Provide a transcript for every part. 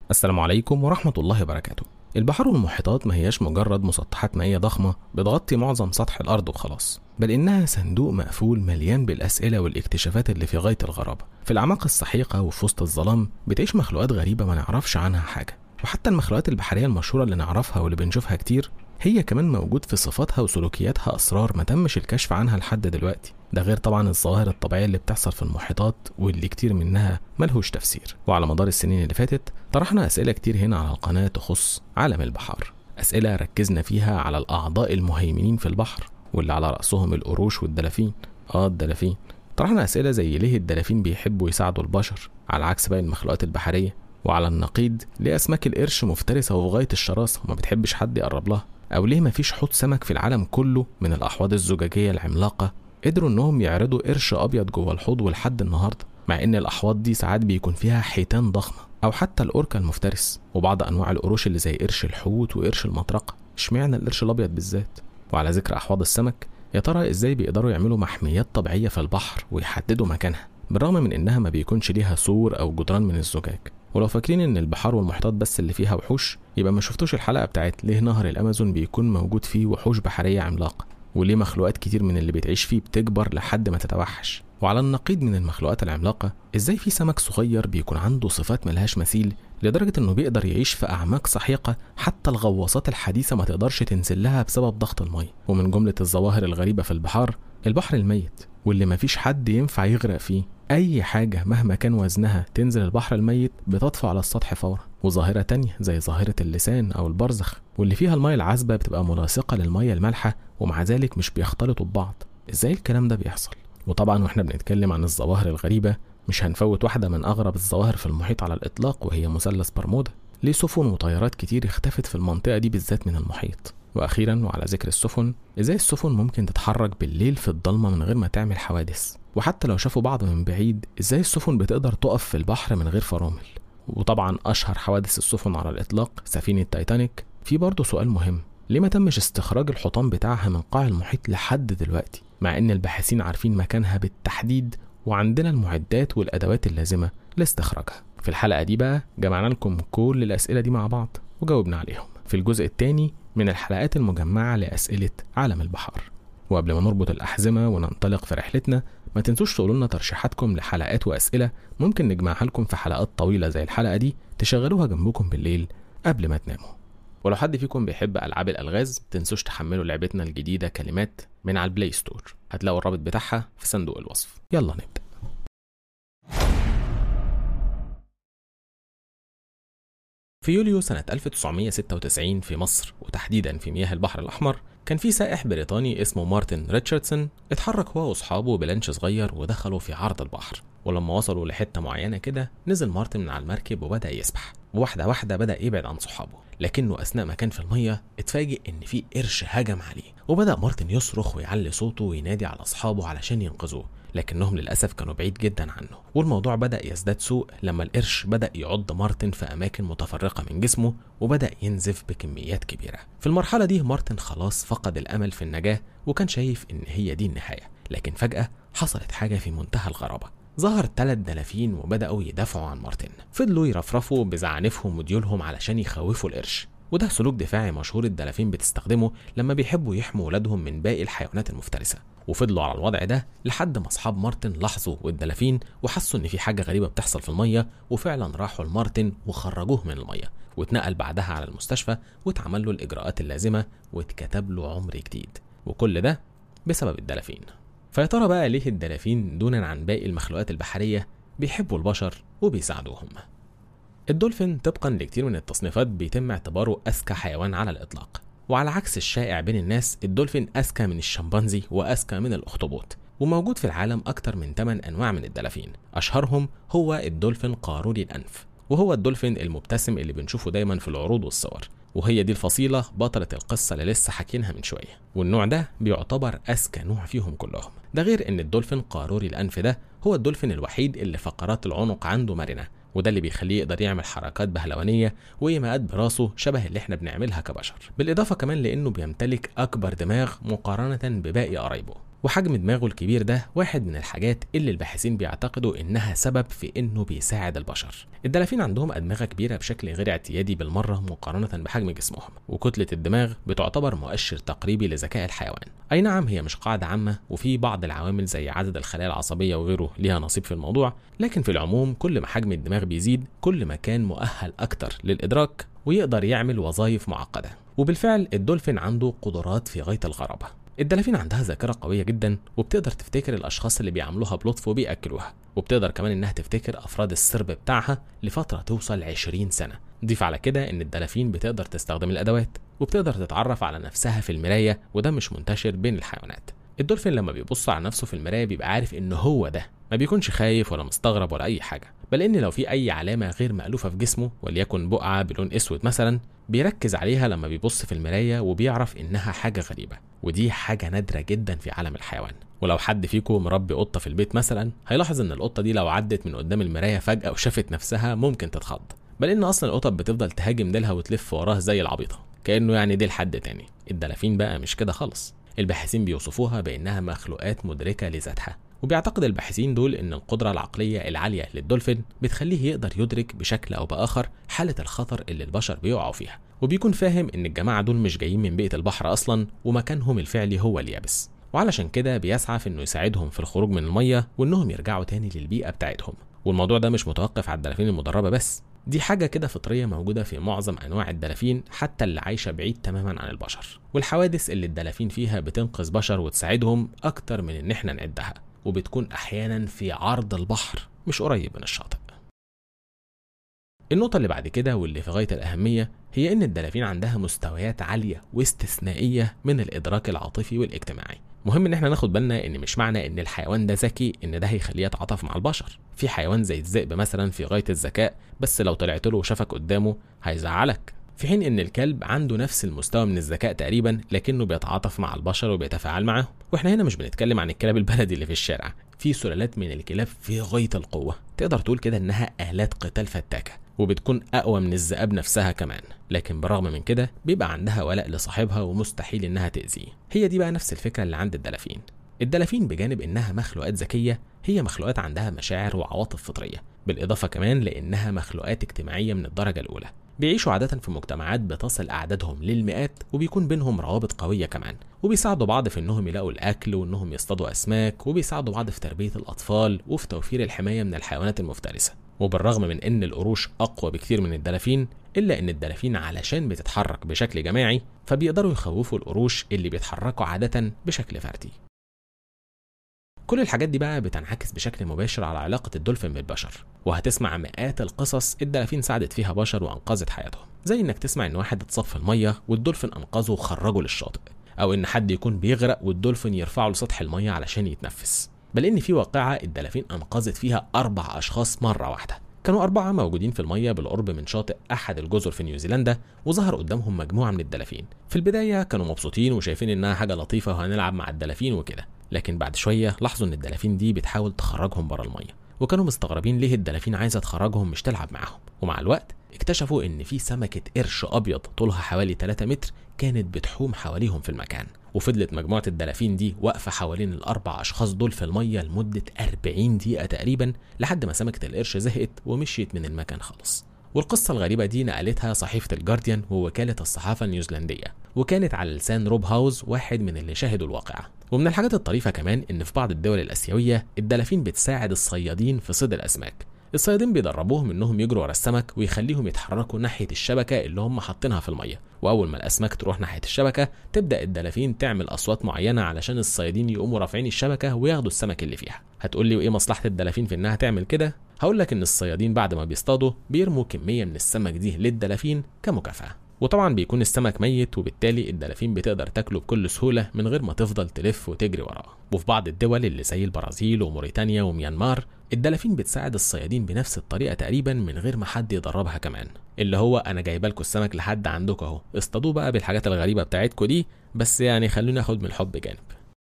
السلام عليكم ورحمة الله وبركاته البحر والمحيطات ما هياش مجرد مسطحات مائية ضخمة بتغطي معظم سطح الأرض وخلاص بل إنها صندوق مقفول مليان بالأسئلة والاكتشافات اللي في غاية الغرابة في الأعماق السحيقة وفي وسط الظلام بتعيش مخلوقات غريبة ما نعرفش عنها حاجة وحتى المخلوقات البحرية المشهورة اللي نعرفها واللي بنشوفها كتير هي كمان موجود في صفاتها وسلوكياتها أسرار ما تمش الكشف عنها لحد دلوقتي ده غير طبعا الظواهر الطبيعية اللي بتحصل في المحيطات واللي كتير منها ملهوش تفسير وعلى مدار السنين اللي فاتت طرحنا أسئلة كتير هنا على القناة تخص عالم البحار أسئلة ركزنا فيها على الأعضاء المهيمنين في البحر واللي على رأسهم القروش والدلافين آه الدلافين طرحنا أسئلة زي ليه الدلافين بيحبوا يساعدوا البشر على عكس باقي المخلوقات البحرية وعلى النقيض ليه أسماك القرش مفترسة وفي غاية الشراسة وما بتحبش حد يقرب لها أو ليه مفيش حوض سمك في العالم كله من الأحواض الزجاجية العملاقة قدروا إنهم يعرضوا قرش أبيض جوه الحوض ولحد النهاردة مع إن الأحواض دي ساعات بيكون فيها حيتان ضخمة أو حتى الأوركا المفترس وبعض أنواع القروش اللي زي قرش الحوت وقرش المطرقة اشمعنى القرش الأبيض بالذات وعلى ذكر أحواض السمك يا ترى إزاي بيقدروا يعملوا محميات طبيعية في البحر ويحددوا مكانها بالرغم من إنها ما بيكونش ليها سور أو جدران من الزجاج ولو فاكرين ان البحار والمحيطات بس اللي فيها وحوش يبقى ما شفتوش الحلقه بتاعت ليه نهر الامازون بيكون موجود فيه وحوش بحريه عملاقه وليه مخلوقات كتير من اللي بتعيش فيه بتكبر لحد ما تتوحش وعلى النقيض من المخلوقات العملاقه ازاي في سمك صغير بيكون عنده صفات ملهاش مثيل لدرجه انه بيقدر يعيش في اعماق سحيقه حتى الغواصات الحديثه ما تقدرش تنزل لها بسبب ضغط الميه ومن جمله الظواهر الغريبه في البحار البحر الميت واللي مفيش حد ينفع يغرق فيه أي حاجة مهما كان وزنها تنزل البحر الميت بتطفو على السطح فورا وظاهرة تانية زي ظاهرة اللسان أو البرزخ واللي فيها المية العذبة بتبقى ملاصقة للمية المالحة ومع ذلك مش بيختلطوا ببعض إزاي الكلام ده بيحصل؟ وطبعا واحنا بنتكلم عن الظواهر الغريبة مش هنفوت واحدة من أغرب الظواهر في المحيط على الإطلاق وهي مثلث برمودا ليه سفن وطيارات كتير اختفت في المنطقة دي بالذات من المحيط واخيرا وعلى ذكر السفن ازاي السفن ممكن تتحرك بالليل في الضلمه من غير ما تعمل حوادث وحتى لو شافوا بعض من بعيد ازاي السفن بتقدر تقف في البحر من غير فرامل وطبعا اشهر حوادث السفن على الاطلاق سفينه تايتانيك في برضه سؤال مهم ليه ما تمش استخراج الحطام بتاعها من قاع المحيط لحد دلوقتي مع ان الباحثين عارفين مكانها بالتحديد وعندنا المعدات والادوات اللازمه لاستخراجها في الحلقه دي بقى جمعنا لكم كل الاسئله دي مع بعض وجاوبنا عليهم في الجزء الثاني من الحلقات المجمعة لأسئلة عالم البحار وقبل ما نربط الأحزمة وننطلق في رحلتنا ما تنسوش تقولوا لنا ترشيحاتكم لحلقات وأسئلة ممكن نجمعها لكم في حلقات طويلة زي الحلقة دي تشغلوها جنبكم بالليل قبل ما تناموا ولو حد فيكم بيحب ألعاب الألغاز تنسوش تحملوا لعبتنا الجديدة كلمات من على البلاي ستور هتلاقوا الرابط بتاعها في صندوق الوصف يلا نبدأ في يوليو سنة 1996 في مصر وتحديدا في مياه البحر الأحمر كان في سائح بريطاني اسمه مارتن ريتشاردسون اتحرك هو واصحابه بلانش صغير ودخلوا في عرض البحر ولما وصلوا لحتة معينة كده نزل مارتن من على المركب وبدأ يسبح وواحدة واحدة بدأ يبعد عن صحابه لكنه أثناء ما كان في المية اتفاجئ إن في قرش هجم عليه وبدأ مارتن يصرخ ويعلي صوته وينادي على أصحابه علشان ينقذوه لكنهم للأسف كانوا بعيد جدا عنه والموضوع بدأ يزداد سوء لما القرش بدأ يعض مارتن في أماكن متفرقة من جسمه وبدأ ينزف بكميات كبيرة في المرحلة دي مارتن خلاص فقد الأمل في النجاة وكان شايف إن هي دي النهاية لكن فجأة حصلت حاجة في منتهى الغرابة ظهر ثلاث دلافين وبدأوا يدافعوا عن مارتن فضلوا يرفرفوا بزعانفهم وديولهم علشان يخوفوا القرش وده سلوك دفاعي مشهور الدلافين بتستخدمه لما بيحبوا يحموا ولادهم من باقي الحيوانات المفترسة وفضلوا على الوضع ده لحد ما اصحاب مارتن لاحظوا والدلافين وحسوا ان في حاجه غريبه بتحصل في الميه وفعلا راحوا لمارتن وخرجوه من الميه واتنقل بعدها على المستشفى واتعمل له الاجراءات اللازمه واتكتب له عمر جديد وكل ده بسبب الدلافين فيا ترى بقى ليه الدلافين دونا عن باقي المخلوقات البحريه بيحبوا البشر وبيساعدوهم الدولفين طبقا لكتير من التصنيفات بيتم اعتباره اذكى حيوان على الاطلاق وعلى عكس الشائع بين الناس الدولفين أذكى من الشمبانزي وأذكى من الأخطبوط وموجود في العالم أكتر من 8 أنواع من الدلافين أشهرهم هو الدولفين قاروري الأنف وهو الدولفين المبتسم اللي بنشوفه دايما في العروض والصور وهي دي الفصيلة بطلة القصة اللي لسه حكينها من شوية والنوع ده بيعتبر أذكى نوع فيهم كلهم ده غير إن الدولفين قاروري الأنف ده هو الدولفين الوحيد اللي فقرات العنق عنده مرنة وده اللي بيخليه يقدر يعمل حركات بهلوانيه وايماءات براسه شبه اللي احنا بنعملها كبشر بالاضافه كمان لانه بيمتلك اكبر دماغ مقارنه بباقي قرايبه وحجم دماغه الكبير ده واحد من الحاجات اللي الباحثين بيعتقدوا انها سبب في انه بيساعد البشر الدلافين عندهم ادمغه كبيره بشكل غير اعتيادي بالمره مقارنه بحجم جسمهم وكتله الدماغ بتعتبر مؤشر تقريبي لذكاء الحيوان اي نعم هي مش قاعده عامه وفي بعض العوامل زي عدد الخلايا العصبيه وغيره ليها نصيب في الموضوع لكن في العموم كل ما حجم الدماغ بيزيد كل ما كان مؤهل اكتر للادراك ويقدر يعمل وظائف معقده وبالفعل الدولفين عنده قدرات في غايه الغرابه الدلافين عندها ذاكرة قوية جدا وبتقدر تفتكر الأشخاص اللي بيعاملوها بلطف وبيأكلوها وبتقدر كمان إنها تفتكر أفراد السرب بتاعها لفترة توصل 20 سنة ضيف على كده إن الدلافين بتقدر تستخدم الأدوات وبتقدر تتعرف على نفسها في المراية وده مش منتشر بين الحيوانات الدولفين لما بيبص على نفسه في المراية بيبقى عارف إن هو ده ما بيكونش خايف ولا مستغرب ولا أي حاجة بل إن لو في أي علامة غير مألوفة في جسمه وليكن بقعة بلون أسود مثلا بيركز عليها لما بيبص في المراية وبيعرف إنها حاجة غريبة ودي حاجة نادرة جدا في عالم الحيوان ولو حد فيكم مربي قطة في البيت مثلا هيلاحظ إن القطة دي لو عدت من قدام المراية فجأة وشافت نفسها ممكن تتخض بل إن أصلا القطط بتفضل تهاجم ديلها وتلف وراه زي العبيطة كأنه يعني ديل حد تاني الدلافين بقى مش كده خالص الباحثين بيوصفوها بأنها مخلوقات مدركة لذاتها وبيعتقد الباحثين دول ان القدره العقليه العاليه للدولفين بتخليه يقدر يدرك بشكل او باخر حاله الخطر اللي البشر بيقعوا فيها وبيكون فاهم ان الجماعه دول مش جايين من بيئه البحر اصلا ومكانهم الفعلي هو اليابس وعلشان كده بيسعى في انه يساعدهم في الخروج من الميه وانهم يرجعوا تاني للبيئه بتاعتهم والموضوع ده مش متوقف على الدلافين المدربه بس دي حاجة كده فطرية موجودة في معظم أنواع الدلافين حتى اللي عايشة بعيد تماما عن البشر والحوادث اللي الدلافين فيها بتنقذ بشر وتساعدهم أكتر من إن إحنا نعدها وبتكون أحيانا في عرض البحر مش قريب من الشاطئ النقطة اللي بعد كده واللي في غاية الأهمية هي إن الدلافين عندها مستويات عالية واستثنائية من الإدراك العاطفي والاجتماعي مهم ان احنا ناخد بالنا ان مش معنى ان الحيوان ده ذكي ان ده هيخليه يتعاطف مع البشر في حيوان زي الذئب مثلا في غايه الذكاء بس لو طلعت له وشافك قدامه هيزعلك في حين ان الكلب عنده نفس المستوى من الذكاء تقريبا لكنه بيتعاطف مع البشر وبيتفاعل معاهم واحنا هنا مش بنتكلم عن الكلاب البلدي اللي في الشارع في سلالات من الكلاب في غايه القوه تقدر تقول كده انها الات قتال فتاكه وبتكون اقوى من الذئاب نفسها كمان لكن بالرغم من كده بيبقى عندها ولاء لصاحبها ومستحيل انها تاذيه هي دي بقى نفس الفكره اللي عند الدلافين الدلافين بجانب انها مخلوقات ذكيه هي مخلوقات عندها مشاعر وعواطف فطريه بالاضافه كمان لانها مخلوقات اجتماعيه من الدرجه الاولى بيعيشوا عادة في مجتمعات بتصل أعدادهم للمئات وبيكون بينهم روابط قوية كمان وبيساعدوا بعض في إنهم يلاقوا الأكل وإنهم يصطادوا أسماك وبيساعدوا بعض في تربية الأطفال وفي توفير الحماية من الحيوانات المفترسة وبالرغم من إن القروش أقوى بكثير من الدلافين إلا إن الدلافين علشان بتتحرك بشكل جماعي فبيقدروا يخوفوا القروش اللي بيتحركوا عادة بشكل فردي كل الحاجات دي بقى بتنعكس بشكل مباشر على علاقة الدولفين بالبشر وهتسمع مئات القصص الدلافين ساعدت فيها بشر وأنقذت حياتهم زي إنك تسمع إن واحد اتصاب في المية والدولفين أنقذه وخرجه للشاطئ أو إن حد يكون بيغرق والدولفين يرفعه لسطح المية علشان يتنفس بل إن في واقعة الدلافين أنقذت فيها أربع أشخاص مرة واحدة كانوا أربعة موجودين في المية بالقرب من شاطئ أحد الجزر في نيوزيلندا وظهر قدامهم مجموعة من الدلافين في البداية كانوا مبسوطين وشايفين إنها حاجة لطيفة وهنلعب مع الدلافين وكده لكن بعد شويه لاحظوا ان الدلافين دي بتحاول تخرجهم بره الميه وكانوا مستغربين ليه الدلافين عايزه تخرجهم مش تلعب معاهم ومع الوقت اكتشفوا ان في سمكه قرش ابيض طولها حوالي 3 متر كانت بتحوم حواليهم في المكان وفضلت مجموعه الدلافين دي واقفه حوالين الاربع اشخاص دول في الميه لمده 40 دقيقه تقريبا لحد ما سمكه القرش زهقت ومشيت من المكان خالص والقصة الغريبة دي نقلتها صحيفة الجارديان ووكالة الصحافة النيوزيلندية وكانت على لسان روب هاوز واحد من اللي شاهدوا الواقعة ومن الحاجات الطريفة كمان إن في بعض الدول الآسيوية الدلافين بتساعد الصيادين في صيد الأسماك الصيادين بيدربوهم انهم يجروا ورا السمك ويخليهم يتحركوا ناحيه الشبكه اللي هم حاطينها في الميه واول ما الاسماك تروح ناحيه الشبكه تبدا الدلافين تعمل اصوات معينه علشان الصيادين يقوموا رافعين الشبكه وياخدوا السمك اللي فيها هتقول لي وايه مصلحه الدلافين في انها تعمل كده هقول لك ان الصيادين بعد ما بيصطادوا بيرموا كميه من السمك دي للدلافين كمكافاه وطبعا بيكون السمك ميت وبالتالي الدلافين بتقدر تاكله بكل سهوله من غير ما تفضل تلف وتجري وراه وفي بعض الدول اللي زي البرازيل وموريتانيا وميانمار الدلافين بتساعد الصيادين بنفس الطريقه تقريبا من غير ما حد يدربها كمان اللي هو انا جايبه لكم السمك لحد عندكم اهو اصطادوه بقى بالحاجات الغريبه بتاعتكم دي بس يعني خلوني اخد من الحب جانب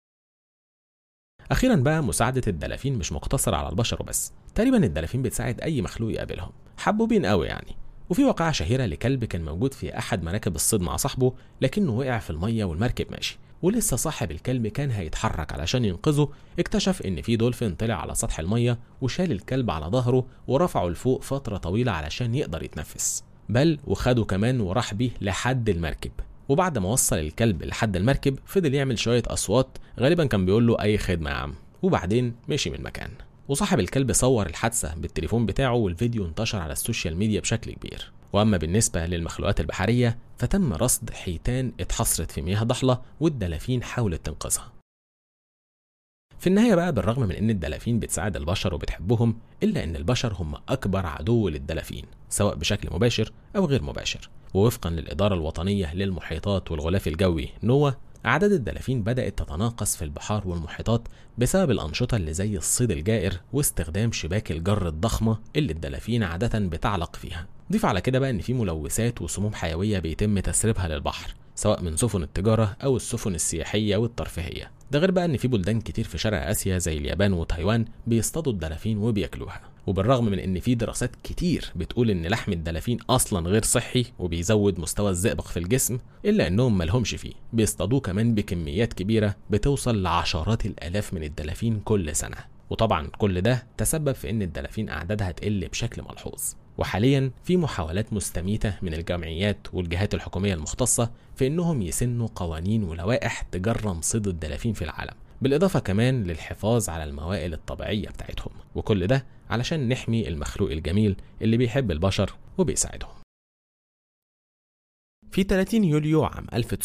اخيرا بقى مساعده الدلافين مش مقتصره على البشر وبس تقريبا الدلافين بتساعد اي مخلوق يقابلهم حبوبين قوي يعني وفي واقعة شهيرة لكلب كان موجود في أحد مراكب الصيد مع صاحبه لكنه وقع في المية والمركب ماشي ولسه صاحب الكلب كان هيتحرك علشان ينقذه اكتشف ان في دولفين طلع على سطح الميه وشال الكلب على ظهره ورفعه لفوق فتره طويله علشان يقدر يتنفس بل وخده كمان وراح بيه لحد المركب وبعد ما وصل الكلب لحد المركب فضل يعمل شويه اصوات غالبا كان بيقول له اي خدمه يا عم وبعدين مشي من المكان وصاحب الكلب صور الحادثه بالتليفون بتاعه والفيديو انتشر على السوشيال ميديا بشكل كبير واما بالنسبه للمخلوقات البحريه فتم رصد حيتان اتحصرت في مياه ضحله والدلافين حاولت تنقذها في النهايه بقى بالرغم من ان الدلافين بتساعد البشر وبتحبهم الا ان البشر هم اكبر عدو للدلافين سواء بشكل مباشر او غير مباشر ووفقا للاداره الوطنيه للمحيطات والغلاف الجوي نوا أعداد الدلافين بدأت تتناقص في البحار والمحيطات بسبب الأنشطة اللي زي الصيد الجائر واستخدام شباك الجر الضخمة اللي الدلافين عادة بتعلق فيها. ضيف على كده بقى إن في ملوثات وسموم حيوية بيتم تسريبها للبحر سواء من سفن التجارة أو السفن السياحية والترفيهية. ده غير بقى إن في بلدان كتير في شرق آسيا زي اليابان وتايوان بيصطادوا الدلافين وبياكلوها. وبالرغم من ان في دراسات كتير بتقول ان لحم الدلافين اصلا غير صحي وبيزود مستوى الزئبق في الجسم الا انهم ملهمش فيه بيصطادوه كمان بكميات كبيره بتوصل لعشرات الالاف من الدلافين كل سنه وطبعا كل ده تسبب في ان الدلافين اعدادها تقل بشكل ملحوظ وحاليا في محاولات مستميتة من الجمعيات والجهات الحكومية المختصة في انهم يسنوا قوانين ولوائح تجرم صيد الدلافين في العالم بالإضافة كمان للحفاظ على الموائل الطبيعية بتاعتهم وكل ده علشان نحمي المخلوق الجميل اللي بيحب البشر وبيساعدهم في 30 يوليو عام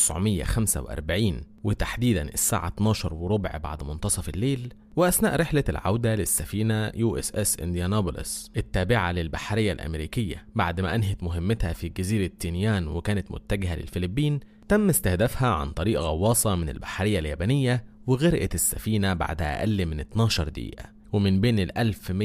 1945 وتحديدا الساعة 12 وربع بعد منتصف الليل وأثناء رحلة العودة للسفينة يو اس اس انديانابوليس التابعة للبحرية الأمريكية بعد ما أنهت مهمتها في جزيرة تينيان وكانت متجهة للفلبين تم استهدافها عن طريق غواصة من البحرية اليابانية وغرقت السفينة بعد أقل من 12 دقيقة ومن بين ال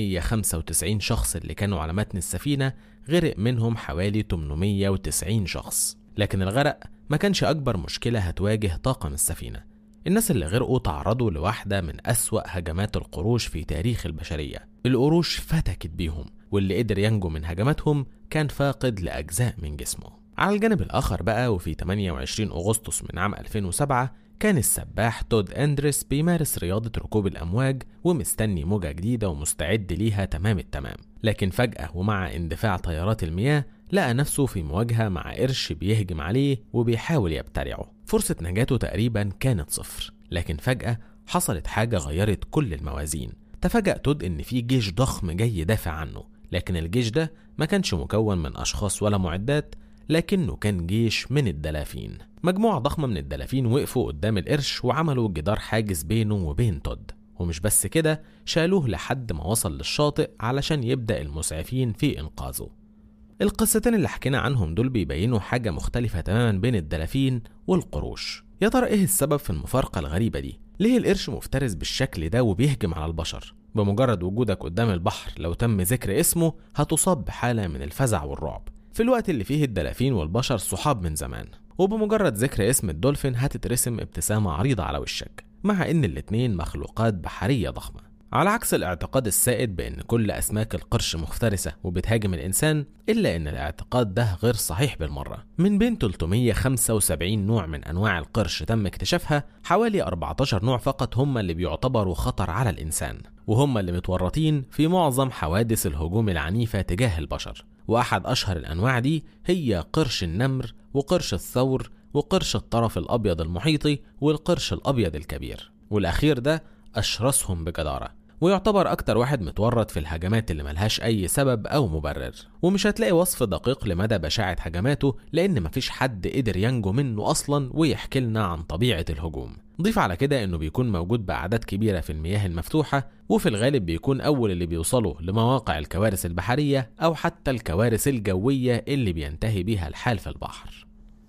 1195 شخص اللي كانوا على متن السفينة غرق منهم حوالي 890 شخص لكن الغرق ما كانش أكبر مشكلة هتواجه طاقم السفينة الناس اللي غرقوا تعرضوا لواحدة من أسوأ هجمات القروش في تاريخ البشرية القروش فتكت بيهم واللي قدر ينجو من هجماتهم كان فاقد لأجزاء من جسمه على الجانب الآخر بقى وفي 28 أغسطس من عام 2007 كان السباح تود أندريس بيمارس رياضة ركوب الأمواج ومستني موجة جديدة ومستعد ليها تمام التمام لكن فجأة ومع اندفاع تيارات المياه لقى نفسه في مواجهة مع قرش بيهجم عليه وبيحاول يبتلعه فرصة نجاته تقريبا كانت صفر لكن فجأة حصلت حاجة غيرت كل الموازين تفاجأ تود إن في جيش ضخم جاي يدافع عنه لكن الجيش ده ما كانش مكون من أشخاص ولا معدات لكنه كان جيش من الدلافين مجموعة ضخمة من الدلافين وقفوا قدام القرش وعملوا جدار حاجز بينه وبين تود ومش بس كده شالوه لحد ما وصل للشاطئ علشان يبدأ المسعفين في إنقاذه القصتين اللي حكينا عنهم دول بيبينوا حاجة مختلفة تماما بين الدلافين والقروش يا ترى ايه السبب في المفارقة الغريبة دي؟ ليه القرش مفترس بالشكل ده وبيهجم على البشر؟ بمجرد وجودك قدام البحر لو تم ذكر اسمه هتصاب بحالة من الفزع والرعب في الوقت اللي فيه الدلافين والبشر صحاب من زمان وبمجرد ذكر اسم الدولفين هتترسم ابتسامة عريضة على وشك مع ان الاتنين مخلوقات بحرية ضخمة على عكس الاعتقاد السائد بان كل اسماك القرش مفترسة وبتهاجم الانسان الا ان الاعتقاد ده غير صحيح بالمرة من بين 375 نوع من انواع القرش تم اكتشافها حوالي 14 نوع فقط هم اللي بيعتبروا خطر على الانسان وهم اللي متورطين في معظم حوادث الهجوم العنيفة تجاه البشر وأحد أشهر الأنواع دي هي قرش النمر وقرش الثور وقرش الطرف الأبيض المحيطي والقرش الأبيض الكبير والأخير ده أشرسهم بجدارة ويعتبر أكتر واحد متورط في الهجمات اللي ملهاش أي سبب أو مبرر ومش هتلاقي وصف دقيق لمدى بشاعة هجماته لأن مفيش حد قدر ينجو منه أصلا ويحكي لنا عن طبيعة الهجوم ضيف على كده انه بيكون موجود باعداد كبيره في المياه المفتوحه وفي الغالب بيكون اول اللي بيوصلوا لمواقع الكوارث البحريه او حتى الكوارث الجويه اللي بينتهي بيها الحال في البحر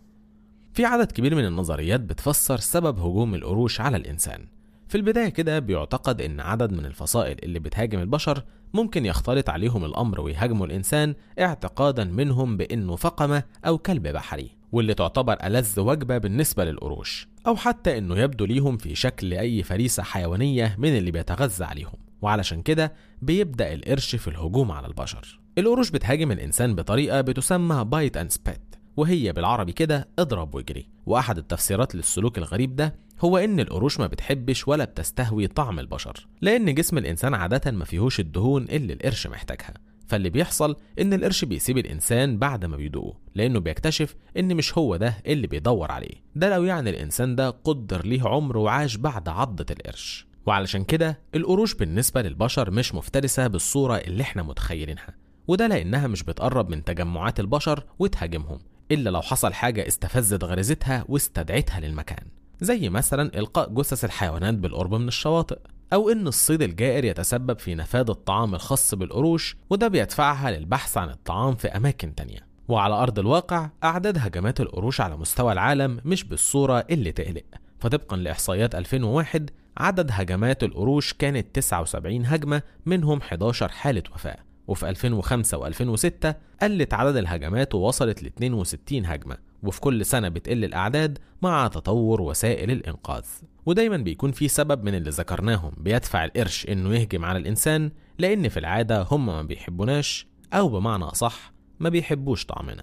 في عدد كبير من النظريات بتفسر سبب هجوم القروش على الانسان في البداية كده بيعتقد إن عدد من الفصائل اللي بتهاجم البشر ممكن يختلط عليهم الأمر ويهاجموا الإنسان اعتقادا منهم بإنه فقمة أو كلب بحري واللي تعتبر ألذ وجبة بالنسبة للقروش أو حتى إنه يبدو ليهم في شكل أي فريسة حيوانية من اللي بيتغذى عليهم وعلشان كده بيبدأ القرش في الهجوم على البشر القروش بتهاجم الإنسان بطريقة بتسمى بايت أند سبيت وهي بالعربي كده اضرب واجري واحد التفسيرات للسلوك الغريب ده هو إن القروش ما بتحبش ولا بتستهوي طعم البشر لأن جسم الإنسان عادة ما فيهوش الدهون اللي القرش محتاجها فاللي بيحصل إن القرش بيسيب الإنسان بعد ما بيدوقه لأنه بيكتشف إن مش هو ده اللي بيدور عليه ده لو يعني الإنسان ده قدر ليه عمر وعاش بعد عضة القرش وعلشان كده القروش بالنسبة للبشر مش مفترسة بالصورة اللي احنا متخيلينها وده لأنها مش بتقرب من تجمعات البشر وتهاجمهم إلا لو حصل حاجة استفزت غريزتها واستدعتها للمكان زي مثلا إلقاء جثث الحيوانات بالقرب من الشواطئ أو إن الصيد الجائر يتسبب في نفاذ الطعام الخاص بالقروش وده بيدفعها للبحث عن الطعام في أماكن تانية وعلى أرض الواقع أعداد هجمات القروش على مستوى العالم مش بالصورة اللي تقلق فطبقا لإحصائيات 2001 عدد هجمات القروش كانت 79 هجمة منهم 11 حالة وفاة وفي 2005 و2006 قلت عدد الهجمات ووصلت ل 62 هجمة وفي كل سنة بتقل الأعداد مع تطور وسائل الإنقاذ ودايما بيكون في سبب من اللي ذكرناهم بيدفع القرش إنه يهجم على الإنسان لأن في العادة هم ما بيحبوناش أو بمعنى أصح ما بيحبوش طعمنا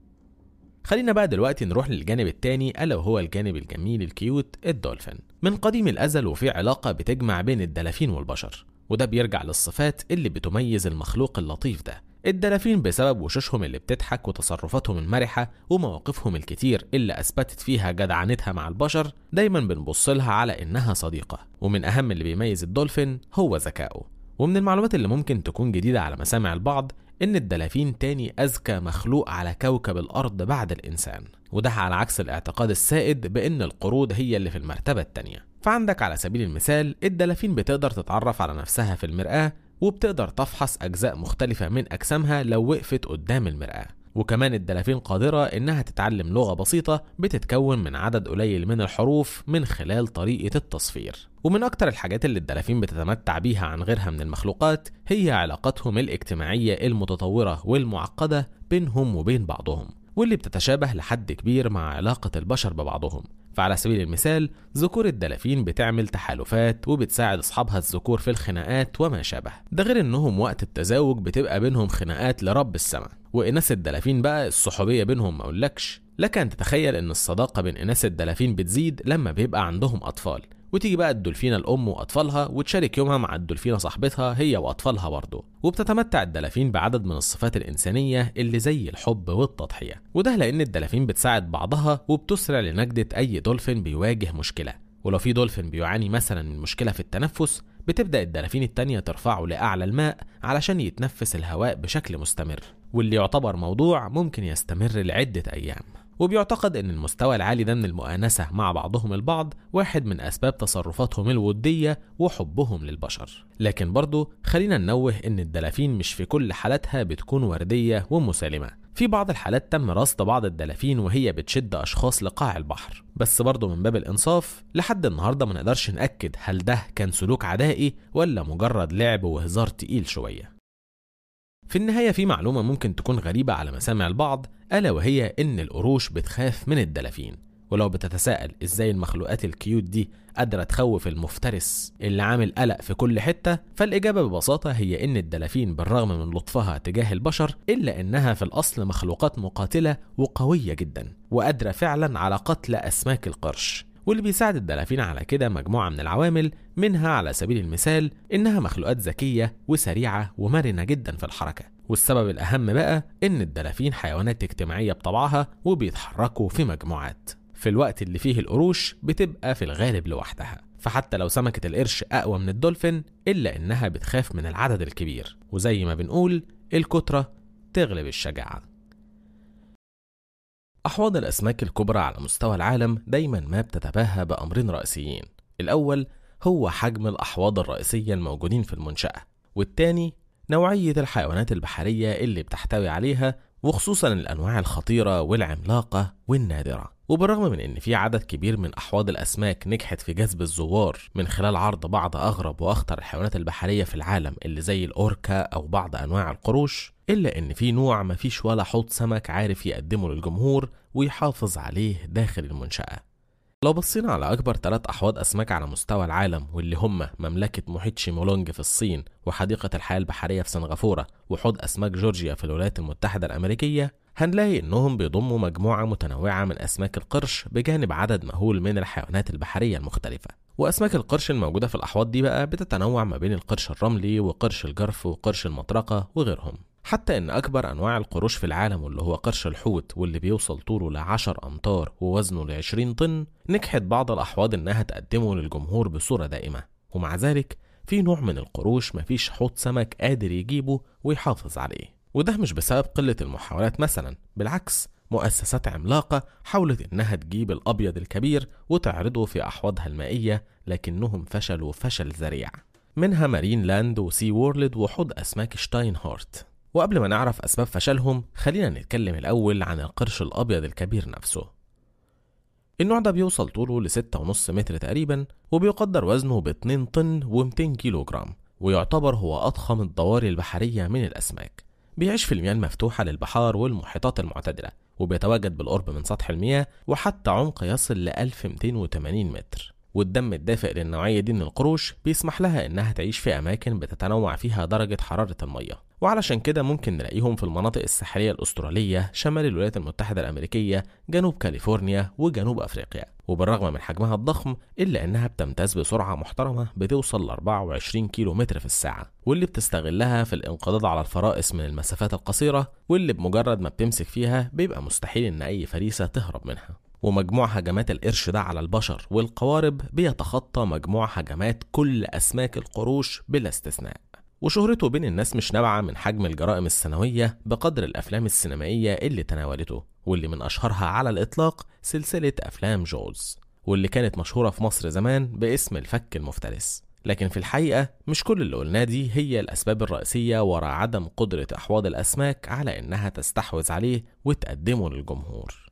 خلينا بقى دلوقتي نروح للجانب التاني ألا وهو الجانب الجميل الكيوت الدولفين من قديم الأزل وفي علاقة بتجمع بين الدلافين والبشر وده بيرجع للصفات اللي بتميز المخلوق اللطيف ده الدلافين بسبب وشوشهم اللي بتضحك وتصرفاتهم المرحة ومواقفهم الكتير اللي أثبتت فيها جدعنتها مع البشر دايما بنبص لها على إنها صديقة ومن أهم اللي بيميز الدولفين هو ذكائه ومن المعلومات اللي ممكن تكون جديدة على مسامع البعض إن الدلافين تاني أذكى مخلوق على كوكب الأرض بعد الإنسان وده على عكس الاعتقاد السائد بأن القرود هي اللي في المرتبة التانية فعندك على سبيل المثال الدلافين بتقدر تتعرف على نفسها في المرآة وبتقدر تفحص أجزاء مختلفة من أجسامها لو وقفت قدام المرآة وكمان الدلافين قادرة إنها تتعلم لغة بسيطة بتتكون من عدد قليل من الحروف من خلال طريقة التصفير ومن أكتر الحاجات اللي الدلافين بتتمتع بيها عن غيرها من المخلوقات هي علاقاتهم الاجتماعية المتطورة والمعقدة بينهم وبين بعضهم واللي بتتشابه لحد كبير مع علاقة البشر ببعضهم فعلى سبيل المثال ذكور الدلافين بتعمل تحالفات وبتساعد اصحابها الذكور في الخناقات وما شابه ده غير انهم وقت التزاوج بتبقى بينهم خناقات لرب السماء واناث الدلافين بقى الصحوبيه بينهم ما اقولكش لك ان تتخيل ان الصداقه بين اناث الدلافين بتزيد لما بيبقى عندهم اطفال وتيجي بقى الدولفينة الأم وأطفالها وتشارك يومها مع الدولفينة صاحبتها هي وأطفالها برضه وبتتمتع الدلافين بعدد من الصفات الإنسانية اللي زي الحب والتضحية وده لأن الدلافين بتساعد بعضها وبتسرع لنجدة أي دولفين بيواجه مشكلة ولو في دولفين بيعاني مثلا من مشكلة في التنفس بتبدأ الدلافين التانية ترفعه لأعلى الماء علشان يتنفس الهواء بشكل مستمر واللي يعتبر موضوع ممكن يستمر لعدة أيام وبيعتقد ان المستوى العالي ده من المؤانسة مع بعضهم البعض واحد من اسباب تصرفاتهم الودية وحبهم للبشر لكن برضه خلينا ننوه ان الدلافين مش في كل حالاتها بتكون وردية ومسالمة في بعض الحالات تم رصد بعض الدلافين وهي بتشد اشخاص لقاع البحر بس برضه من باب الانصاف لحد النهارده ما نقدرش ناكد هل ده كان سلوك عدائي ولا مجرد لعب وهزار تقيل شويه في النهاية في معلومة ممكن تكون غريبة على مسامع البعض ألا وهي إن القروش بتخاف من الدلافين ولو بتتساءل إزاي المخلوقات الكيوت دي قادرة تخوف المفترس اللي عامل قلق في كل حتة فالإجابة ببساطة هي إن الدلافين بالرغم من لطفها تجاه البشر إلا إنها في الأصل مخلوقات مقاتلة وقوية جدا وقادرة فعلا على قتل أسماك القرش واللي بيساعد الدلافين على كده مجموعة من العوامل منها على سبيل المثال إنها مخلوقات ذكية وسريعة ومرنة جدا في الحركة والسبب الأهم بقى إن الدلافين حيوانات اجتماعية بطبعها وبيتحركوا في مجموعات في الوقت اللي فيه القروش بتبقى في الغالب لوحدها فحتى لو سمكة القرش أقوى من الدولفين إلا إنها بتخاف من العدد الكبير وزي ما بنقول الكترة تغلب الشجاعة أحواض الأسماك الكبرى على مستوى العالم دايما ما بتتباهى بأمرين رئيسيين الأول هو حجم الأحواض الرئيسية الموجودين في المنشأة والتاني نوعية الحيوانات البحرية اللي بتحتوي عليها وخصوصا الأنواع الخطيرة والعملاقة والنادرة وبالرغم من ان في عدد كبير من احواض الاسماك نجحت في جذب الزوار من خلال عرض بعض اغرب واخطر الحيوانات البحريه في العالم اللي زي الاوركا او بعض انواع القروش الا ان في نوع مفيش ولا حوض سمك عارف يقدمه للجمهور ويحافظ عليه داخل المنشاه لو بصينا على أكبر ثلاث أحواض أسماك على مستوى العالم واللي هم مملكة محيط شيمولونج في الصين وحديقة الحياة البحرية في سنغافورة وحوض أسماك جورجيا في الولايات المتحدة الأمريكية هنلاقي إنهم بيضموا مجموعة متنوعة من أسماك القرش بجانب عدد مهول من الحيوانات البحرية المختلفة وأسماك القرش الموجودة في الأحواض دي بقى بتتنوع ما بين القرش الرملي وقرش الجرف وقرش المطرقة وغيرهم حتى إن أكبر أنواع القروش في العالم واللي هو قرش الحوت واللي بيوصل طوله لعشر أمتار ووزنه لعشرين طن نجحت بعض الأحواض إنها تقدمه للجمهور بصورة دائمة ومع ذلك في نوع من القروش مفيش حوض سمك قادر يجيبه ويحافظ عليه وده مش بسبب قلة المحاولات مثلا بالعكس مؤسسات عملاقة حاولت إنها تجيب الأبيض الكبير وتعرضه في أحواضها المائية لكنهم فشلوا فشل ذريع منها مارين لاند وسي وورلد وحوض أسماك شتاين هارت وقبل ما نعرف أسباب فشلهم خلينا نتكلم الأول عن القرش الأبيض الكبير نفسه النوع ده بيوصل طوله لستة ونص متر تقريبا وبيقدر وزنه ب 2 طن و200 كيلو جرام ويعتبر هو أضخم الضواري البحرية من الأسماك بيعيش في المياه المفتوحة للبحار والمحيطات المعتدلة وبيتواجد بالقرب من سطح المياه وحتى عمق يصل ل 1280 متر والدم الدافئ للنوعية دي من القروش بيسمح لها إنها تعيش في أماكن بتتنوع فيها درجة حرارة المية وعلشان كده ممكن نلاقيهم في المناطق الساحلية الأسترالية شمال الولايات المتحدة الأمريكية جنوب كاليفورنيا وجنوب أفريقيا وبالرغم من حجمها الضخم إلا إنها بتمتاز بسرعة محترمة بتوصل ل 24 كيلو متر في الساعة واللي بتستغلها في الانقضاض على الفرائس من المسافات القصيرة واللي بمجرد ما بتمسك فيها بيبقى مستحيل إن أي فريسة تهرب منها ومجموع هجمات القرش ده على البشر والقوارب بيتخطى مجموع هجمات كل أسماك القروش بلا استثناء وشهرته بين الناس مش نابعة من حجم الجرائم السنوية بقدر الأفلام السينمائية اللي تناولته واللي من أشهرها على الإطلاق سلسلة أفلام جوز واللي كانت مشهورة في مصر زمان باسم الفك المفترس لكن في الحقيقة مش كل اللي قلناه دي هي الأسباب الرئيسية وراء عدم قدرة أحواض الأسماك على إنها تستحوذ عليه وتقدمه للجمهور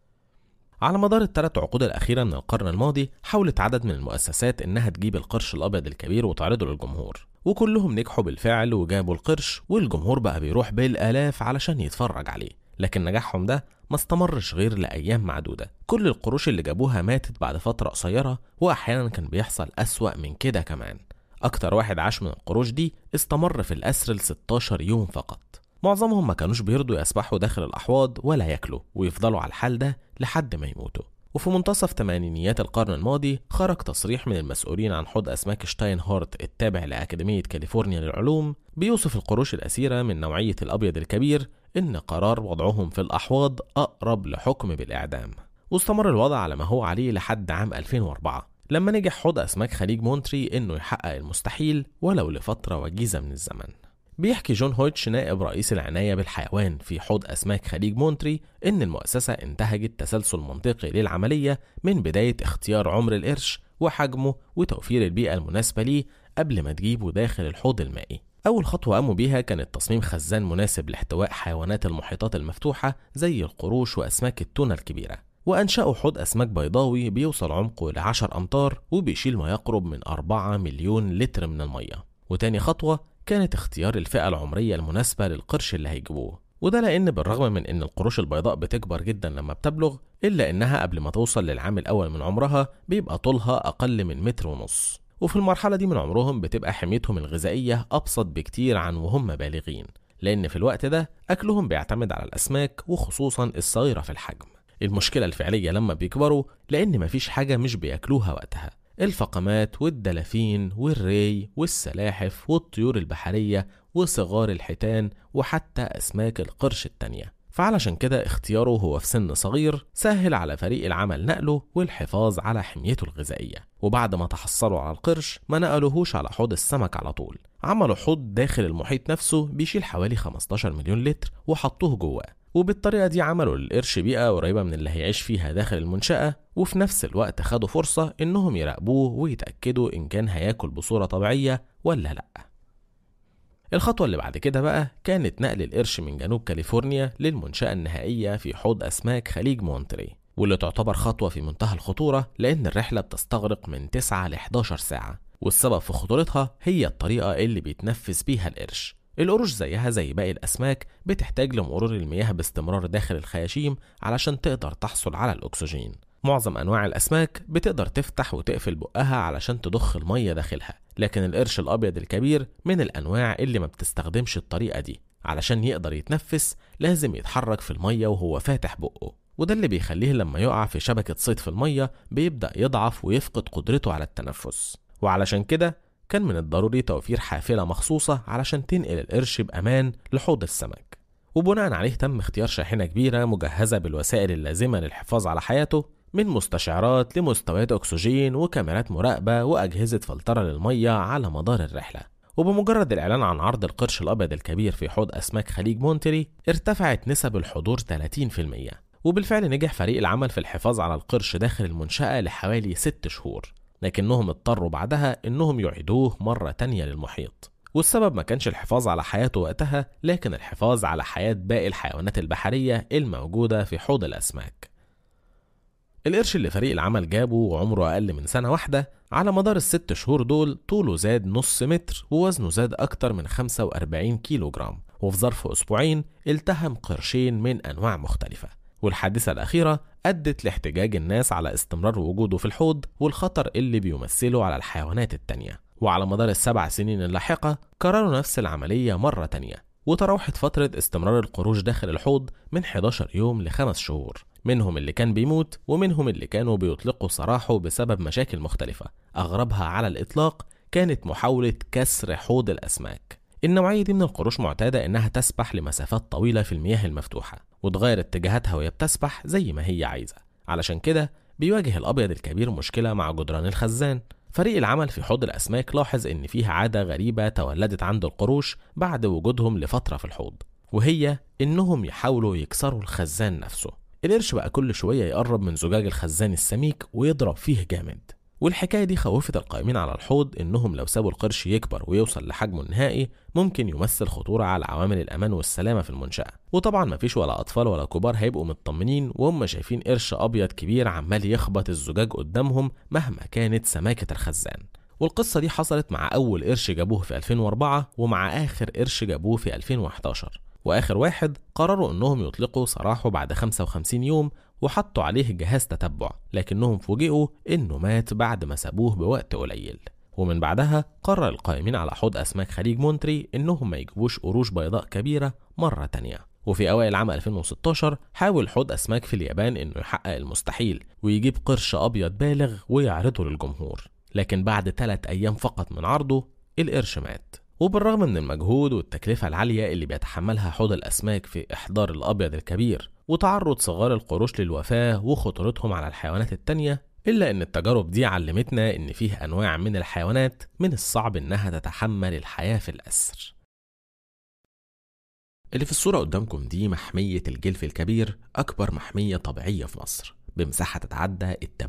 على مدار الثلاث عقود الأخيرة من القرن الماضي حاولت عدد من المؤسسات إنها تجيب القرش الأبيض الكبير وتعرضه للجمهور وكلهم نجحوا بالفعل وجابوا القرش والجمهور بقى بيروح بالآلاف علشان يتفرج عليه لكن نجاحهم ده ما استمرش غير لأيام معدودة كل القروش اللي جابوها ماتت بعد فترة قصيرة وأحيانا كان بيحصل أسوأ من كده كمان أكتر واحد عاش من القروش دي استمر في الأسر ل 16 يوم فقط معظمهم ما كانوش بيرضوا يسبحوا داخل الأحواض ولا ياكلوا ويفضلوا على الحال ده لحد ما يموتوا وفي منتصف تمانينيات القرن الماضي خرج تصريح من المسؤولين عن حوض أسماك شتاين هارت التابع لأكاديمية كاليفورنيا للعلوم بيوصف القروش الأسيرة من نوعية الأبيض الكبير إن قرار وضعهم في الأحواض أقرب لحكم بالإعدام واستمر الوضع على ما هو عليه لحد عام 2004 لما نجح حوض أسماك خليج مونتري إنه يحقق المستحيل ولو لفترة وجيزة من الزمن بيحكي جون هويتش نائب رئيس العناية بالحيوان في حوض أسماك خليج مونتري إن المؤسسة انتهجت تسلسل منطقي للعملية من بداية اختيار عمر القرش وحجمه وتوفير البيئة المناسبة ليه قبل ما تجيبه داخل الحوض المائي أول خطوة قاموا بيها كانت تصميم خزان مناسب لاحتواء حيوانات المحيطات المفتوحة زي القروش وأسماك التونة الكبيرة وأنشأوا حوض أسماك بيضاوي بيوصل عمقه لعشر أمتار وبيشيل ما يقرب من أربعة مليون لتر من المية وتاني خطوة كانت اختيار الفئة العمرية المناسبة للقرش اللي هيجيبوه وده لأن بالرغم من إن القروش البيضاء بتكبر جدا لما بتبلغ إلا إنها قبل ما توصل للعام الأول من عمرها بيبقى طولها أقل من متر ونص وفي المرحلة دي من عمرهم بتبقى حميتهم الغذائية أبسط بكتير عن وهم بالغين لأن في الوقت ده أكلهم بيعتمد على الأسماك وخصوصا الصغيرة في الحجم المشكلة الفعلية لما بيكبروا لأن مفيش حاجة مش بياكلوها وقتها الفقمات والدلافين والري والسلاحف والطيور البحرية وصغار الحيتان وحتى أسماك القرش التانية فعلشان كده اختياره هو في سن صغير سهل على فريق العمل نقله والحفاظ على حميته الغذائية وبعد ما تحصلوا على القرش ما نقلوهوش على حوض السمك على طول عملوا حوض داخل المحيط نفسه بيشيل حوالي 15 مليون لتر وحطوه جواه وبالطريقة دي عملوا للقرش بيئة قريبة من اللي هيعيش فيها داخل المنشأة وفي نفس الوقت خدوا فرصة إنهم يراقبوه ويتأكدوا إن كان هياكل بصورة طبيعية ولا لأ الخطوة اللي بعد كده بقى كانت نقل القرش من جنوب كاليفورنيا للمنشأة النهائية في حوض أسماك خليج مونتري واللي تعتبر خطوة في منتهى الخطورة لأن الرحلة بتستغرق من 9 ل 11 ساعة والسبب في خطورتها هي الطريقة اللي بيتنفس بيها القرش القروش زيها زي باقي الأسماك بتحتاج لمرور المياه باستمرار داخل الخياشيم علشان تقدر تحصل على الأكسجين معظم أنواع الأسماك بتقدر تفتح وتقفل بقها علشان تضخ المية داخلها لكن القرش الأبيض الكبير من الأنواع اللي ما بتستخدمش الطريقة دي علشان يقدر يتنفس لازم يتحرك في المية وهو فاتح بقه وده اللي بيخليه لما يقع في شبكة صيد في المية بيبدأ يضعف ويفقد قدرته على التنفس وعلشان كده كان من الضروري توفير حافلة مخصوصة علشان تنقل القرش بأمان لحوض السمك وبناء عليه تم اختيار شاحنة كبيرة مجهزة بالوسائل اللازمة للحفاظ على حياته من مستشعرات لمستويات أكسجين وكاميرات مراقبة وأجهزة فلترة للمية على مدار الرحلة وبمجرد الإعلان عن عرض القرش الأبيض الكبير في حوض أسماك خليج مونتري ارتفعت نسب الحضور 30% وبالفعل نجح فريق العمل في الحفاظ على القرش داخل المنشأة لحوالي 6 شهور لكنهم اضطروا بعدها إنهم يعيدوه مرة تانية للمحيط والسبب ما كانش الحفاظ على حياته وقتها لكن الحفاظ على حياة باقي الحيوانات البحرية الموجودة في حوض الأسماك القرش اللي فريق العمل جابه وعمره أقل من سنة واحدة على مدار الست شهور دول طوله زاد نص متر ووزنه زاد أكتر من 45 كيلو جرام وفي ظرف أسبوعين التهم قرشين من أنواع مختلفة والحادثة الأخيرة أدت لاحتجاج الناس على استمرار وجوده في الحوض والخطر اللي بيمثله على الحيوانات التانية وعلى مدار السبع سنين اللاحقة كرروا نفس العملية مرة تانية وتراوحت فترة استمرار القروش داخل الحوض من 11 يوم لخمس شهور منهم اللي كان بيموت ومنهم اللي كانوا بيطلقوا سراحه بسبب مشاكل مختلفة أغربها على الإطلاق كانت محاولة كسر حوض الأسماك النوعية دي من القروش معتادة إنها تسبح لمسافات طويلة في المياه المفتوحة وتغير اتجاهاتها وهي بتسبح زي ما هي عايزة علشان كده بيواجه الأبيض الكبير مشكلة مع جدران الخزان فريق العمل في حوض الأسماك لاحظ إن فيها عادة غريبة تولدت عند القروش بعد وجودهم لفترة في الحوض وهي إنهم يحاولوا يكسروا الخزان نفسه القرش بقى كل شوية يقرب من زجاج الخزان السميك ويضرب فيه جامد والحكاية دي خوفت القائمين على الحوض إنهم لو سابوا القرش يكبر ويوصل لحجمه النهائي ممكن يمثل خطورة على عوامل الأمان والسلامة في المنشأة وطبعا مفيش ولا أطفال ولا كبار هيبقوا مطمنين وهم شايفين قرش أبيض كبير عمال يخبط الزجاج قدامهم مهما كانت سماكة الخزان والقصة دي حصلت مع أول قرش جابوه في 2004 ومع آخر قرش جابوه في 2011 وآخر واحد قرروا إنهم يطلقوا سراحه بعد 55 يوم وحطوا عليه جهاز تتبع لكنهم فوجئوا إنه مات بعد ما سابوه بوقت قليل ومن بعدها قرر القائمين على حوض أسماك خليج مونتري إنهم ما يجيبوش قروش بيضاء كبيرة مرة تانية وفي أوائل عام 2016 حاول حوض أسماك في اليابان إنه يحقق المستحيل ويجيب قرش أبيض بالغ ويعرضه للجمهور لكن بعد ثلاث أيام فقط من عرضه القرش مات وبالرغم من المجهود والتكلفة العالية اللي بيتحملها حوض الأسماك في إحضار الأبيض الكبير وتعرض صغار القروش للوفاة وخطورتهم على الحيوانات التانية إلا إن التجارب دي علمتنا إن فيه أنواع من الحيوانات من الصعب إنها تتحمل الحياة في الأسر اللي في الصورة قدامكم دي محمية الجلف الكبير أكبر محمية طبيعية في مصر بمساحة تتعدى ال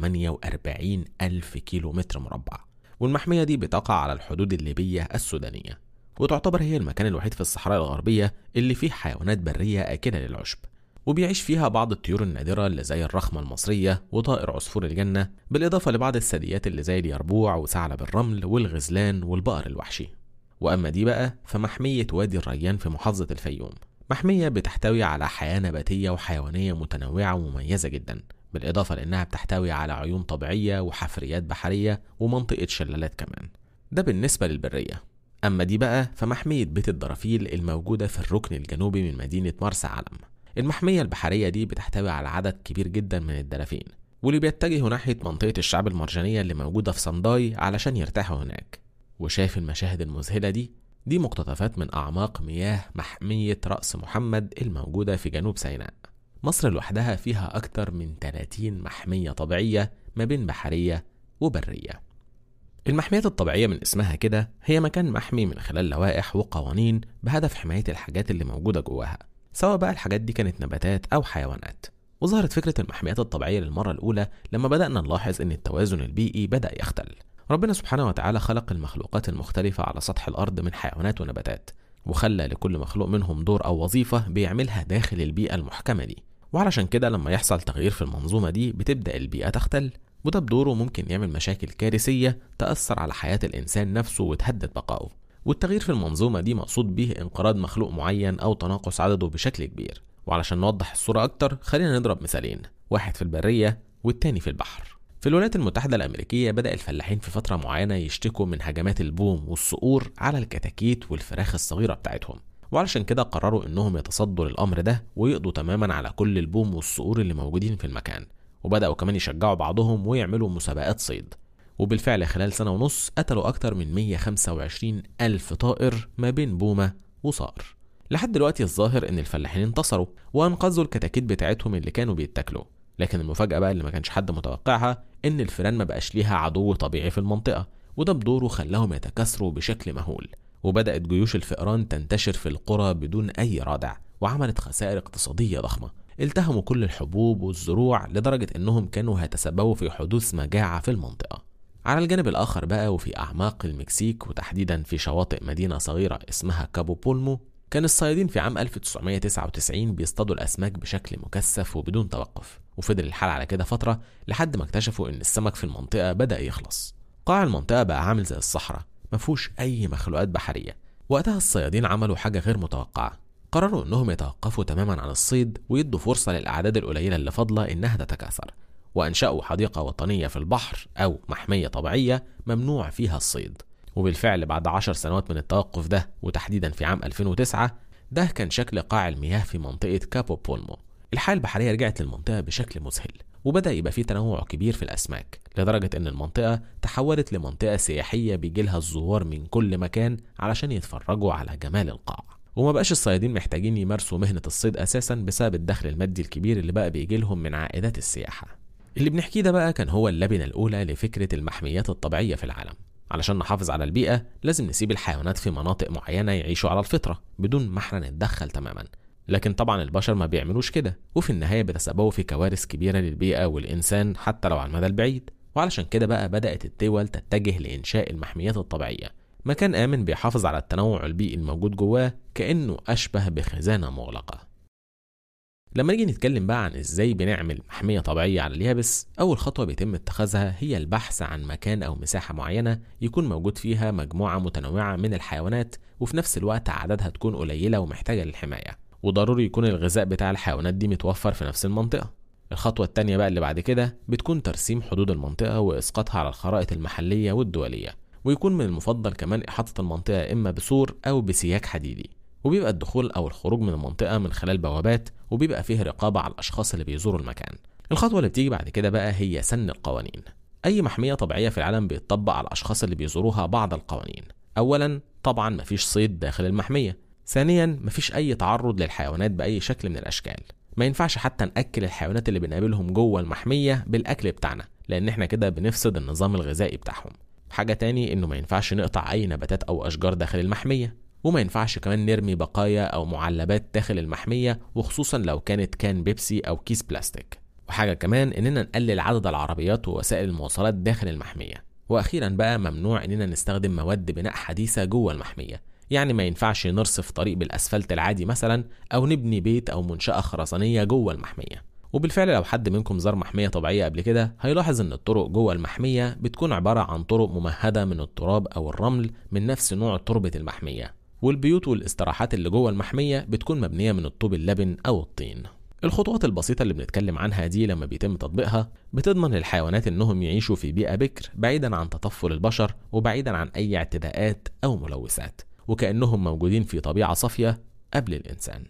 48 ألف كيلو متر مربع والمحمية دي بتقع على الحدود الليبية السودانية وتعتبر هي المكان الوحيد في الصحراء الغربية اللي فيه حيوانات برية آكلة للعشب وبيعيش فيها بعض الطيور النادرة اللي زي الرخمة المصرية وطائر عصفور الجنة بالإضافة لبعض الثدييات اللي زي اليربوع وثعلب الرمل والغزلان والبقر الوحشي وأما دي بقى فمحمية وادي الريان في محافظة الفيوم محمية بتحتوي على حياة نباتية وحيوانية متنوعة ومميزة جدا بالإضافة لأنها بتحتوي على عيون طبيعية وحفريات بحرية ومنطقة شلالات كمان ده بالنسبة للبرية أما دي بقى فمحمية بيت الدرافيل الموجودة في الركن الجنوبي من مدينة مرسى علم المحمية البحرية دي بتحتوي على عدد كبير جدا من الدلافين واللي بيتجهوا ناحية منطقة الشعب المرجانية اللي موجودة في صنداي علشان يرتاحوا هناك وشاف المشاهد المذهلة دي دي مقتطفات من أعماق مياه محمية رأس محمد الموجودة في جنوب سيناء مصر لوحدها فيها أكتر من 30 محمية طبيعية ما بين بحرية وبرية المحميات الطبيعية من اسمها كده هي مكان محمي من خلال لوائح وقوانين بهدف حماية الحاجات اللي موجودة جواها سواء بقى الحاجات دي كانت نباتات أو حيوانات وظهرت فكرة المحميات الطبيعية للمرة الأولى لما بدأنا نلاحظ إن التوازن البيئي بدأ يختل ربنا سبحانه وتعالى خلق المخلوقات المختلفة على سطح الأرض من حيوانات ونباتات وخلى لكل مخلوق منهم دور أو وظيفة بيعملها داخل البيئة المحكمة دي وعلشان كده لما يحصل تغيير في المنظومة دي بتبدأ البيئة تختل وده بدوره ممكن يعمل مشاكل كارثية تأثر على حياة الإنسان نفسه وتهدد بقائه والتغيير في المنظومة دي مقصود به انقراض مخلوق معين أو تناقص عدده بشكل كبير وعلشان نوضح الصورة أكتر خلينا نضرب مثالين واحد في البرية والتاني في البحر في الولايات المتحدة الأمريكية بدأ الفلاحين في فترة معينة يشتكوا من هجمات البوم والصقور على الكتاكيت والفراخ الصغيرة بتاعتهم وعلشان كده قرروا انهم يتصدوا للامر ده ويقضوا تماما على كل البوم والصقور اللي موجودين في المكان وبدأوا كمان يشجعوا بعضهم ويعملوا مسابقات صيد وبالفعل خلال سنة ونص قتلوا أكتر من 125 ألف طائر ما بين بومة وصقر لحد دلوقتي الظاهر إن الفلاحين انتصروا وأنقذوا الكتاكيت بتاعتهم اللي كانوا بيتاكلوا لكن المفاجأة بقى اللي ما كانش حد متوقعها إن الفئران ما بقاش ليها عدو طبيعي في المنطقة وده بدوره خلاهم يتكاثروا بشكل مهول وبدأت جيوش الفئران تنتشر في القرى بدون أي رادع وعملت خسائر اقتصادية ضخمة التهموا كل الحبوب والزروع لدرجة إنهم كانوا هيتسببوا في حدوث مجاعة في المنطقة على الجانب الآخر بقى وفي أعماق المكسيك وتحديدا في شواطئ مدينة صغيرة اسمها كابو بولمو كان الصيادين في عام 1999 بيصطادوا الأسماك بشكل مكثف وبدون توقف وفضل الحال على كده فترة لحد ما اكتشفوا إن السمك في المنطقة بدأ يخلص قاع المنطقة بقى عامل زي الصحراء مفهوش أي مخلوقات بحرية وقتها الصيادين عملوا حاجة غير متوقعة قرروا انهم يتوقفوا تماما عن الصيد ويدوا فرصة للأعداد القليلة اللي فاضلة إنها تتكاثر وأنشأوا حديقة وطنية في البحر أو محمية طبيعية ممنوع فيها الصيد وبالفعل بعد عشر سنوات من التوقف ده وتحديدا في عام 2009 ده كان شكل قاع المياه في منطقة كابو بولمو الحياة البحرية رجعت للمنطقة بشكل مذهل وبدأ يبقى فيه تنوع كبير في الأسماك لدرجة إن المنطقة تحولت لمنطقة سياحية بيجيلها الزوار من كل مكان علشان يتفرجوا على جمال القاع وما بقاش الصيادين محتاجين يمارسوا مهنة الصيد أساسا بسبب الدخل المادي الكبير اللي بقى بيجي لهم من عائدات السياحة اللي بنحكيه ده بقى كان هو اللبنة الأولى لفكرة المحميات الطبيعية في العالم علشان نحافظ على البيئة لازم نسيب الحيوانات في مناطق معينة يعيشوا على الفطرة بدون ما احنا نتدخل تماما لكن طبعا البشر ما بيعملوش كده وفي النهاية بيتسببوا في كوارث كبيرة للبيئة والإنسان حتى لو على المدى البعيد وعلشان كده بقى بدأت الدول تتجه لإنشاء المحميات الطبيعية مكان آمن بيحافظ على التنوع البيئي الموجود جواه كأنه أشبه بخزانة مغلقة لما نيجي نتكلم بقى عن ازاي بنعمل محمية طبيعية على اليابس أول خطوة بيتم اتخاذها هي البحث عن مكان أو مساحة معينة يكون موجود فيها مجموعة متنوعة من الحيوانات وفي نفس الوقت عددها تكون قليلة ومحتاجة للحماية وضروري يكون الغذاء بتاع الحيوانات دي متوفر في نفس المنطقة الخطوة التانية بقى اللي بعد كده بتكون ترسيم حدود المنطقة وإسقاطها على الخرائط المحلية والدولية ويكون من المفضل كمان إحاطة المنطقة إما بسور أو بسياج حديدي وبيبقى الدخول أو الخروج من المنطقة من خلال بوابات وبيبقى فيه رقابة على الأشخاص اللي بيزوروا المكان الخطوة اللي بتيجي بعد كده بقى هي سن القوانين أي محمية طبيعية في العالم بيطبق على الأشخاص اللي بيزوروها بعض القوانين أولا طبعا مفيش صيد داخل المحمية ثانيا مفيش أي تعرض للحيوانات بأي شكل من الأشكال ما ينفعش حتى نأكل الحيوانات اللي بنقابلهم جوه المحمية بالأكل بتاعنا لأن احنا كده بنفسد النظام الغذائي بتاعهم حاجة تاني إنه ما ينفعش نقطع أي نباتات أو أشجار داخل المحمية وما ينفعش كمان نرمي بقايا أو معلبات داخل المحمية وخصوصا لو كانت كان بيبسي أو كيس بلاستيك وحاجة كمان إننا نقلل عدد العربيات ووسائل المواصلات داخل المحمية وأخيرا بقى ممنوع إننا نستخدم مواد بناء حديثة جوه المحمية يعني ما ينفعش نرصف طريق بالأسفلت العادي مثلا أو نبني بيت أو منشأة خرسانية جوه المحمية وبالفعل لو حد منكم زار محمية طبيعية قبل كده هيلاحظ إن الطرق جوه المحمية بتكون عبارة عن طرق ممهدة من التراب أو الرمل من نفس نوع تربة المحمية والبيوت والاستراحات اللي جوه المحمية بتكون مبنية من الطوب اللبن أو الطين الخطوات البسيطة اللي بنتكلم عنها دي لما بيتم تطبيقها بتضمن للحيوانات إنهم يعيشوا في بيئة بكر بعيدا عن تطفل البشر وبعيدا عن أي اعتداءات أو ملوثات وكأنهم موجودين في طبيعة صافية قبل الإنسان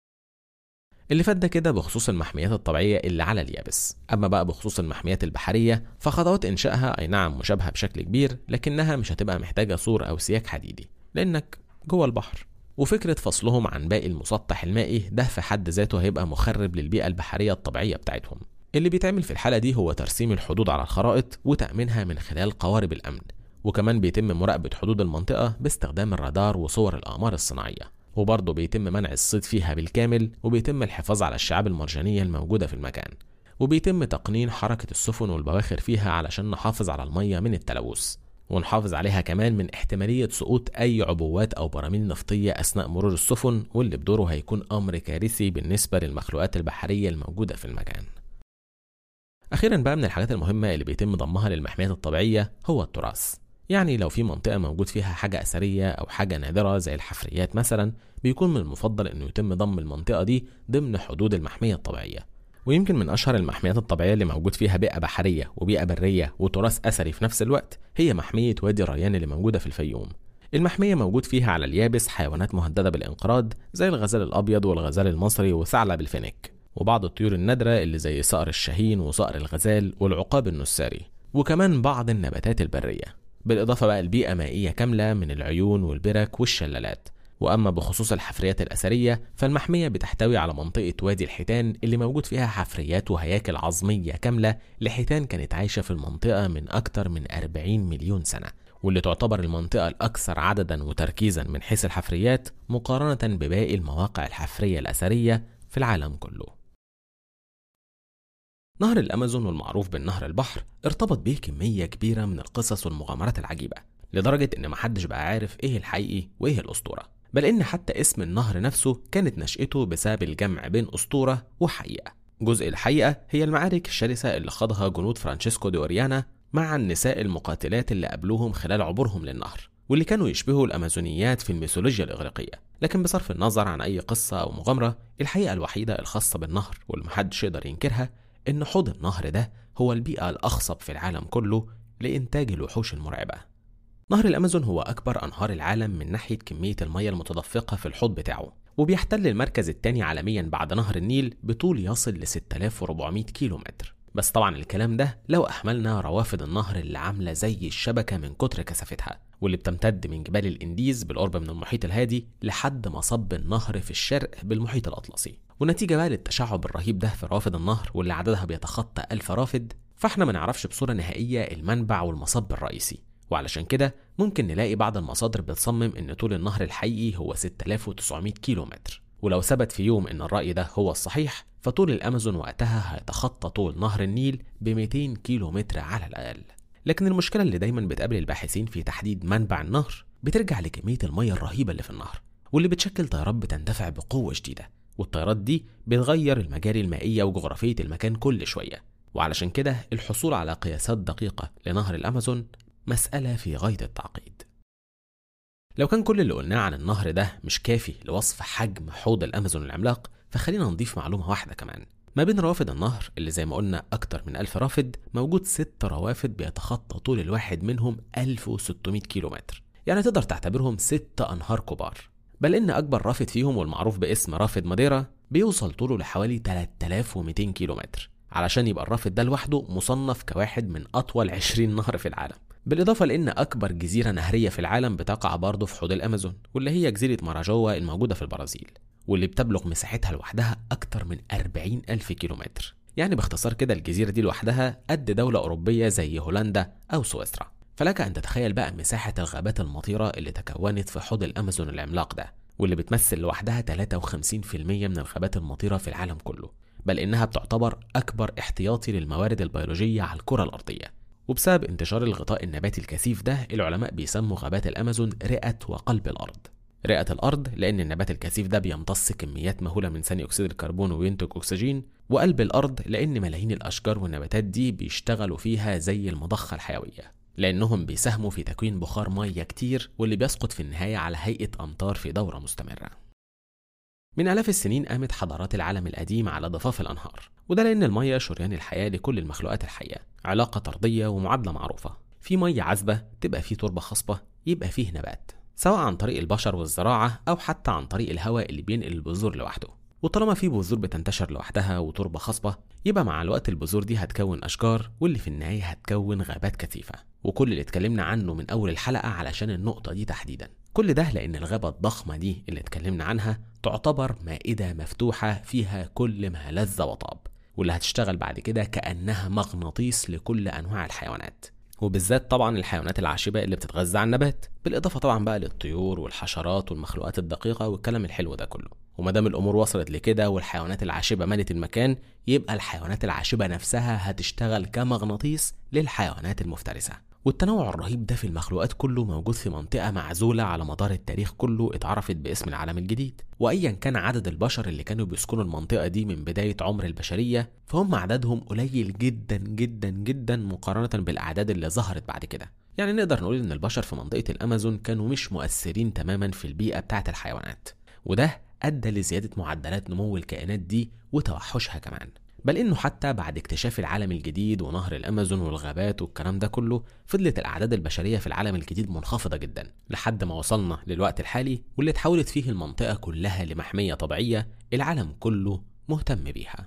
اللي فات ده كده بخصوص المحميات الطبيعية اللي على اليابس أما بقى بخصوص المحميات البحرية فخطوات إنشائها أي نعم مشابهة بشكل كبير لكنها مش هتبقى محتاجة سور أو سياج حديدي لأنك جوه البحر وفكرة فصلهم عن باقي المسطح المائي ده في حد ذاته هيبقى مخرب للبيئة البحرية الطبيعية بتاعتهم اللي بيتعمل في الحالة دي هو ترسيم الحدود على الخرائط وتأمينها من خلال قوارب الأمن وكمان بيتم مراقبة حدود المنطقة باستخدام الرادار وصور الأقمار الصناعية وبرضه بيتم منع الصيد فيها بالكامل وبيتم الحفاظ على الشعاب المرجانية الموجودة في المكان وبيتم تقنين حركة السفن والبواخر فيها علشان نحافظ على المية من التلوث ونحافظ عليها كمان من احتمالية سقوط أي عبوات أو براميل نفطية أثناء مرور السفن واللي بدوره هيكون أمر كارثي بالنسبة للمخلوقات البحرية الموجودة في المكان أخيرا بقى من الحاجات المهمة اللي بيتم ضمها للمحميات الطبيعية هو التراث يعني لو في منطقة موجود فيها حاجة أثرية أو حاجة نادرة زي الحفريات مثلا بيكون من المفضل إنه يتم ضم المنطقة دي ضمن حدود المحمية الطبيعية ويمكن من أشهر المحميات الطبيعية اللي موجود فيها بيئة بحرية وبيئة برية وتراث أثري في نفس الوقت هي محمية وادي الريان اللي موجودة في الفيوم المحمية موجود فيها على اليابس حيوانات مهددة بالانقراض زي الغزال الأبيض والغزال المصري وثعلب الفينيك وبعض الطيور النادرة اللي زي صقر الشاهين وصقر الغزال والعقاب النساري وكمان بعض النباتات البرية بالإضافة بقى لبيئة مائية كاملة من العيون والبرك والشلالات وأما بخصوص الحفريات الأثرية فالمحمية بتحتوي على منطقة وادي الحيتان اللي موجود فيها حفريات وهياكل عظمية كاملة لحيتان كانت عايشة في المنطقة من أكتر من 40 مليون سنة واللي تعتبر المنطقة الأكثر عددا وتركيزا من حيث الحفريات مقارنة بباقي المواقع الحفرية الأثرية في العالم كله نهر الأمازون والمعروف بالنهر البحر ارتبط به كمية كبيرة من القصص والمغامرات العجيبة لدرجة إن محدش بقى عارف إيه الحقيقي وإيه الأسطورة بل إن حتى اسم النهر نفسه كانت نشأته بسبب الجمع بين أسطورة وحقيقة جزء الحقيقة هي المعارك الشرسة اللي خاضها جنود فرانشيسكو دي أوريانا مع النساء المقاتلات اللي قابلوهم خلال عبورهم للنهر واللي كانوا يشبهوا الأمازونيات في الميثولوجيا الإغريقية لكن بصرف النظر عن أي قصة أو مغامرة الحقيقة الوحيدة الخاصة بالنهر واللي محدش يقدر ينكرها إن حوض النهر ده هو البيئة الأخصب في العالم كله لإنتاج الوحوش المرعبة نهر الأمازون هو أكبر أنهار العالم من ناحية كمية المياه المتدفقة في الحوض بتاعه وبيحتل المركز الثاني عالميا بعد نهر النيل بطول يصل ل 6400 كيلو متر بس طبعا الكلام ده لو أحملنا روافد النهر اللي عاملة زي الشبكة من كتر كثافتها واللي بتمتد من جبال الإنديز بالقرب من المحيط الهادي لحد مصب النهر في الشرق بالمحيط الأطلسي ونتيجة بقى للتشعب الرهيب ده في روافد النهر واللي عددها بيتخطى ألف رافد فاحنا ما نعرفش بصورة نهائية المنبع والمصب الرئيسي وعلشان كده ممكن نلاقي بعض المصادر بتصمم ان طول النهر الحقيقي هو 6900 كيلو متر ولو ثبت في يوم ان الرأي ده هو الصحيح فطول الامازون وقتها هيتخطى طول نهر النيل ب 200 كيلو متر على الاقل لكن المشكلة اللي دايما بتقابل الباحثين في تحديد منبع النهر بترجع لكمية المية الرهيبة اللي في النهر واللي بتشكل تيارات بتندفع بقوة شديدة والتيارات دي بتغير المجاري المائية وجغرافية المكان كل شوية وعلشان كده الحصول على قياسات دقيقة لنهر الأمازون مسألة في غاية التعقيد لو كان كل اللي قلناه عن النهر ده مش كافي لوصف حجم حوض الأمازون العملاق فخلينا نضيف معلومة واحدة كمان ما بين روافد النهر اللي زي ما قلنا أكتر من ألف رافد موجود ست روافد بيتخطى طول الواحد منهم 1600 كيلو متر يعني تقدر تعتبرهم ست أنهار كبار بل إن أكبر رافد فيهم والمعروف باسم رافد ماديرا بيوصل طوله لحوالي 3200 كيلو متر علشان يبقى الرافد ده لوحده مصنف كواحد من أطول 20 نهر في العالم بالإضافة لأن أكبر جزيرة نهرية في العالم بتقع برضه في حوض الأمازون واللي هي جزيرة ماراجوا الموجودة في البرازيل واللي بتبلغ مساحتها لوحدها أكتر من 40 ألف كيلومتر يعني باختصار كده الجزيرة دي لوحدها قد دولة أوروبية زي هولندا أو سويسرا فلك أن تتخيل بقى مساحة الغابات المطيرة اللي تكونت في حوض الأمازون العملاق ده واللي بتمثل لوحدها 53% من الغابات المطيرة في العالم كله بل إنها بتعتبر أكبر احتياطي للموارد البيولوجية على الكرة الأرضية وبسبب انتشار الغطاء النباتي الكثيف ده العلماء بيسموا غابات الأمازون رئة وقلب الأرض رئة الأرض لأن النبات الكثيف ده بيمتص كميات مهولة من ثاني أكسيد الكربون وينتج أكسجين وقلب الأرض لأن ملايين الأشجار والنباتات دي بيشتغلوا فيها زي المضخة الحيوية لأنهم بيساهموا في تكوين بخار مية كتير واللي بيسقط في النهاية على هيئة أمطار في دورة مستمرة من آلاف السنين قامت حضارات العالم القديم على ضفاف الأنهار وده لأن المية شريان الحياة لكل المخلوقات الحية علاقة طردية ومعادلة معروفة في مية عذبة تبقى فيه تربة خصبة يبقى فيه نبات سواء عن طريق البشر والزراعة أو حتى عن طريق الهواء اللي بينقل البذور لوحده وطالما في بذور بتنتشر لوحدها وتربة خصبة يبقى مع الوقت البذور دي هتكون أشجار واللي في النهاية هتكون غابات كثيفة وكل اللي اتكلمنا عنه من أول الحلقة علشان النقطة دي تحديدا كل ده لأن الغابة الضخمة دي اللي اتكلمنا عنها تعتبر مائدة مفتوحة فيها كل ما لذ وطاب واللي هتشتغل بعد كده كأنها مغناطيس لكل أنواع الحيوانات وبالذات طبعا الحيوانات العاشبة اللي بتتغذى على النبات بالإضافة طبعا بقى للطيور والحشرات والمخلوقات الدقيقة والكلام الحلو ده كله وما دام الأمور وصلت لكده والحيوانات العاشبة ملت المكان يبقى الحيوانات العاشبة نفسها هتشتغل كمغناطيس للحيوانات المفترسة والتنوع الرهيب ده في المخلوقات كله موجود في منطقة معزولة على مدار التاريخ كله اتعرفت باسم العالم الجديد وأيا كان عدد البشر اللي كانوا بيسكنوا المنطقة دي من بداية عمر البشرية فهم عددهم قليل جدا جدا جدا مقارنة بالأعداد اللي ظهرت بعد كده يعني نقدر نقول إن البشر في منطقة الأمازون كانوا مش مؤثرين تماما في البيئة بتاعة الحيوانات وده أدى لزيادة معدلات نمو الكائنات دي وتوحشها كمان بل انه حتى بعد اكتشاف العالم الجديد ونهر الامازون والغابات والكلام ده كله فضلت الاعداد البشريه في العالم الجديد منخفضه جدا لحد ما وصلنا للوقت الحالي واللي اتحولت فيه المنطقه كلها لمحميه طبيعيه العالم كله مهتم بيها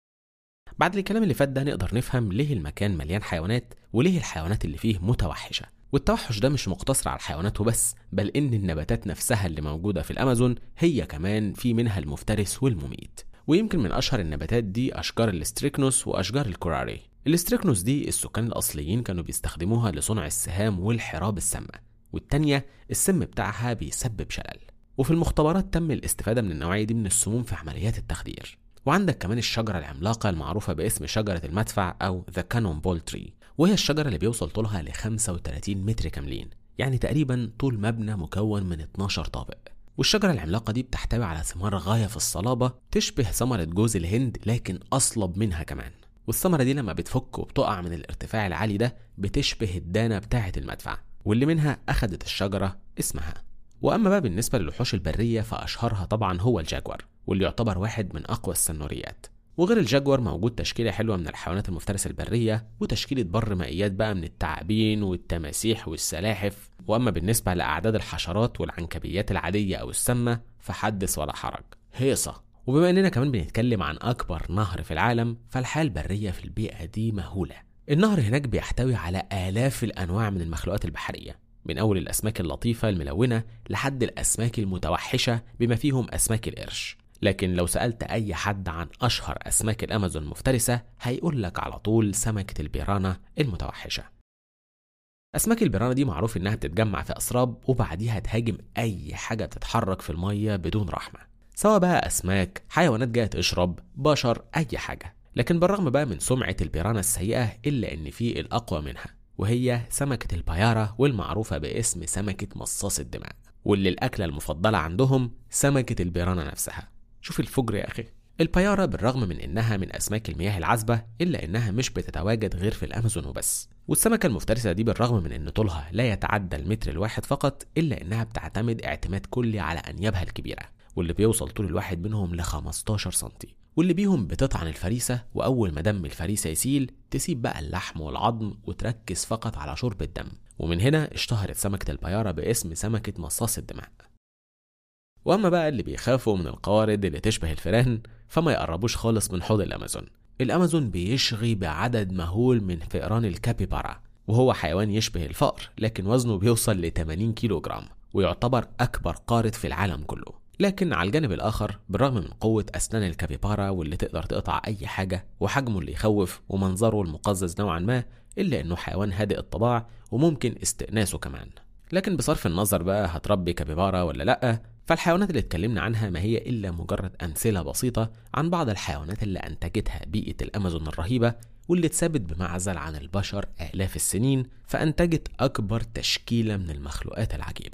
بعد الكلام اللي فات ده نقدر نفهم ليه المكان مليان حيوانات وليه الحيوانات اللي فيه متوحشه والتوحش ده مش مقتصر على الحيوانات وبس بل ان النباتات نفسها اللي موجوده في الامازون هي كمان في منها المفترس والمميت ويمكن من اشهر النباتات دي اشجار الاستريكنوس واشجار الكوراري الاستريكنوس دي السكان الاصليين كانوا بيستخدموها لصنع السهام والحراب السامه والتانية السم بتاعها بيسبب شلل وفي المختبرات تم الاستفادة من النوعية دي من السموم في عمليات التخدير وعندك كمان الشجرة العملاقة المعروفة باسم شجرة المدفع أو ذا كانون بول تري وهي الشجرة اللي بيوصل طولها ل 35 متر كاملين يعني تقريبا طول مبنى مكون من 12 طابق والشجرة العملاقة دي بتحتوي على ثمار غاية في الصلابة تشبه ثمرة جوز الهند لكن أصلب منها كمان والثمرة دي لما بتفك وبتقع من الارتفاع العالي ده بتشبه الدانة بتاعة المدفع واللي منها أخدت الشجرة اسمها وأما بقى بالنسبة للوحوش البرية فأشهرها طبعا هو الجاكور واللي يعتبر واحد من أقوى السنوريات وغير الجاكور موجود تشكيلة حلوة من الحيوانات المفترسة البرية وتشكيلة بر مائيات بقى من التعابين والتماسيح والسلاحف وأما بالنسبة لأعداد الحشرات والعنكبيات العادية أو السامة فحدث ولا حرج هيصة وبما إننا كمان بنتكلم عن أكبر نهر في العالم فالحياة البرية في البيئة دي مهولة النهر هناك بيحتوي على آلاف الأنواع من المخلوقات البحرية من أول الأسماك اللطيفة الملونة لحد الأسماك المتوحشة بما فيهم أسماك القرش لكن لو سألت أي حد عن أشهر أسماك الأمازون المفترسة هيقول لك على طول سمكة البيرانا المتوحشة أسماك البيرانا دي معروف إنها بتتجمع في أسراب وبعديها تهاجم أي حاجة تتحرك في المية بدون رحمة سواء بقى أسماك حيوانات جاية تشرب بشر أي حاجة لكن بالرغم بقى من سمعة البيرانا السيئة إلا إن في الأقوى منها وهي سمكة البيارة والمعروفة باسم سمكة مصاص الدماء واللي الأكلة المفضلة عندهم سمكة البيرانا نفسها شوف الفجر يا أخي البيارة بالرغم من إنها من أسماك المياه العذبة إلا إنها مش بتتواجد غير في الأمازون وبس والسمكة المفترسة دي بالرغم من إن طولها لا يتعدى المتر الواحد فقط إلا إنها بتعتمد اعتماد كلي على أنيابها الكبيرة واللي بيوصل طول الواحد منهم ل 15 سنتي واللي بيهم بتطعن الفريسة وأول ما دم الفريسة يسيل تسيب بقى اللحم والعظم وتركز فقط على شرب الدم ومن هنا اشتهرت سمكة البيارة باسم سمكة مصاص الدماء وأما بقى اللي بيخافوا من القوارض اللي تشبه الفئران فما يقربوش خالص من حوض الأمازون الأمازون بيشغي بعدد مهول من فئران الكابيبارا وهو حيوان يشبه الفأر لكن وزنه بيوصل ل 80 كيلو جرام ويعتبر أكبر قارد في العالم كله لكن على الجانب الآخر بالرغم من قوة أسنان الكابيبارا واللي تقدر تقطع أي حاجة وحجمه اللي يخوف ومنظره المقزز نوعا ما إلا إنه حيوان هادئ الطباع وممكن استئناسه كمان لكن بصرف النظر بقى هتربي كابيبارا ولا لأ فالحيوانات اللي اتكلمنا عنها ما هي إلا مجرد أمثلة بسيطة عن بعض الحيوانات اللي أنتجتها بيئة الأمازون الرهيبة واللي اتثبت بمعزل عن البشر آلاف السنين فأنتجت أكبر تشكيلة من المخلوقات العجيبة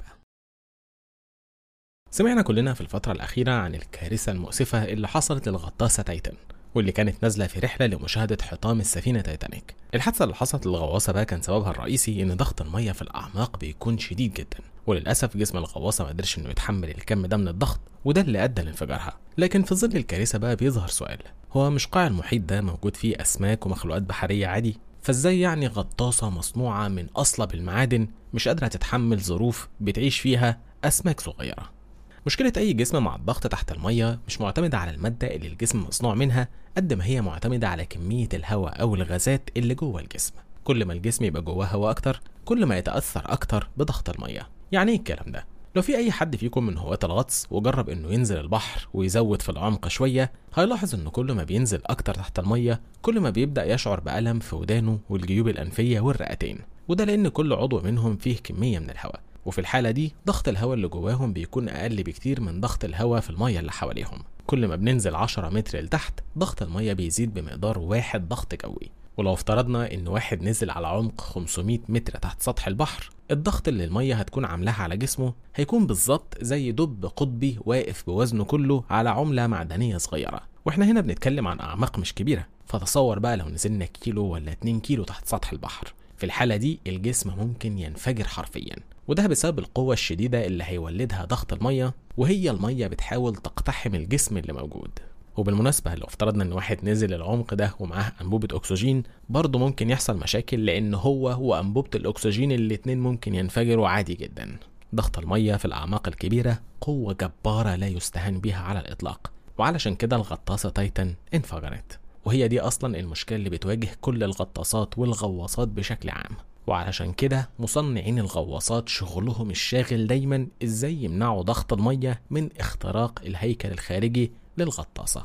سمعنا كلنا في الفترة الأخيرة عن الكارثة المؤسفة اللي حصلت للغطاسة تايتن واللي كانت نازلة في رحلة لمشاهدة حطام السفينة تايتانيك الحادثة اللي حصلت للغواصة بقى كان سببها الرئيسي إن ضغط المية في الأعماق بيكون شديد جدا وللأسف جسم الغواصة ما قدرش إنه يتحمل الكم ده من الضغط وده اللي أدى لانفجارها لكن في ظل الكارثة بقى بيظهر سؤال هو مش قاع المحيط ده موجود فيه أسماك ومخلوقات بحرية عادي فازاي يعني غطاسة مصنوعة من أصلب المعادن مش قادرة تتحمل ظروف بتعيش فيها أسماك صغيرة مشكلة أي جسم مع الضغط تحت المية مش معتمدة على المادة اللي الجسم مصنوع منها قد ما هي معتمدة على كمية الهواء أو الغازات اللي جوه الجسم كل ما الجسم يبقى جواه هواء أكتر كل ما يتأثر أكتر بضغط المية يعني إيه الكلام ده؟ لو في أي حد فيكم من هواة الغطس وجرب إنه ينزل البحر ويزود في العمق شوية هيلاحظ إنه كل ما بينزل أكتر تحت المية كل ما بيبدأ يشعر بألم في ودانه والجيوب الأنفية والرئتين وده لأن كل عضو منهم فيه كمية من الهواء وفي الحالة دي ضغط الهواء اللي جواهم بيكون أقل بكتير من ضغط الهواء في المية اللي حواليهم كل ما بننزل 10 متر لتحت ضغط المية بيزيد بمقدار واحد ضغط جوي ولو افترضنا ان واحد نزل على عمق 500 متر تحت سطح البحر الضغط اللي المية هتكون عاملاها على جسمه هيكون بالظبط زي دب قطبي واقف بوزنه كله على عملة معدنية صغيرة واحنا هنا بنتكلم عن أعماق مش كبيرة فتصور بقى لو نزلنا كيلو ولا 2 كيلو تحت سطح البحر في الحالة دي الجسم ممكن ينفجر حرفيا وده بسبب القوة الشديدة اللي هيولدها ضغط المية وهي المية بتحاول تقتحم الجسم اللي موجود وبالمناسبة لو افترضنا ان واحد نزل العمق ده ومعاه انبوبة اكسجين برضه ممكن يحصل مشاكل لان هو وانبوبة الاكسجين الاتنين ممكن ينفجروا عادي جدا ضغط المية في الاعماق الكبيرة قوة جبارة لا يستهان بها على الاطلاق وعلشان كده الغطاسة تايتن انفجرت وهي دي اصلا المشكلة اللي بتواجه كل الغطاسات والغواصات بشكل عام وعلشان كده مصنعين الغواصات شغلهم الشاغل دايما ازاي يمنعوا ضغط المية من اختراق الهيكل الخارجي للغطاسة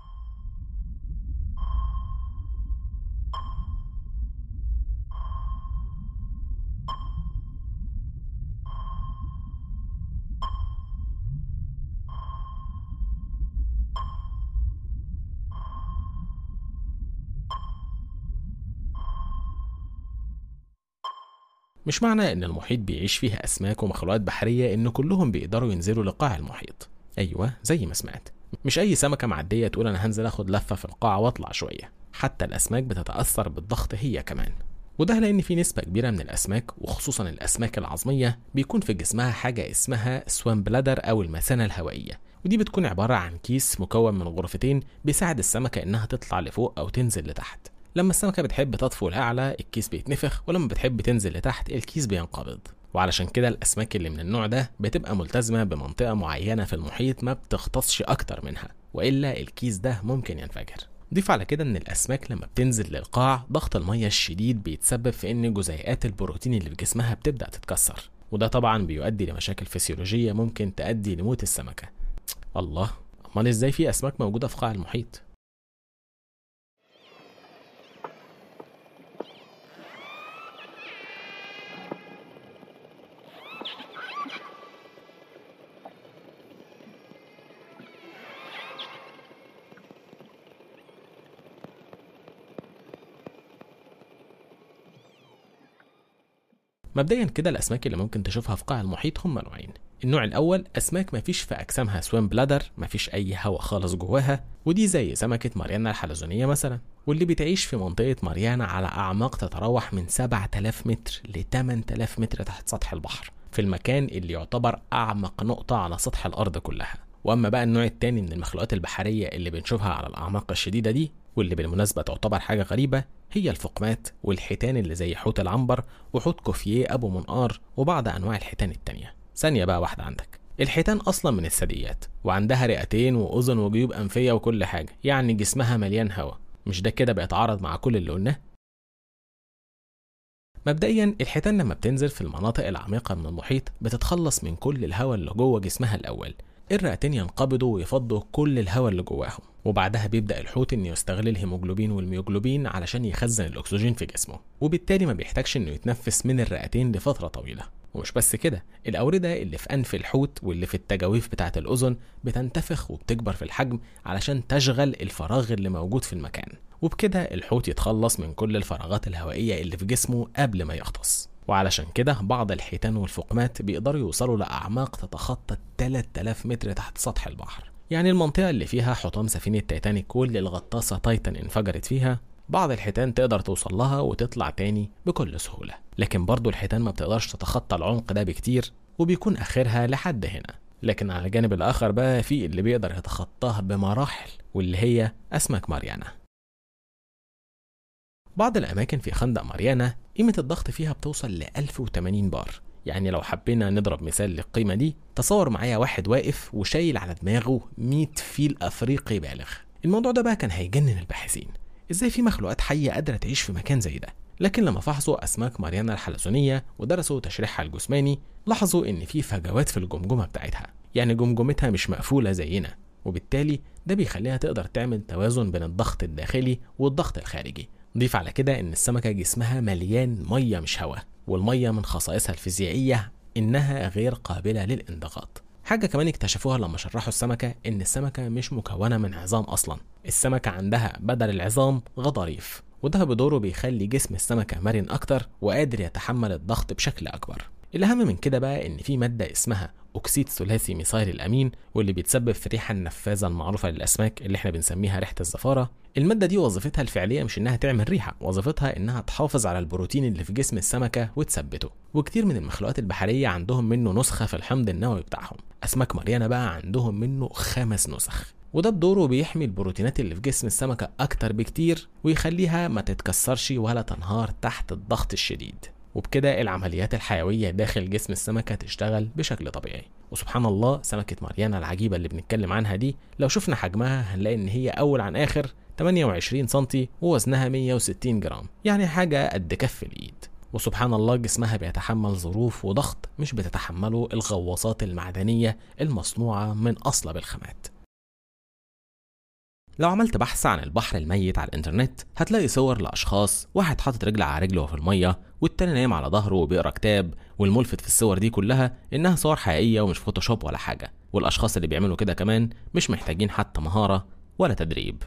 مش معنى ان المحيط بيعيش فيه اسماك ومخلوقات بحريه ان كلهم بيقدروا ينزلوا لقاع المحيط ايوه زي ما سمعت مش اي سمكه معديه تقول انا هنزل اخد لفه في القاع واطلع شويه حتى الاسماك بتتاثر بالضغط هي كمان وده لان في نسبه كبيره من الاسماك وخصوصا الاسماك العظميه بيكون في جسمها حاجه اسمها سوام بلادر او المثانه الهوائيه ودي بتكون عباره عن كيس مكون من غرفتين بيساعد السمكه انها تطلع لفوق او تنزل لتحت لما السمكة بتحب تطفو لأعلى الكيس بيتنفخ ولما بتحب تنزل لتحت الكيس بينقبض وعلشان كده الأسماك اللي من النوع ده بتبقى ملتزمة بمنطقة معينة في المحيط ما بتغطسش أكتر منها وإلا الكيس ده ممكن ينفجر ضيف على كده ان الاسماك لما بتنزل للقاع ضغط الميه الشديد بيتسبب في ان جزيئات البروتين اللي في جسمها بتبدا تتكسر وده طبعا بيؤدي لمشاكل فسيولوجيه ممكن تؤدي لموت السمكه الله امال ازاي في اسماك موجوده في قاع المحيط مبدئيا كده الاسماك اللي ممكن تشوفها في قاع المحيط هم نوعين النوع الاول اسماك مفيش في اجسامها سويم بلادر مفيش اي هواء خالص جواها ودي زي سمكه ماريانا الحلزونيه مثلا واللي بتعيش في منطقه ماريانا على اعماق تتراوح من 7000 متر ل 8000 متر تحت سطح البحر في المكان اللي يعتبر اعمق نقطه على سطح الارض كلها واما بقى النوع التاني من المخلوقات البحريه اللي بنشوفها على الاعماق الشديده دي واللي بالمناسبة تعتبر حاجة غريبة هي الفقمات والحيتان اللي زي حوت العنبر وحوت كوفيه أبو منقار وبعض أنواع الحيتان التانية ثانية بقى واحدة عندك الحيتان أصلا من الثدييات وعندها رئتين وأذن وجيوب أنفية وكل حاجة يعني جسمها مليان هواء مش ده كده بيتعارض مع كل اللي قلناه مبدئيا الحيتان لما بتنزل في المناطق العميقة من المحيط بتتخلص من كل الهواء اللي جوه جسمها الأول الرئتين ينقبضوا ويفضوا كل الهواء اللي جواهم وبعدها بيبدأ الحوت إنه يستغل الهيموجلوبين والميوجلوبين علشان يخزن الأكسجين في جسمه وبالتالي ما بيحتاجش إنه يتنفس من الرئتين لفترة طويلة ومش بس كده الأوردة اللي في أنف الحوت واللي في التجاويف بتاعة الأذن بتنتفخ وبتكبر في الحجم علشان تشغل الفراغ اللي موجود في المكان وبكده الحوت يتخلص من كل الفراغات الهوائية اللي في جسمه قبل ما يغطس وعلشان كده بعض الحيتان والفقمات بيقدروا يوصلوا لأعماق تتخطى 3000 متر تحت سطح البحر يعني المنطقة اللي فيها حطام سفينة تايتانيك واللي الغطاسة تايتان انفجرت فيها بعض الحيتان تقدر توصل لها وتطلع تاني بكل سهولة لكن برضو الحيتان ما بتقدرش تتخطى العمق ده بكتير وبيكون آخرها لحد هنا لكن على الجانب الآخر بقى في اللي بيقدر يتخطاها بمراحل واللي هي أسماك ماريانا بعض الأماكن في خندق ماريانا قيمة الضغط فيها بتوصل ل 1080 بار يعني لو حبينا نضرب مثال للقيمة دي تصور معايا واحد واقف وشايل على دماغه 100 فيل أفريقي بالغ الموضوع ده بقى كان هيجنن الباحثين ازاي في مخلوقات حية قادرة تعيش في مكان زي ده لكن لما فحصوا أسماك ماريانا الحلزونية ودرسوا تشريحها الجسماني لاحظوا إن في فجوات في الجمجمة بتاعتها يعني جمجمتها مش مقفولة زينا وبالتالي ده بيخليها تقدر تعمل توازن بين الضغط الداخلي والضغط الخارجي ضيف على كده ان السمكة جسمها مليان مية مش هواء والمية من خصائصها الفيزيائية انها غير قابلة للانضغاط حاجة كمان اكتشفوها لما شرحوا السمكة ان السمكة مش مكونة من عظام اصلا السمكة عندها بدل العظام غضاريف وده بدوره بيخلي جسم السمكة مرن اكتر وقادر يتحمل الضغط بشكل اكبر الأهم من كده بقى إن في مادة اسمها أكسيد ثلاثي ميثايل الأمين واللي بيتسبب في الريحة النفاذة المعروفة للأسماك اللي احنا بنسميها ريحة الزفارة المادة دي وظيفتها الفعلية مش إنها تعمل ريحة وظيفتها إنها تحافظ على البروتين اللي في جسم السمكة وتثبته وكتير من المخلوقات البحرية عندهم منه نسخة في الحمض النووي بتاعهم أسماك ماريانا بقى عندهم منه خمس نسخ وده بدوره بيحمي البروتينات اللي في جسم السمكة أكتر بكتير ويخليها ما تتكسرش ولا تنهار تحت الضغط الشديد وبكده العمليات الحيوية داخل جسم السمكة تشتغل بشكل طبيعي وسبحان الله سمكة ماريانا العجيبة اللي بنتكلم عنها دي لو شفنا حجمها هنلاقي إن هي أول عن آخر 28 سنتي ووزنها 160 جرام يعني حاجة قد كف الإيد وسبحان الله جسمها بيتحمل ظروف وضغط مش بتتحمله الغواصات المعدنية المصنوعة من أصلب الخامات لو عملت بحث عن البحر الميت على الانترنت هتلاقي صور لاشخاص واحد حاطط رجل على رجله في الميه والتاني نايم على ظهره وبيقرا كتاب والملفت في الصور دي كلها انها صور حقيقيه ومش فوتوشوب ولا حاجه والاشخاص اللي بيعملوا كده كمان مش محتاجين حتى مهاره ولا تدريب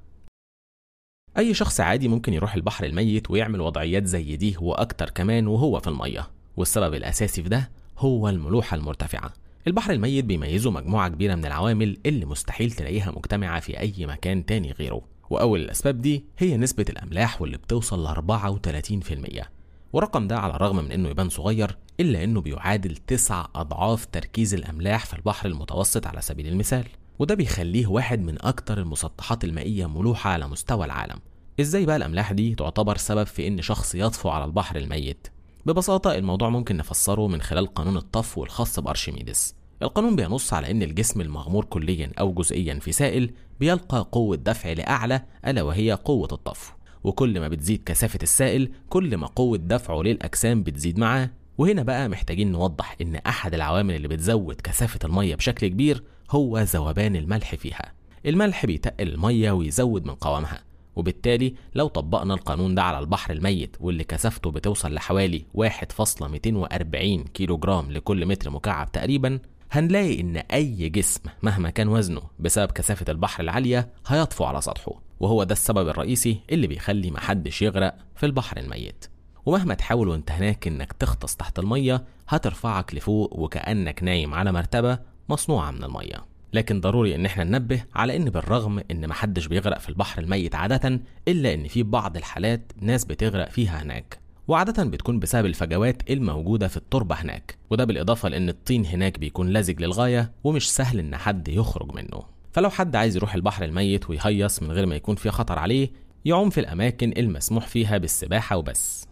اي شخص عادي ممكن يروح البحر الميت ويعمل وضعيات زي دي واكتر كمان وهو في الميه والسبب الاساسي في ده هو الملوحه المرتفعه البحر الميت بيميزه مجموعة كبيرة من العوامل اللي مستحيل تلاقيها مجتمعة في أي مكان تاني غيره وأول الأسباب دي هي نسبة الأملاح واللي بتوصل ل 34% والرقم ده على الرغم من إنه يبان صغير إلا إنه بيعادل تسع أضعاف تركيز الأملاح في البحر المتوسط على سبيل المثال وده بيخليه واحد من أكتر المسطحات المائية ملوحة على مستوى العالم إزاي بقى الأملاح دي تعتبر سبب في إن شخص يطفو على البحر الميت ببساطة الموضوع ممكن نفسره من خلال قانون الطفو الخاص بأرشميدس القانون بينص على أن الجسم المغمور كليا أو جزئيا في سائل بيلقى قوة دفع لأعلى ألا وهي قوة الطفو وكل ما بتزيد كثافة السائل كل ما قوة دفعه للأجسام بتزيد معاه وهنا بقى محتاجين نوضح إن أحد العوامل اللي بتزود كثافة المية بشكل كبير هو ذوبان الملح فيها الملح بيتقل المية ويزود من قوامها وبالتالي لو طبقنا القانون ده على البحر الميت واللي كثافته بتوصل لحوالي 1.240 كيلو جرام لكل متر مكعب تقريبا هنلاقي إن أي جسم مهما كان وزنه بسبب كثافة البحر العالية هيطفو على سطحه وهو ده السبب الرئيسي اللي بيخلي محدش يغرق في البحر الميت ومهما تحاول وانت هناك انك تغطس تحت المية هترفعك لفوق وكأنك نايم على مرتبة مصنوعة من المية لكن ضروري ان احنا ننبه على ان بالرغم ان محدش بيغرق في البحر الميت عادة الا ان في بعض الحالات ناس بتغرق فيها هناك وعادة بتكون بسبب الفجوات الموجودة في التربة هناك وده بالإضافة لأن الطين هناك بيكون لزج للغاية ومش سهل إن حد يخرج منه فلو حد عايز يروح البحر الميت ويهيص من غير ما يكون في خطر عليه يعوم في الأماكن المسموح فيها بالسباحة وبس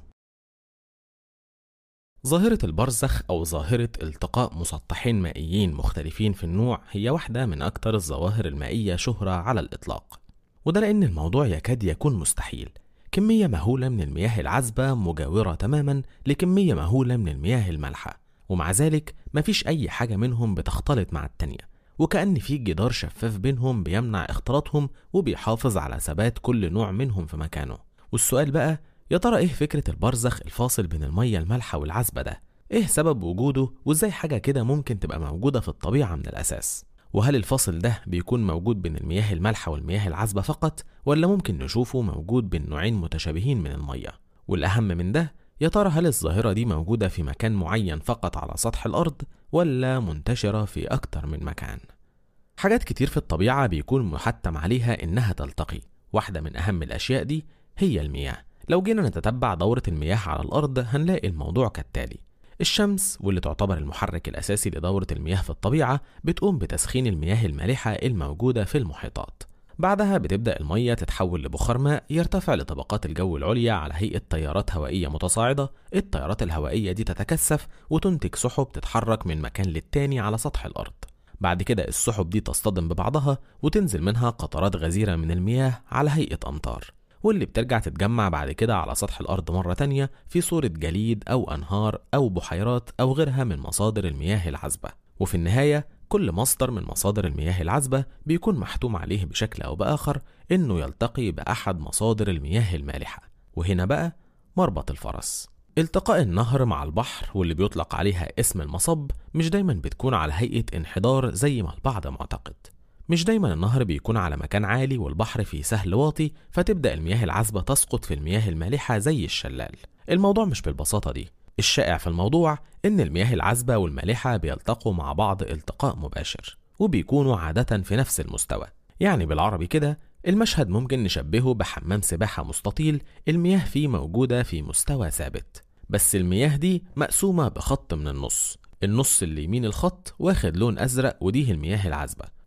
ظاهرة البرزخ أو ظاهرة التقاء مسطحين مائيين مختلفين في النوع هي واحدة من أكثر الظواهر المائية شهرة على الإطلاق وده لأن الموضوع يكاد يكون مستحيل كمية مهولة من المياه العذبة مجاورة تماما لكمية مهولة من المياه المالحة ومع ذلك مفيش أي حاجة منهم بتختلط مع التانية وكأن في جدار شفاف بينهم بيمنع اختلاطهم وبيحافظ على ثبات كل نوع منهم في مكانه والسؤال بقى يا ترى ايه فكرة البرزخ الفاصل بين المية المالحة والعذبة ده؟ ايه سبب وجوده وازاي حاجة كده ممكن تبقى موجودة في الطبيعة من الأساس؟ وهل الفاصل ده بيكون موجود بين المياه المالحة والمياه العذبة فقط ولا ممكن نشوفه موجود بين نوعين متشابهين من المية؟ والأهم من ده يا ترى هل الظاهرة دي موجودة في مكان معين فقط على سطح الأرض ولا منتشرة في أكتر من مكان؟ حاجات كتير في الطبيعة بيكون محتم عليها إنها تلتقي واحدة من أهم الأشياء دي هي المياه لو جينا نتتبع دورة المياه على الأرض هنلاقي الموضوع كالتالي الشمس واللي تعتبر المحرك الأساسي لدورة المياه في الطبيعة بتقوم بتسخين المياه المالحة الموجودة في المحيطات بعدها بتبدأ المية تتحول لبخار ماء يرتفع لطبقات الجو العليا على هيئة تيارات هوائية متصاعدة التيارات الهوائية دي تتكثف وتنتج سحب تتحرك من مكان للتاني على سطح الأرض بعد كده السحب دي تصطدم ببعضها وتنزل منها قطرات غزيرة من المياه على هيئة أمطار واللي بترجع تتجمع بعد كده على سطح الأرض مرة تانية في صورة جليد أو أنهار أو بحيرات أو غيرها من مصادر المياه العذبة وفي النهاية كل مصدر من مصادر المياه العذبة بيكون محتوم عليه بشكل أو بآخر إنه يلتقي بأحد مصادر المياه المالحة وهنا بقى مربط الفرس التقاء النهر مع البحر واللي بيطلق عليها اسم المصب مش دايما بتكون على هيئة انحدار زي ما البعض معتقد مش دايما النهر بيكون على مكان عالي والبحر فيه سهل واطي فتبدأ المياه العذبة تسقط في المياه المالحة زي الشلال الموضوع مش بالبساطة دي الشائع في الموضوع إن المياه العذبة والمالحة بيلتقوا مع بعض التقاء مباشر وبيكونوا عادة في نفس المستوى يعني بالعربي كده المشهد ممكن نشبهه بحمام سباحة مستطيل المياه فيه موجودة في مستوى ثابت بس المياه دي مقسومة بخط من النص النص اللي يمين الخط واخد لون أزرق ودي المياه العذبة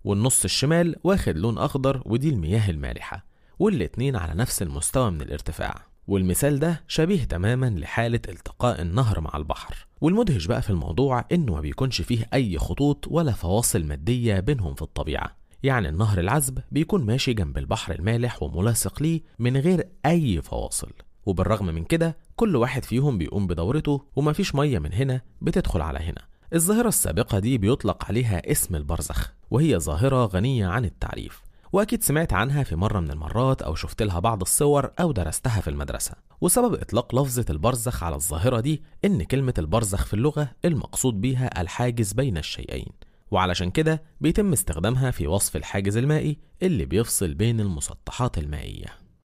والنص الشمال واخد لون أخضر ودي المياه المالحة والاتنين على نفس المستوى من الارتفاع والمثال ده شبيه تماما لحالة التقاء النهر مع البحر والمدهش بقى في الموضوع إنه ما بيكونش فيه أي خطوط ولا فواصل مادية بينهم في الطبيعة يعني النهر العذب بيكون ماشي جنب البحر المالح وملاصق ليه من غير أي فواصل وبالرغم من كده كل واحد فيهم بيقوم بدورته ومفيش مية من هنا بتدخل على هنا الظاهرة السابقة دي بيطلق عليها اسم البرزخ وهي ظاهرة غنية عن التعريف وأكيد سمعت عنها في مرة من المرات أو شفت لها بعض الصور أو درستها في المدرسة وسبب إطلاق لفظة البرزخ على الظاهرة دي إن كلمة البرزخ في اللغة المقصود بيها الحاجز بين الشيئين وعلشان كده بيتم استخدامها في وصف الحاجز المائي اللي بيفصل بين المسطحات المائية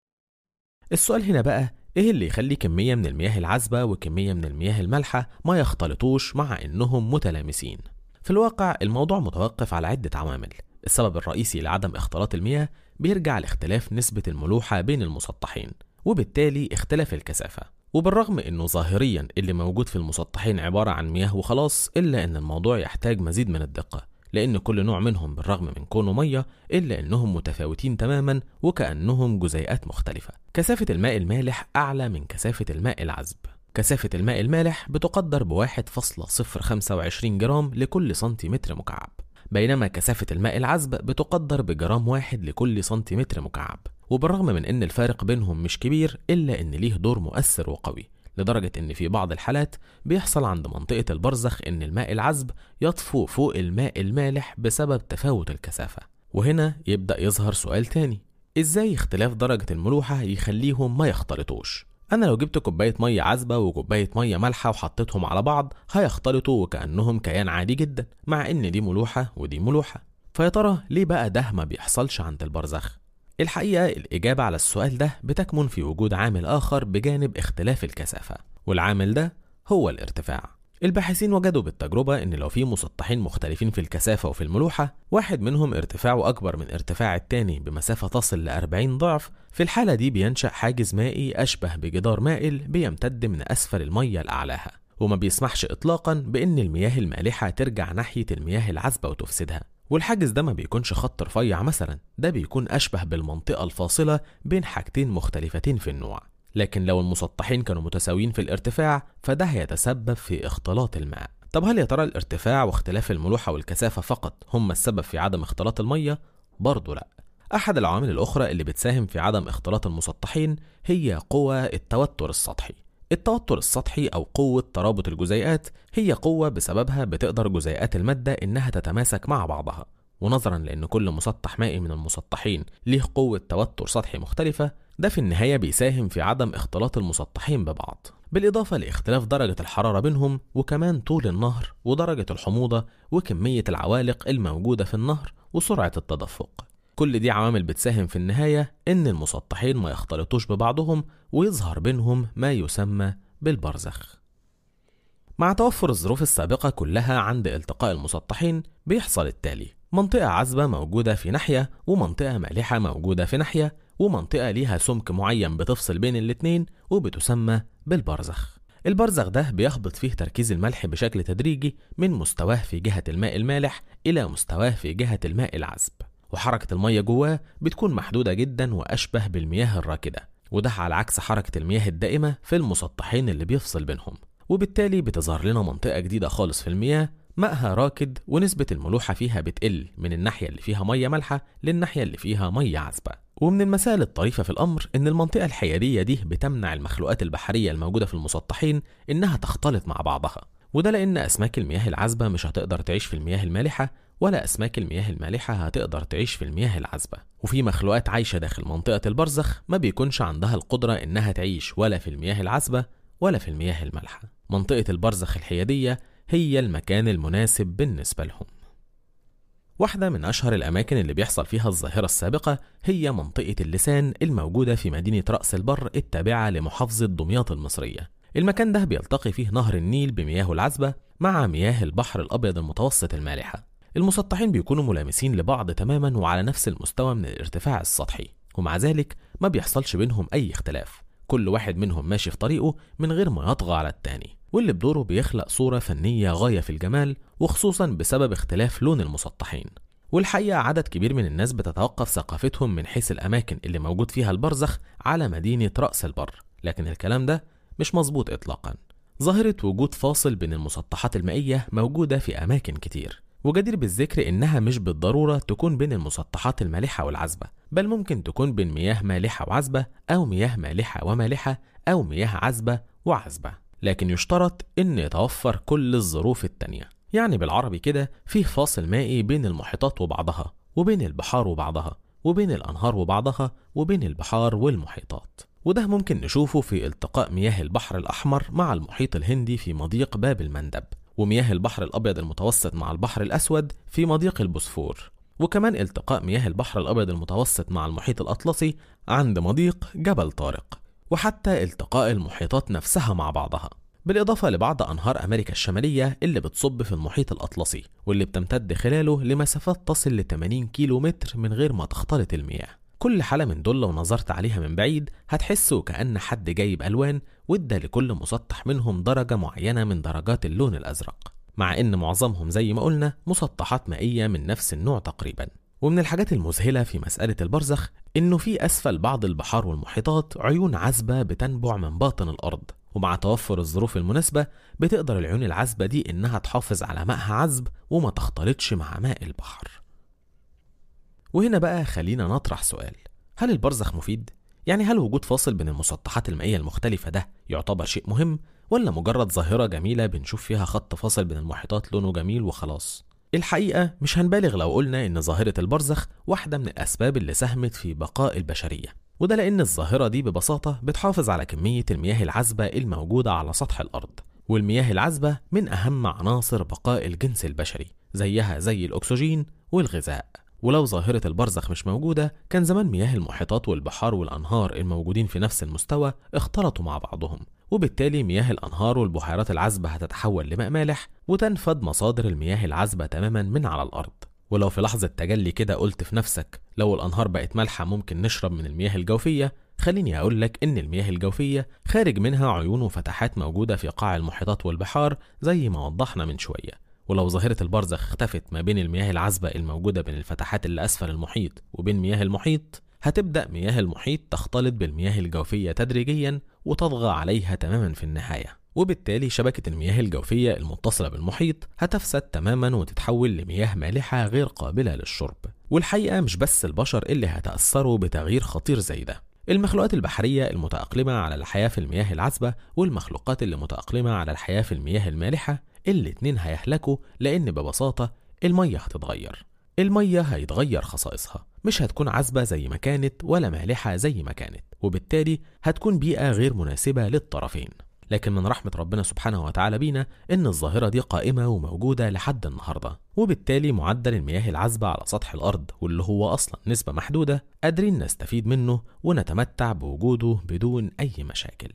السؤال هنا بقى ايه اللي يخلي كمية من المياه العذبة وكمية من المياه المالحة ما يختلطوش مع انهم متلامسين في الواقع الموضوع متوقف على عدة عوامل السبب الرئيسي لعدم اختلاط المياه بيرجع لاختلاف نسبة الملوحة بين المسطحين وبالتالي اختلاف الكثافة وبالرغم انه ظاهريا اللي موجود في المسطحين عبارة عن مياه وخلاص الا ان الموضوع يحتاج مزيد من الدقة لان كل نوع منهم بالرغم من كونه مية الا انهم متفاوتين تماما وكأنهم جزيئات مختلفة كثافة الماء المالح اعلى من كثافة الماء العذب كثافة الماء المالح بتقدر ب 1.025 جرام لكل سنتيمتر مكعب بينما كثافة الماء العذب بتقدر بجرام واحد لكل سنتيمتر مكعب وبالرغم من ان الفارق بينهم مش كبير الا ان ليه دور مؤثر وقوي لدرجة ان في بعض الحالات بيحصل عند منطقة البرزخ ان الماء العذب يطفو فوق الماء المالح بسبب تفاوت الكثافة وهنا يبدأ يظهر سؤال تاني ازاي اختلاف درجة الملوحة يخليهم ما يختلطوش انا لو جبت كوباية مية عذبة وكوباية مية مالحة وحطيتهم على بعض هيختلطوا وكأنهم كيان عادي جدا مع ان دي ملوحة ودي ملوحة فيا ترى ليه بقى ده ما بيحصلش عند البرزخ الحقيقة الإجابة على السؤال ده بتكمن في وجود عامل آخر بجانب اختلاف الكثافة والعامل ده هو الارتفاع الباحثين وجدوا بالتجربة إن لو في مسطحين مختلفين في الكثافة وفي الملوحة واحد منهم ارتفاعه أكبر من ارتفاع التاني بمسافة تصل ل 40 ضعف في الحالة دي بينشأ حاجز مائي أشبه بجدار مائل بيمتد من أسفل المية لأعلاها وما بيسمحش إطلاقا بإن المياه المالحة ترجع ناحية المياه العذبة وتفسدها والحاجز ده ما بيكونش خط رفيع مثلا ده بيكون أشبه بالمنطقة الفاصلة بين حاجتين مختلفتين في النوع لكن لو المسطحين كانوا متساويين في الارتفاع فده هيتسبب في اختلاط الماء طب هل يا ترى الارتفاع واختلاف الملوحة والكثافة فقط هم السبب في عدم اختلاط المية؟ برضه لأ أحد العوامل الأخرى اللي بتساهم في عدم اختلاط المسطحين هي قوى التوتر السطحي التوتر السطحي أو قوة ترابط الجزيئات هي قوة بسببها بتقدر جزيئات المادة إنها تتماسك مع بعضها ونظرا لأن كل مسطح مائي من المسطحين ليه قوة توتر سطحي مختلفة ده في النهاية بيساهم في عدم اختلاط المسطحين ببعض بالإضافة لاختلاف درجة الحرارة بينهم وكمان طول النهر ودرجة الحموضة وكمية العوالق الموجودة في النهر وسرعة التدفق كل دي عوامل بتساهم في النهاية إن المسطحين ما يختلطوش ببعضهم ويظهر بينهم ما يسمى بالبرزخ مع توفر الظروف السابقة كلها عند التقاء المسطحين بيحصل التالي منطقة عذبة موجودة في ناحية ومنطقة مالحة موجودة في ناحية ومنطقة ليها سمك معين بتفصل بين الاتنين وبتسمى بالبرزخ البرزخ ده بيهبط فيه تركيز الملح بشكل تدريجي من مستواه في جهة الماء المالح إلى مستواه في جهة الماء العذب وحركة المية جواه بتكون محدودة جدا وأشبه بالمياه الراكدة وده على عكس حركة المياه الدائمة في المسطحين اللي بيفصل بينهم وبالتالي بتظهر لنا منطقة جديدة خالص في المياه مائها راكد ونسبة الملوحة فيها بتقل من الناحية اللي فيها مية مالحة للناحية اللي فيها مية عذبة ومن المسائل الطريفة في الأمر إن المنطقة الحيادية دي بتمنع المخلوقات البحرية الموجودة في المسطحين إنها تختلط مع بعضها وده لأن أسماك المياه العذبة مش هتقدر تعيش في المياه المالحة ولا أسماك المياه المالحة هتقدر تعيش في المياه العذبة وفي مخلوقات عايشة داخل منطقة البرزخ ما بيكونش عندها القدرة إنها تعيش ولا في المياه العذبة ولا في المياه المالحة منطقة البرزخ الحيادية هي المكان المناسب بالنسبة لهم واحدة من أشهر الأماكن اللي بيحصل فيها الظاهرة السابقة هي منطقة اللسان الموجودة في مدينة رأس البر التابعة لمحافظة دمياط المصرية المكان ده بيلتقي فيه نهر النيل بمياهه العذبة مع مياه البحر الأبيض المتوسط المالحة المسطحين بيكونوا ملامسين لبعض تماما وعلى نفس المستوى من الارتفاع السطحي ومع ذلك ما بيحصلش بينهم أي اختلاف كل واحد منهم ماشي في طريقه من غير ما يطغى على التاني واللي بدوره بيخلق صورة فنية غاية في الجمال وخصوصا بسبب اختلاف لون المسطحين والحقيقة عدد كبير من الناس بتتوقف ثقافتهم من حيث الأماكن اللي موجود فيها البرزخ على مدينة رأس البر لكن الكلام ده مش مظبوط إطلاقا ظاهرة وجود فاصل بين المسطحات المائية موجودة في أماكن كتير وجدير بالذكر إنها مش بالضرورة تكون بين المسطحات المالحة والعذبة بل ممكن تكون بين مياه مالحة وعذبة أو مياه مالحة ومالحة أو مياه عذبة وعذبة لكن يشترط إن يتوفر كل الظروف التانية يعني بالعربي كده فيه فاصل مائي بين المحيطات وبعضها وبين البحار وبعضها وبين الأنهار وبعضها وبين البحار والمحيطات وده ممكن نشوفه في التقاء مياه البحر الأحمر مع المحيط الهندي في مضيق باب المندب ومياه البحر الأبيض المتوسط مع البحر الأسود في مضيق البوسفور وكمان التقاء مياه البحر الأبيض المتوسط مع المحيط الأطلسي عند مضيق جبل طارق وحتى التقاء المحيطات نفسها مع بعضها بالإضافة لبعض أنهار أمريكا الشمالية اللي بتصب في المحيط الأطلسي واللي بتمتد خلاله لمسافات تصل ل 80 كيلو متر من غير ما تختلط المياه كل حالة من دول لو نظرت عليها من بعيد هتحس وكأن حد جايب ألوان وادى لكل مسطح منهم درجة معينة من درجات اللون الأزرق مع إن معظمهم زي ما قلنا مسطحات مائية من نفس النوع تقريبا ومن الحاجات المذهلة في مسألة البرزخ إنه في أسفل بعض البحار والمحيطات عيون عذبة بتنبع من باطن الأرض ومع توفر الظروف المناسبة بتقدر العيون العذبة دي إنها تحافظ على مائها عذب وما تختلطش مع ماء البحر وهنا بقى خلينا نطرح سؤال هل البرزخ مفيد؟ يعني هل وجود فاصل بين المسطحات المائية المختلفة ده يعتبر شيء مهم ولا مجرد ظاهرة جميلة بنشوف فيها خط فاصل بين المحيطات لونه جميل وخلاص؟ الحقيقة مش هنبالغ لو قلنا إن ظاهرة البرزخ واحدة من الأسباب اللي ساهمت في بقاء البشرية وده لأن الظاهرة دي ببساطة بتحافظ على كمية المياه العذبة الموجودة على سطح الأرض والمياه العذبة من أهم عناصر بقاء الجنس البشري زيها زي الأكسجين والغذاء ولو ظاهرة البرزخ مش موجودة كان زمان مياه المحيطات والبحار والأنهار الموجودين في نفس المستوى اختلطوا مع بعضهم وبالتالي مياه الأنهار والبحيرات العذبة هتتحول لماء مالح وتنفد مصادر المياه العذبة تماما من على الأرض ولو في لحظة تجلي كده قلت في نفسك لو الأنهار بقت مالحة ممكن نشرب من المياه الجوفية خليني أقول لك إن المياه الجوفية خارج منها عيون وفتحات موجودة في قاع المحيطات والبحار زي ما وضحنا من شوية ولو ظاهرة البرزخ اختفت ما بين المياه العذبة الموجودة بين الفتحات اللي أسفل المحيط وبين مياه المحيط هتبدأ مياه المحيط تختلط بالمياه الجوفية تدريجيا وتطغى عليها تماما في النهاية وبالتالي شبكة المياه الجوفية المتصلة بالمحيط هتفسد تماما وتتحول لمياه مالحة غير قابلة للشرب والحقيقة مش بس البشر اللي هتأثروا بتغيير خطير زي ده المخلوقات البحرية المتأقلمة على الحياة في المياه العذبة والمخلوقات اللي متأقلمة على الحياة في المياه المالحة الاتنين هيهلكوا لأن ببساطة المية هتتغير المية هيتغير خصائصها مش هتكون عذبة زي ما كانت ولا مالحة زي ما كانت وبالتالي هتكون بيئة غير مناسبة للطرفين لكن من رحمة ربنا سبحانه وتعالى بينا إن الظاهرة دي قائمة وموجودة لحد النهاردة وبالتالي معدل المياه العذبة على سطح الأرض واللي هو أصلا نسبة محدودة قادرين نستفيد منه ونتمتع بوجوده بدون أي مشاكل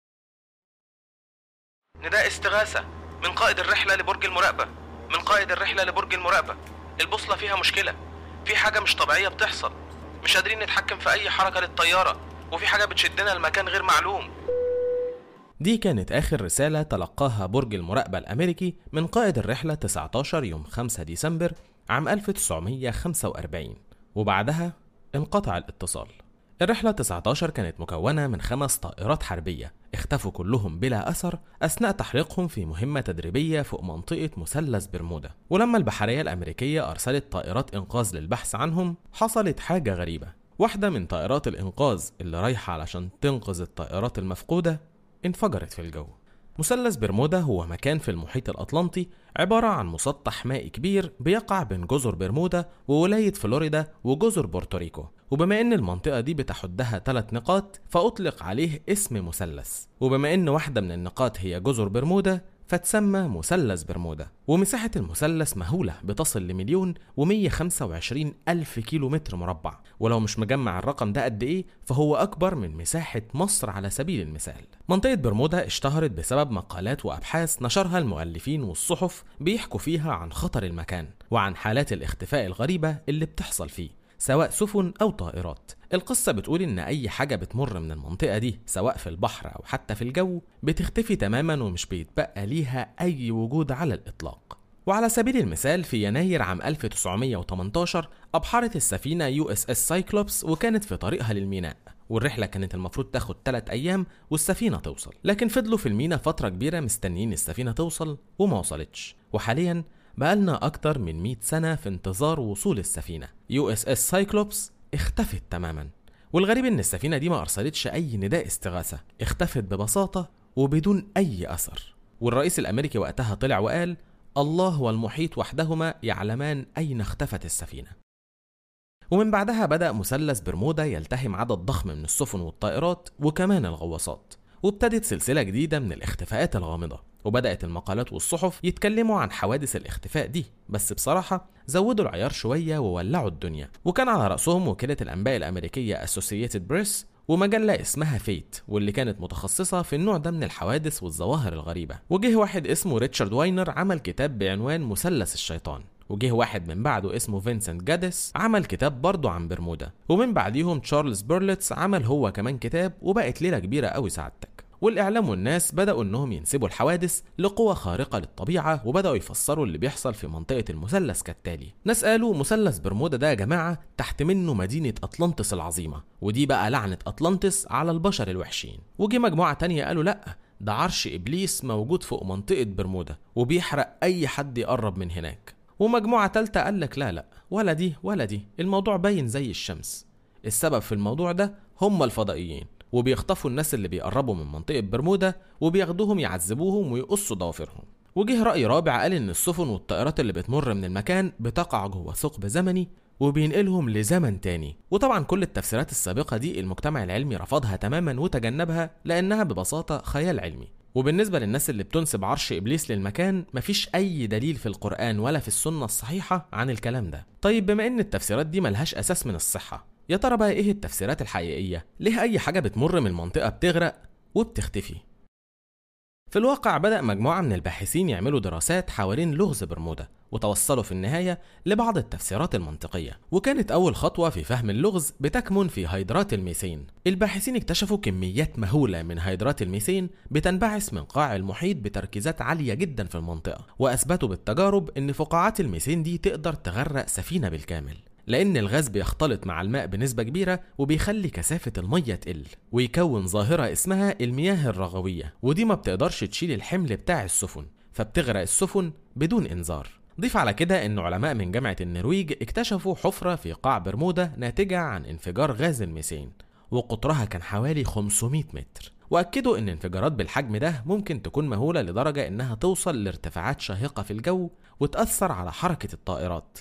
نداء استغاثة من قائد الرحلة لبرج المراقبة من قائد الرحلة لبرج المراقبة البوصلة فيها مشكلة في حاجة مش طبيعية بتحصل مش قادرين نتحكم في أي حركة للطيارة وفي حاجة بتشدنا لمكان غير معلوم دي كانت آخر رسالة تلقاها برج المراقبة الأمريكي من قائد الرحلة 19 يوم 5 ديسمبر عام 1945 وبعدها انقطع الاتصال الرحلة 19 كانت مكونة من خمس طائرات حربية اختفوا كلهم بلا أثر أثناء تحريقهم في مهمة تدريبية فوق منطقة مثلث برمودا ولما البحرية الأمريكية أرسلت طائرات إنقاذ للبحث عنهم حصلت حاجة غريبة واحدة من طائرات الإنقاذ اللي رايحة علشان تنقذ الطائرات المفقودة انفجرت في الجو مثلث برمودا هو مكان في المحيط الأطلنطي عبارة عن مسطح مائي كبير بيقع بين جزر برمودا وولاية فلوريدا وجزر بورتوريكو وبما ان المنطقة دي بتحدها ثلاث نقاط فأطلق عليه اسم مثلث وبما ان واحدة من النقاط هي جزر برمودا فتسمى مثلث برمودا ومساحة المثلث مهولة بتصل لمليون ومية خمسة وعشرين ألف كيلو متر مربع ولو مش مجمع الرقم ده قد إيه فهو أكبر من مساحة مصر على سبيل المثال منطقة برمودا اشتهرت بسبب مقالات وأبحاث نشرها المؤلفين والصحف بيحكوا فيها عن خطر المكان وعن حالات الاختفاء الغريبة اللي بتحصل فيه سواء سفن أو طائرات القصة بتقول إن أي حاجة بتمر من المنطقة دي سواء في البحر أو حتى في الجو بتختفي تماما ومش بيتبقى ليها أي وجود على الإطلاق وعلى سبيل المثال في يناير عام 1918 أبحرت السفينة يو اس اس سايكلوبس وكانت في طريقها للميناء والرحلة كانت المفروض تاخد 3 أيام والسفينة توصل لكن فضلوا في الميناء فترة كبيرة مستنيين السفينة توصل وما وصلتش وحاليا بقالنا أكتر من 100 سنة في انتظار وصول السفينة يو اس اس سايكلوبس اختفت تماما والغريب ان السفينة دي ما ارسلتش اي نداء استغاثة اختفت ببساطة وبدون اي اثر والرئيس الامريكي وقتها طلع وقال الله والمحيط وحدهما يعلمان اين اختفت السفينة ومن بعدها بدأ مثلث برمودا يلتهم عدد ضخم من السفن والطائرات وكمان الغواصات وابتدت سلسلة جديدة من الاختفاءات الغامضة وبدأت المقالات والصحف يتكلموا عن حوادث الاختفاء دي بس بصراحة زودوا العيار شوية وولعوا الدنيا وكان على رأسهم وكالة الأنباء الأمريكية Associated Press ومجلة اسمها فيت واللي كانت متخصصة في النوع ده من الحوادث والظواهر الغريبة وجه واحد اسمه ريتشارد واينر عمل كتاب بعنوان مثلث الشيطان وجه واحد من بعده اسمه فينسنت جادس عمل كتاب برضه عن برمودا ومن بعديهم تشارلز بيرلتس عمل هو كمان كتاب وبقت ليلة كبيرة قوي سعادتك والإعلام والناس بدأوا إنهم ينسبوا الحوادث لقوة خارقة للطبيعة وبدأوا يفسروا اللي بيحصل في منطقة المثلث كالتالي ناس قالوا مثلث برمودا ده يا جماعة تحت منه مدينة أطلانتس العظيمة ودي بقى لعنة أطلانتس على البشر الوحشين وجي مجموعة تانية قالوا لأ ده عرش إبليس موجود فوق منطقة برمودا وبيحرق أي حد يقرب من هناك ومجموعة تالتة قال لك لا لا ولا دي ولا دي الموضوع باين زي الشمس السبب في الموضوع ده هم الفضائيين وبيخطفوا الناس اللي بيقربوا من منطقة برمودا وبياخدوهم يعذبوهم ويقصوا ضوافرهم وجه رأي رابع قال إن السفن والطائرات اللي بتمر من المكان بتقع جوه ثقب زمني وبينقلهم لزمن تاني وطبعا كل التفسيرات السابقة دي المجتمع العلمي رفضها تماما وتجنبها لأنها ببساطة خيال علمي وبالنسبة للناس اللي بتنسب عرش إبليس للمكان مفيش أي دليل في القرآن ولا في السنة الصحيحة عن الكلام ده طيب بما إن التفسيرات دي ملهاش أساس من الصحة يا ترى بقى إيه التفسيرات الحقيقية؟ ليه أي حاجة بتمر من المنطقة بتغرق وبتختفي؟ في الواقع بدأ مجموعة من الباحثين يعملوا دراسات حوالين لغز برمودا وتوصلوا في النهاية لبعض التفسيرات المنطقية وكانت أول خطوة في فهم اللغز بتكمن في هيدرات الميثين الباحثين اكتشفوا كميات مهولة من هيدرات الميثين بتنبعث من قاع المحيط بتركيزات عالية جدا في المنطقة وأثبتوا بالتجارب أن فقاعات الميثين دي تقدر تغرق سفينة بالكامل لأن الغاز بيختلط مع الماء بنسبة كبيرة وبيخلي كثافة المية تقل ويكون ظاهرة اسمها المياه الرغوية ودي ما بتقدرش تشيل الحمل بتاع السفن فبتغرق السفن بدون إنذار ضيف على كده ان علماء من جامعة النرويج اكتشفوا حفرة في قاع برمودا ناتجة عن انفجار غاز الميثين وقطرها كان حوالي 500 متر واكدوا ان انفجارات بالحجم ده ممكن تكون مهولة لدرجة انها توصل لارتفاعات شاهقة في الجو وتأثر على حركة الطائرات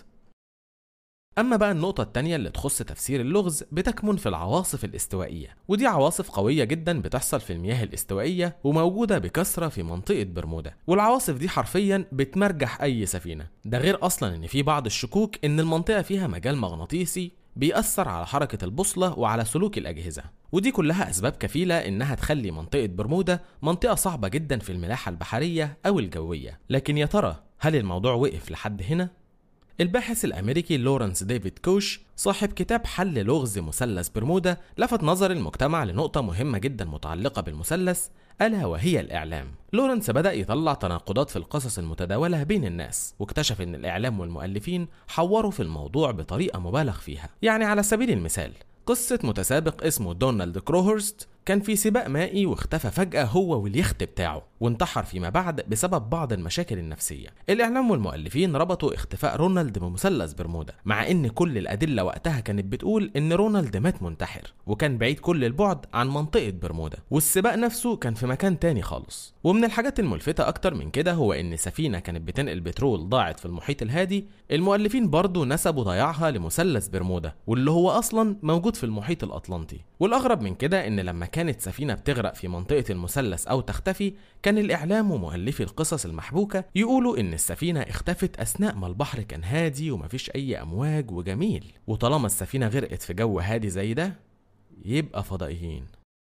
أما بقى النقطة التانية اللي تخص تفسير اللغز بتكمن في العواصف الاستوائية ودي عواصف قوية جدا بتحصل في المياه الاستوائية وموجودة بكثرة في منطقة برمودا والعواصف دي حرفيا بتمرجح أي سفينة ده غير أصلا إن في بعض الشكوك إن المنطقة فيها مجال مغناطيسي بيأثر على حركة البوصلة وعلى سلوك الأجهزة ودي كلها أسباب كفيلة إنها تخلي منطقة برمودا منطقة صعبة جدا في الملاحة البحرية أو الجوية لكن يا ترى هل الموضوع وقف لحد هنا؟ الباحث الأمريكي لورنس ديفيد كوش صاحب كتاب حل لغز مثلث برمودا لفت نظر المجتمع لنقطة مهمة جدا متعلقة بالمثلث ألا وهي الإعلام لورنس بدأ يطلع تناقضات في القصص المتداولة بين الناس واكتشف أن الإعلام والمؤلفين حوروا في الموضوع بطريقة مبالغ فيها يعني على سبيل المثال قصة متسابق اسمه دونالد كروهرست كان في سباق مائي واختفى فجأة هو واليخت بتاعه وانتحر فيما بعد بسبب بعض المشاكل النفسية الإعلام والمؤلفين ربطوا اختفاء رونالد بمثلث برمودا مع إن كل الأدلة وقتها كانت بتقول إن رونالد مات منتحر وكان بعيد كل البعد عن منطقة برمودا والسباق نفسه كان في مكان تاني خالص ومن الحاجات الملفتة أكتر من كده هو إن سفينة كانت بتنقل بترول ضاعت في المحيط الهادي المؤلفين برضو نسبوا ضياعها لمثلث برمودا واللي هو أصلا موجود في المحيط الأطلنطي والأغرب من كده إن لما كانت سفينة بتغرق في منطقة المثلث أو تختفي كان الإعلام ومؤلفي القصص المحبوكة يقولوا إن السفينة اختفت أثناء ما البحر كان هادي ومفيش أي أمواج وجميل وطالما السفينة غرقت في جو هادي زي ده يبقى فضائيين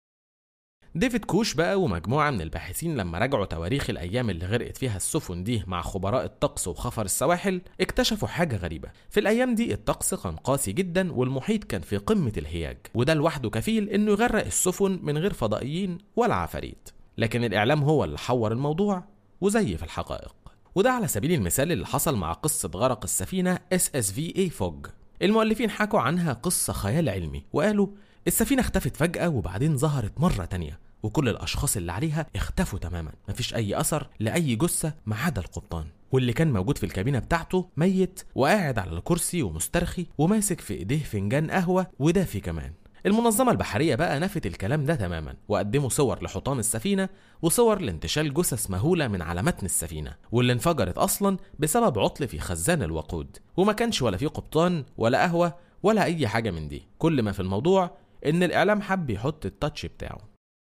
ديفيد كوش بقى ومجموعة من الباحثين لما راجعوا تواريخ الأيام اللي غرقت فيها السفن دي مع خبراء الطقس وخفر السواحل اكتشفوا حاجة غريبة في الأيام دي الطقس كان قاسي جدا والمحيط كان في قمة الهياج وده لوحده كفيل إنه يغرق السفن من غير فضائيين ولا عفاريت لكن الإعلام هو اللي حور الموضوع وزيف الحقائق وده على سبيل المثال اللي حصل مع قصة غرق السفينة SSVA فوج المؤلفين حكوا عنها قصة خيال علمي وقالوا السفينة اختفت فجأة وبعدين ظهرت مرة تانية وكل الأشخاص اللي عليها اختفوا تماما مفيش أي أثر لأي جثة ما عدا القبطان واللي كان موجود في الكابينة بتاعته ميت وقاعد على الكرسي ومسترخي وماسك في إيديه فنجان قهوة ودافي كمان المنظمة البحرية بقى نفت الكلام ده تماما وقدموا صور لحطام السفينة وصور لانتشال جثث مهولة من على متن السفينة واللي انفجرت أصلا بسبب عطل في خزان الوقود وما كانش ولا في قبطان ولا قهوة ولا أي حاجة من دي كل ما في الموضوع إن الإعلام حب يحط التاتش بتاعه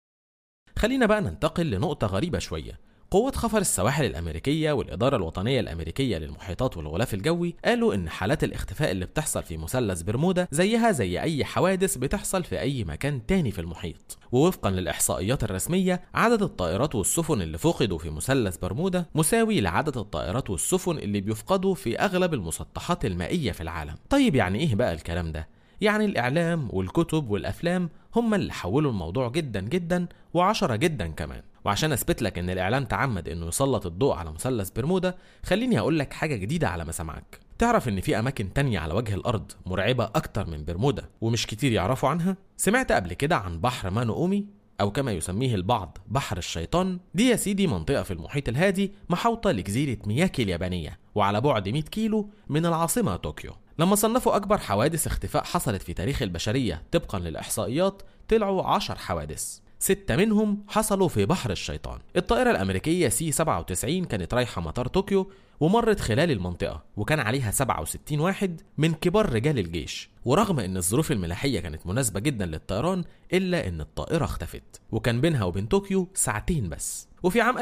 خلينا بقى ننتقل لنقطة غريبة شوية قوة خفر السواحل الأمريكية والإدارة الوطنية الأمريكية للمحيطات والغلاف الجوي قالوا إن حالات الاختفاء اللي بتحصل في مثلث برمودا زيها زي أي حوادث بتحصل في أي مكان تاني في المحيط ووفقا للإحصائيات الرسمية عدد الطائرات والسفن اللي فقدوا في مثلث برمودا مساوي لعدد الطائرات والسفن اللي بيفقدوا في أغلب المسطحات المائية في العالم طيب يعني إيه بقى الكلام ده؟ يعني الإعلام والكتب والأفلام هم اللي حولوا الموضوع جدا جدا وعشرة جدا كمان وعشان اثبت لك ان الاعلام تعمد انه يسلط الضوء على مثلث برمودا خليني اقول لك حاجه جديده على مسامعك تعرف ان في اماكن تانية على وجه الارض مرعبه اكتر من برمودا ومش كتير يعرفوا عنها سمعت قبل كده عن بحر مانوومي أو كما يسميه البعض بحر الشيطان دي يا سيدي منطقة في المحيط الهادي محاوطة لجزيرة مياكي اليابانية وعلى بعد 100 كيلو من العاصمة طوكيو لما صنفوا أكبر حوادث اختفاء حصلت في تاريخ البشرية طبقا للإحصائيات طلعوا 10 حوادث ستة منهم حصلوا في بحر الشيطان الطائرة الأمريكية سي 97 كانت رايحة مطار طوكيو ومرت خلال المنطقة وكان عليها 67 واحد من كبار رجال الجيش ورغم ان الظروف الملاحية كانت مناسبة جدا للطيران الا ان الطائرة اختفت وكان بينها وبين طوكيو ساعتين بس وفي عام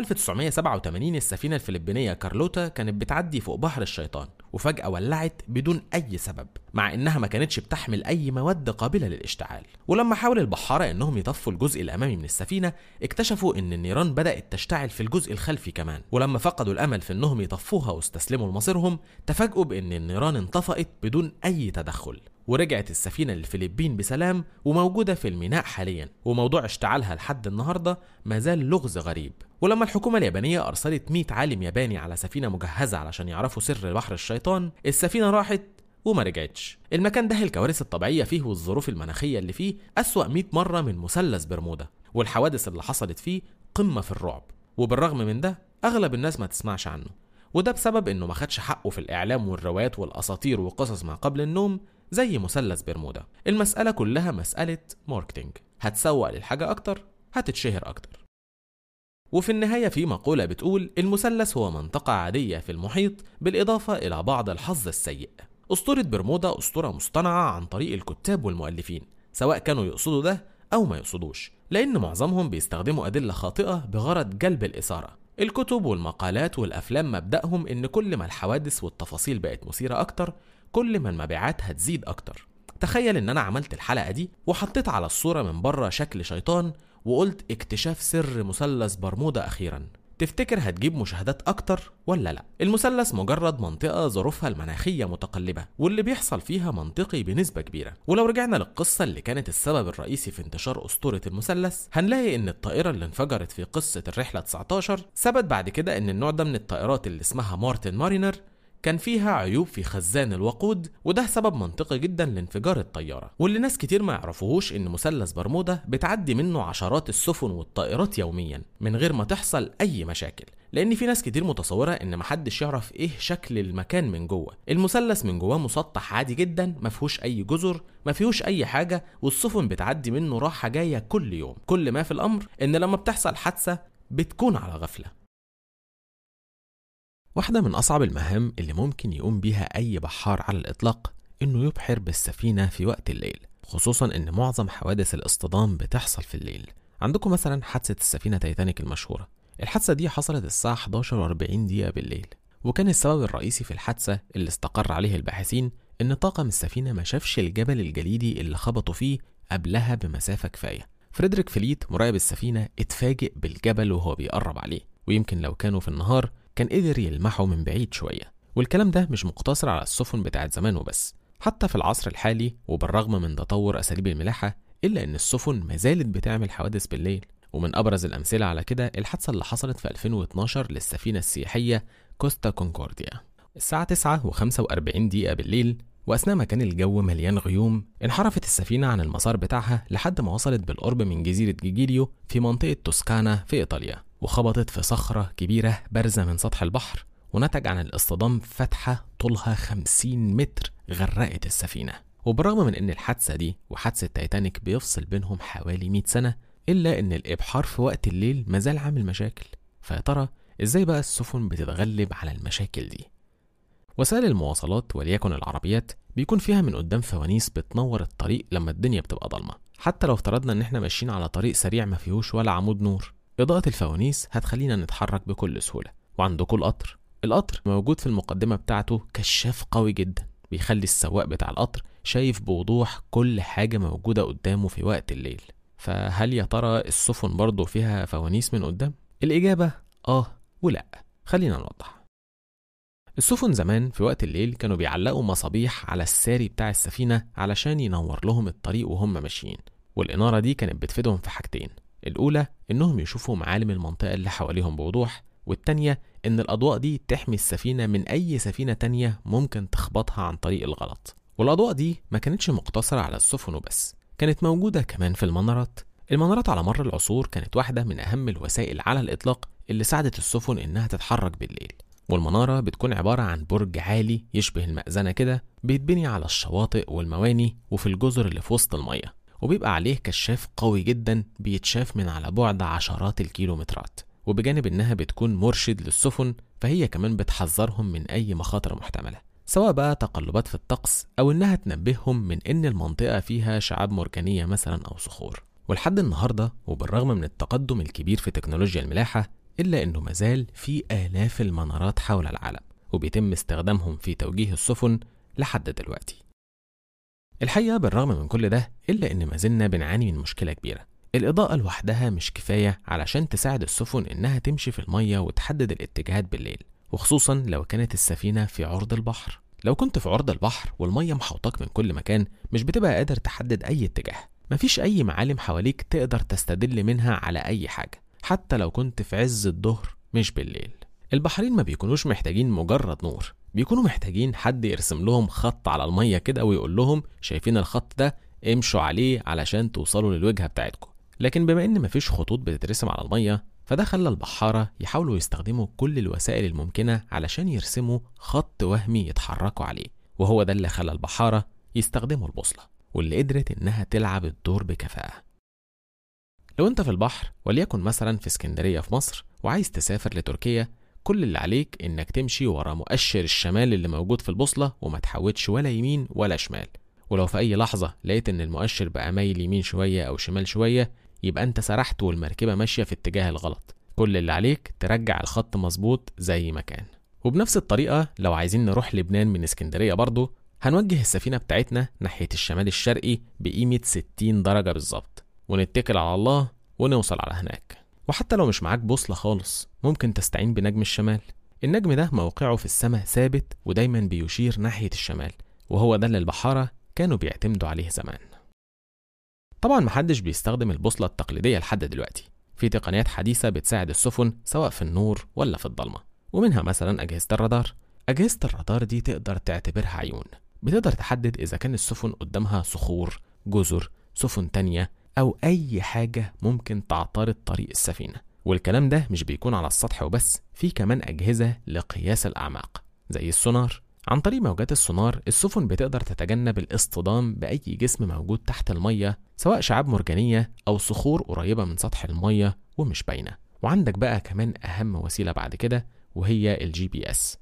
1987 السفينة الفلبينية كارلوتا كانت بتعدي فوق بحر الشيطان وفجأة ولعت بدون أي سبب مع إنها ما كانتش بتحمل أي مواد قابلة للاشتعال ولما حاول البحارة إنهم يطفوا الجزء الأمامي من السفينة اكتشفوا إن النيران بدأت تشتعل في الجزء الخلفي كمان ولما فقدوا الأمل في إنهم يطفوها واستسلموا لمصيرهم تفاجئوا بإن النيران انطفأت بدون أي تدخل ورجعت السفينة للفلبين بسلام وموجودة في الميناء حاليا وموضوع اشتعالها لحد النهاردة ما زال لغز غريب ولما الحكومة اليابانية أرسلت 100 عالم ياباني على سفينة مجهزة علشان يعرفوا سر بحر الشيطان السفينة راحت وما رجعتش المكان ده الكوارث الطبيعية فيه والظروف المناخية اللي فيه أسوأ 100 مرة من مثلث برمودا والحوادث اللي حصلت فيه قمة في الرعب وبالرغم من ده أغلب الناس ما تسمعش عنه وده بسبب انه ما خدش حقه في الاعلام والروايات والاساطير وقصص ما قبل النوم زي مثلث برمودا المسألة كلها مسألة ماركتينج هتسوق للحاجة أكتر هتتشهر أكتر وفي النهاية في مقولة بتقول المثلث هو منطقة عادية في المحيط بالإضافة إلى بعض الحظ السيء أسطورة برمودا أسطورة مصطنعة عن طريق الكتاب والمؤلفين سواء كانوا يقصدوا ده أو ما يقصدوش لأن معظمهم بيستخدموا أدلة خاطئة بغرض جلب الإثارة الكتب والمقالات والأفلام مبدأهم إن كل ما الحوادث والتفاصيل بقت مثيرة أكتر كل ما المبيعات هتزيد أكتر تخيل إن أنا عملت الحلقة دي وحطيت على الصورة من بره شكل شيطان وقلت اكتشاف سر مثلث برمودا أخيرا تفتكر هتجيب مشاهدات أكتر ولا لأ؟ المثلث مجرد منطقة ظروفها المناخية متقلبة واللي بيحصل فيها منطقي بنسبة كبيرة ولو رجعنا للقصة اللي كانت السبب الرئيسي في انتشار أسطورة المثلث هنلاقي إن الطائرة اللي انفجرت في قصة الرحلة 19 ثبت بعد كده إن النوع ده من الطائرات اللي اسمها مارتن مارينر كان فيها عيوب في خزان الوقود وده سبب منطقي جدا لانفجار الطيارة واللي ناس كتير ما يعرفوهوش ان مثلث برمودا بتعدي منه عشرات السفن والطائرات يوميا من غير ما تحصل اي مشاكل لان في ناس كتير متصوره ان محدش يعرف ايه شكل المكان من جوه المثلث من جواه مسطح عادي جدا ما فيهوش اي جزر ما فيهوش اي حاجه والسفن بتعدي منه راحه جايه كل يوم كل ما في الامر ان لما بتحصل حادثه بتكون على غفله واحدة من أصعب المهام اللي ممكن يقوم بيها أي بحار على الإطلاق إنه يبحر بالسفينة في وقت الليل خصوصا إن معظم حوادث الاصطدام بتحصل في الليل عندكم مثلا حادثة السفينة تايتانيك المشهورة الحادثة دي حصلت الساعة 11 و40 دقيقة بالليل وكان السبب الرئيسي في الحادثة اللي استقر عليه الباحثين إن طاقم السفينة ما شافش الجبل الجليدي اللي خبطوا فيه قبلها بمسافة كفاية فريدريك فليت مراقب السفينة اتفاجئ بالجبل وهو بيقرب عليه ويمكن لو كانوا في النهار كان قدر يلمحه من بعيد شوية والكلام ده مش مقتصر على السفن بتاعت زمان وبس حتى في العصر الحالي وبالرغم من تطور أساليب الملاحة إلا إن السفن ما زالت بتعمل حوادث بالليل ومن أبرز الأمثلة على كده الحادثة اللي حصلت في 2012 للسفينة السياحية كوستا كونكورديا الساعة 9 و45 دقيقة بالليل وأثناء ما كان الجو مليان غيوم انحرفت السفينة عن المسار بتاعها لحد ما وصلت بالقرب من جزيرة جيجيليو في منطقة توسكانا في إيطاليا وخبطت في صخرة كبيرة بارزة من سطح البحر ونتج عن الاصطدام فتحة طولها 50 متر غرقت السفينة وبالرغم من ان الحادثة دي وحادثة تايتانيك بيفصل بينهم حوالي 100 سنة إلا إن الإبحار في وقت الليل مازال عامل مشاكل فيا ترى إزاي بقى السفن بتتغلب على المشاكل دي وسائل المواصلات وليكن العربيات بيكون فيها من قدام فوانيس بتنور الطريق لما الدنيا بتبقى ضلمة حتى لو افترضنا ان احنا ماشيين على طريق سريع ما فيهوش ولا عمود نور إضاءة الفوانيس هتخلينا نتحرك بكل سهولة وعندكم القطر القطر موجود في المقدمة بتاعته كشاف قوي جدا بيخلي السواق بتاع القطر شايف بوضوح كل حاجة موجودة قدامه في وقت الليل فهل يا ترى السفن برضه فيها فوانيس من قدام؟ الإجابة آه ولا خلينا نوضح السفن زمان في وقت الليل كانوا بيعلقوا مصابيح على الساري بتاع السفينة علشان ينور لهم الطريق وهم ماشيين والإنارة دي كانت بتفيدهم في حاجتين الأولى إنهم يشوفوا معالم المنطقة اللي حواليهم بوضوح والتانية إن الأضواء دي تحمي السفينة من أي سفينة تانية ممكن تخبطها عن طريق الغلط والأضواء دي ما كانتش مقتصرة على السفن وبس كانت موجودة كمان في المنارات المنارات على مر العصور كانت واحدة من أهم الوسائل على الإطلاق اللي ساعدت السفن إنها تتحرك بالليل والمنارة بتكون عبارة عن برج عالي يشبه المأذنة كده بيتبني على الشواطئ والمواني وفي الجزر اللي في وسط المية وبيبقى عليه كشاف قوي جدا بيتشاف من على بعد عشرات الكيلومترات وبجانب إنها بتكون مرشد للسفن فهي كمان بتحذرهم من أي مخاطر محتملة سواء بقى تقلبات في الطقس أو إنها تنبههم من إن المنطقة فيها شعاب مرجانية مثلا أو صخور ولحد النهاردة وبالرغم من التقدم الكبير في تكنولوجيا الملاحة إلا إنه مازال في آلاف المنارات حول العالم وبيتم استخدامهم في توجيه السفن لحد دلوقتي الحقيقة بالرغم من كل ده إلا إن ما زلنا بنعاني من مشكلة كبيرة الإضاءة لوحدها مش كفاية علشان تساعد السفن إنها تمشي في المية وتحدد الاتجاهات بالليل وخصوصا لو كانت السفينة في عرض البحر لو كنت في عرض البحر والمية محوطاك من كل مكان مش بتبقى قادر تحدد أي اتجاه مفيش أي معالم حواليك تقدر تستدل منها على أي حاجة حتى لو كنت في عز الظهر مش بالليل البحرين ما بيكونوش محتاجين مجرد نور بيكونوا محتاجين حد يرسم لهم خط على المية كده ويقول لهم شايفين الخط ده امشوا عليه علشان توصلوا للوجهة بتاعتكم لكن بما ان مفيش خطوط بتترسم على المية فده خلى البحارة يحاولوا يستخدموا كل الوسائل الممكنة علشان يرسموا خط وهمي يتحركوا عليه وهو ده اللي خلى البحارة يستخدموا البوصلة واللي قدرت إنها تلعب الدور بكفاءة لو أنت في البحر وليكن مثلا في اسكندرية في مصر وعايز تسافر لتركيا كل اللي عليك إنك تمشي ورا مؤشر الشمال اللي موجود في البوصلة وما تحودش ولا يمين ولا شمال ولو في أي لحظة لقيت إن المؤشر بقى مايل يمين شوية أو شمال شوية يبقى أنت سرحت والمركبة ماشية في اتجاه الغلط كل اللي عليك ترجع الخط مظبوط زي ما كان وبنفس الطريقة لو عايزين نروح لبنان من اسكندرية برضه هنوجه السفينة بتاعتنا ناحية الشمال الشرقي بقيمة 60 درجة بالظبط ونتكل على الله ونوصل على هناك وحتى لو مش معاك بوصلة خالص ممكن تستعين بنجم الشمال النجم ده موقعه في السماء ثابت ودايما بيشير ناحية الشمال وهو ده اللي البحارة كانوا بيعتمدوا عليه زمان طبعا محدش بيستخدم البوصلة التقليدية لحد دلوقتي في تقنيات حديثة بتساعد السفن سواء في النور ولا في الضلمة ومنها مثلا أجهزة الرادار أجهزة الرادار دي تقدر تعتبرها عيون بتقدر تحدد إذا كان السفن قدامها صخور جزر سفن تانية أو أي حاجة ممكن تعترض طريق السفينة والكلام ده مش بيكون على السطح وبس في كمان أجهزة لقياس الأعماق زي السونار عن طريق موجات السونار السفن بتقدر تتجنب الاصطدام بأي جسم موجود تحت المية سواء شعاب مرجانية أو صخور قريبة من سطح المية ومش باينة وعندك بقى كمان أهم وسيلة بعد كده وهي الجي بي اس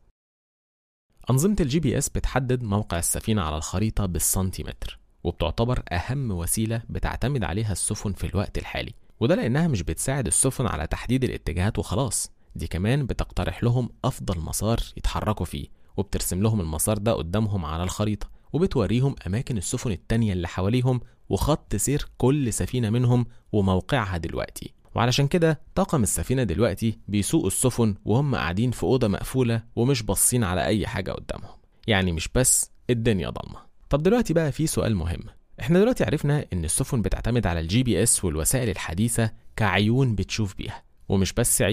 أنظمة الجي بي اس بتحدد موقع السفينة على الخريطة بالسنتيمتر وبتعتبر أهم وسيلة بتعتمد عليها السفن في الوقت الحالي وده لأنها مش بتساعد السفن على تحديد الاتجاهات وخلاص دي كمان بتقترح لهم أفضل مسار يتحركوا فيه وبترسم لهم المسار ده قدامهم على الخريطة وبتوريهم أماكن السفن التانية اللي حواليهم وخط سير كل سفينة منهم وموقعها دلوقتي وعلشان كده طاقم السفينة دلوقتي بيسوقوا السفن وهم قاعدين في أوضة مقفولة ومش باصين على أي حاجة قدامهم يعني مش بس الدنيا ضلمة طب دلوقتي بقى في سؤال مهم احنا دلوقتي عرفنا ان السفن بتعتمد على الجي بي اس والوسائل الحديثة كعيون بتشوف بيها ومش بس عيون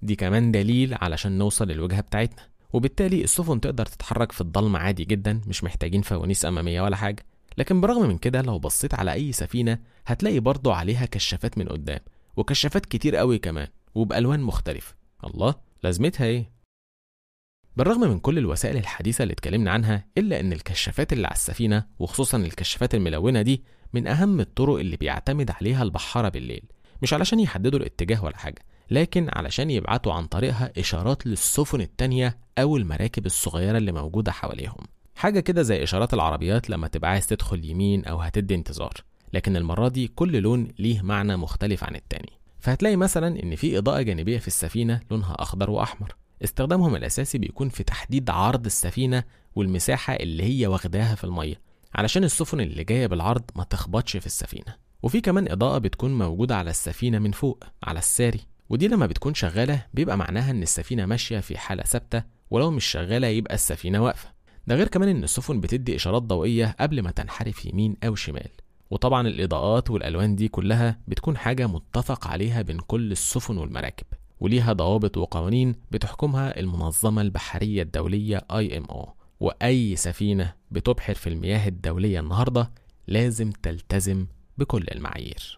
دي كمان دليل علشان نوصل للوجهة بتاعتنا وبالتالي السفن تقدر تتحرك في الضلمة عادي جدا مش محتاجين فوانيس أمامية ولا حاجة لكن برغم من كده لو بصيت على أي سفينة هتلاقي برضه عليها كشافات من قدام وكشافات كتير قوي كمان وبألوان مختلفة الله لازمتها ايه؟ بالرغم من كل الوسائل الحديثة اللي اتكلمنا عنها إلا إن الكشافات اللي على السفينة وخصوصا الكشافات الملونة دي من أهم الطرق اللي بيعتمد عليها البحارة بالليل مش علشان يحددوا الاتجاه ولا حاجة لكن علشان يبعتوا عن طريقها إشارات للسفن التانية أو المراكب الصغيرة اللي موجودة حواليهم حاجة كده زي إشارات العربيات لما تبقى عايز تدخل يمين أو هتدي انتظار لكن المرة دي كل لون ليه معنى مختلف عن التاني فهتلاقي مثلا إن في إضاءة جانبية في السفينة لونها أخضر وأحمر استخدامهم الأساسي بيكون في تحديد عرض السفينة والمساحة اللي هي واخداها في المية علشان السفن اللي جاية بالعرض ما تخبطش في السفينة وفي كمان إضاءة بتكون موجودة على السفينة من فوق على الساري ودي لما بتكون شغالة بيبقى معناها إن السفينة ماشية في حالة ثابتة ولو مش شغالة يبقى السفينة واقفة ده غير كمان إن السفن بتدي إشارات ضوئية قبل ما تنحرف يمين أو شمال وطبعا الإضاءات والألوان دي كلها بتكون حاجة متفق عليها بين كل السفن والمراكب وليها ضوابط وقوانين بتحكمها المنظمة البحرية الدولية IMO وأي سفينة بتبحر في المياه الدولية النهاردة لازم تلتزم بكل المعايير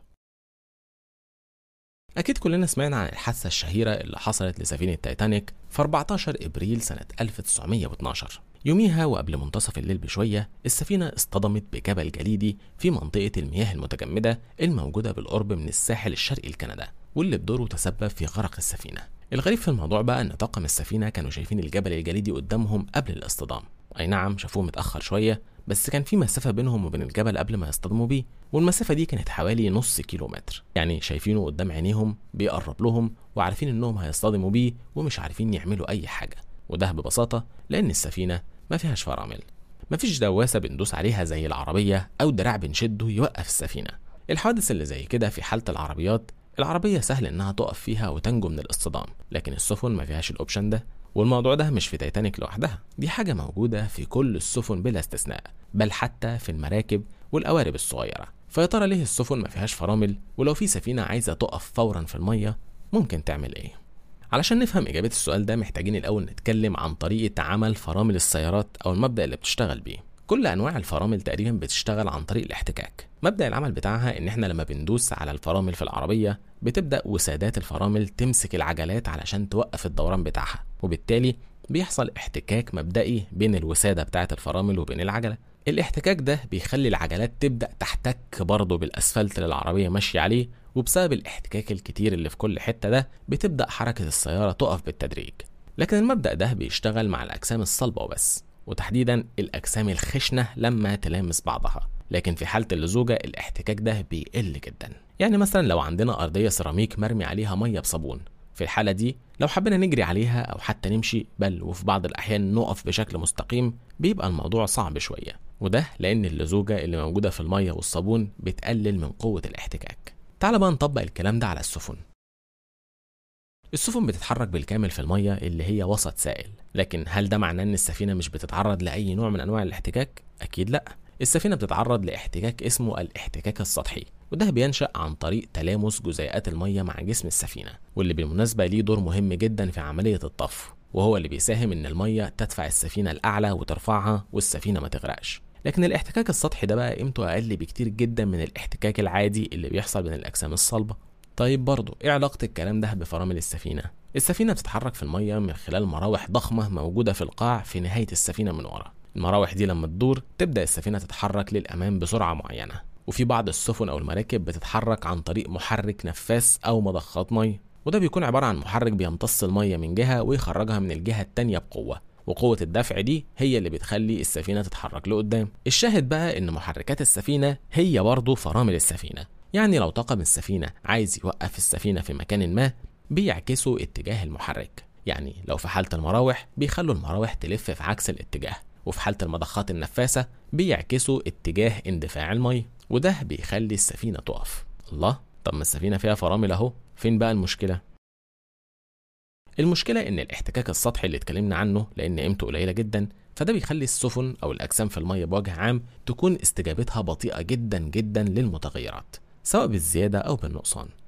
أكيد كلنا سمعنا عن الحادثة الشهيرة اللي حصلت لسفينة تايتانيك في 14 إبريل سنة 1912 يوميها وقبل منتصف الليل بشوية السفينة اصطدمت بجبل جليدي في منطقة المياه المتجمدة الموجودة بالقرب من الساحل الشرقي لكندا واللي بدوره تسبب في غرق السفينة الغريب في الموضوع بقى ان طاقم السفينة كانوا شايفين الجبل الجليدي قدامهم قبل الاصطدام اي نعم شافوه متأخر شوية بس كان في مسافة بينهم وبين الجبل قبل ما يصطدموا بيه والمسافة دي كانت حوالي نص كيلو متر يعني شايفينه قدام عينيهم بيقرب لهم وعارفين انهم هيصطدموا بيه ومش عارفين يعملوا اي حاجة وده ببساطة لان السفينة ما فيهاش فرامل مفيش دواسة بندوس عليها زي العربية أو دراع بنشده يوقف السفينة الحوادث اللي زي كده في حالة العربيات العربية سهل إنها تقف فيها وتنجو من الاصطدام لكن السفن ما فيهاش الأوبشن ده والموضوع ده مش في تايتانيك لوحدها دي حاجة موجودة في كل السفن بلا استثناء بل حتى في المراكب والقوارب الصغيرة فيا ترى ليه السفن ما فيهاش فرامل ولو في سفينة عايزة تقف فورا في المية ممكن تعمل ايه علشان نفهم إجابة السؤال ده محتاجين الأول نتكلم عن طريقة عمل فرامل السيارات أو المبدأ اللي بتشتغل بيه كل انواع الفرامل تقريبا بتشتغل عن طريق الاحتكاك مبدا العمل بتاعها ان احنا لما بندوس على الفرامل في العربيه بتبدا وسادات الفرامل تمسك العجلات علشان توقف الدوران بتاعها وبالتالي بيحصل احتكاك مبدئي بين الوساده بتاعه الفرامل وبين العجله الاحتكاك ده بيخلي العجلات تبدا تحتك برضه بالاسفلت اللي العربيه ماشيه عليه وبسبب الاحتكاك الكتير اللي في كل حته ده بتبدا حركه السياره تقف بالتدريج لكن المبدا ده بيشتغل مع الاجسام الصلبه وبس وتحديدا الأجسام الخشنة لما تلامس بعضها لكن في حالة اللزوجة الاحتكاك ده بيقل جدا يعني مثلا لو عندنا أرضية سيراميك مرمي عليها مية بصابون في الحالة دي لو حبينا نجري عليها أو حتى نمشي بل وفي بعض الأحيان نقف بشكل مستقيم بيبقى الموضوع صعب شوية وده لأن اللزوجة اللي موجودة في المية والصابون بتقلل من قوة الاحتكاك تعال بقى نطبق الكلام ده على السفن السفن بتتحرك بالكامل في المية اللي هي وسط سائل لكن هل ده معناه ان السفينة مش بتتعرض لأي نوع من أنواع الاحتكاك؟ أكيد لأ السفينة بتتعرض لاحتكاك اسمه الاحتكاك السطحي وده بينشأ عن طريق تلامس جزيئات المية مع جسم السفينة واللي بالمناسبة ليه دور مهم جدا في عملية الطفو وهو اللي بيساهم ان المية تدفع السفينة الأعلى وترفعها والسفينة ما تغرقش لكن الاحتكاك السطحي ده بقى قيمته أقل بكتير جدا من الاحتكاك العادي اللي بيحصل بين الأجسام الصلبة طيب برضه ايه علاقة الكلام ده بفرامل السفينة؟ السفينة بتتحرك في المية من خلال مراوح ضخمة موجودة في القاع في نهاية السفينة من ورا المراوح دي لما تدور تبدأ السفينة تتحرك للأمام بسرعة معينة وفي بعض السفن أو المراكب بتتحرك عن طريق محرك نفاث أو مضخات مية وده بيكون عبارة عن محرك بيمتص المية من جهة ويخرجها من الجهة التانية بقوة وقوة الدفع دي هي اللي بتخلي السفينة تتحرك لقدام الشاهد بقى إن محركات السفينة هي برضه فرامل السفينة يعني لو طاقم السفينة عايز يوقف السفينة في مكان ما بيعكسوا اتجاه المحرك يعني لو في حالة المراوح بيخلوا المراوح تلف في عكس الاتجاه وفي حالة المضخات النفاثة بيعكسوا اتجاه اندفاع المية وده بيخلي السفينة تقف الله طب ما السفينة فيها فرامل اهو فين بقى المشكلة المشكلة إن الاحتكاك السطحي اللي اتكلمنا عنه لأن قيمته قليلة جدا فده بيخلي السفن أو الأجسام في المية بوجه عام تكون استجابتها بطيئة جدا جدا للمتغيرات سواء بالزيادة أو بالنقصان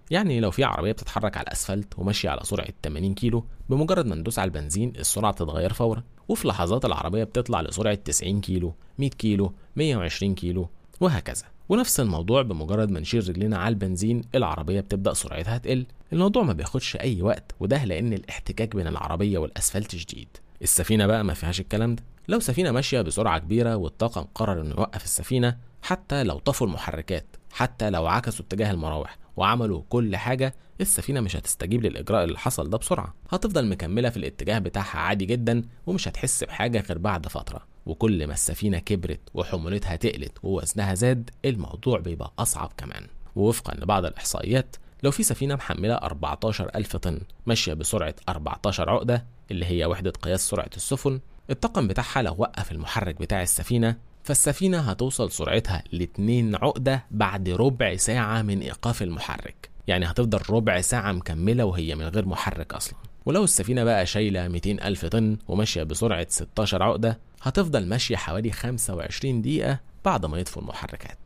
يعني لو في عربية بتتحرك على الأسفلت وماشية على سرعة 80 كيلو بمجرد ما ندوس على البنزين السرعة بتتغير فورا وفي لحظات العربية بتطلع لسرعة 90 كيلو 100 كيلو 120 كيلو وهكذا ونفس الموضوع بمجرد ما نشيل رجلنا على البنزين العربية بتبدأ سرعتها تقل الموضوع ما بياخدش أي وقت وده لأن الاحتكاك بين العربية والأسفلت شديد السفينة بقى ما فيهاش الكلام ده لو سفينة ماشية بسرعة كبيرة والطاقم قرر إنه يوقف السفينة حتى لو طفوا المحركات حتى لو عكسوا اتجاه المراوح وعملوا كل حاجة السفينة مش هتستجيب للإجراء اللي حصل ده بسرعة هتفضل مكملة في الاتجاه بتاعها عادي جدا ومش هتحس بحاجة غير بعد فترة وكل ما السفينة كبرت وحمولتها تقلت ووزنها زاد الموضوع بيبقى أصعب كمان ووفقا لبعض الإحصائيات لو في سفينة محملة 14 ألف طن ماشية بسرعة 14 عقدة اللي هي وحدة قياس سرعة السفن الطاقم بتاعها لو وقف المحرك بتاع السفينة فالسفينة هتوصل سرعتها لاتنين عقدة بعد ربع ساعة من إيقاف المحرك يعني هتفضل ربع ساعة مكملة وهي من غير محرك أصلا ولو السفينة بقى شايلة 200 ألف طن وماشية بسرعة 16 عقدة هتفضل ماشية حوالي 25 دقيقة بعد ما يطفوا المحركات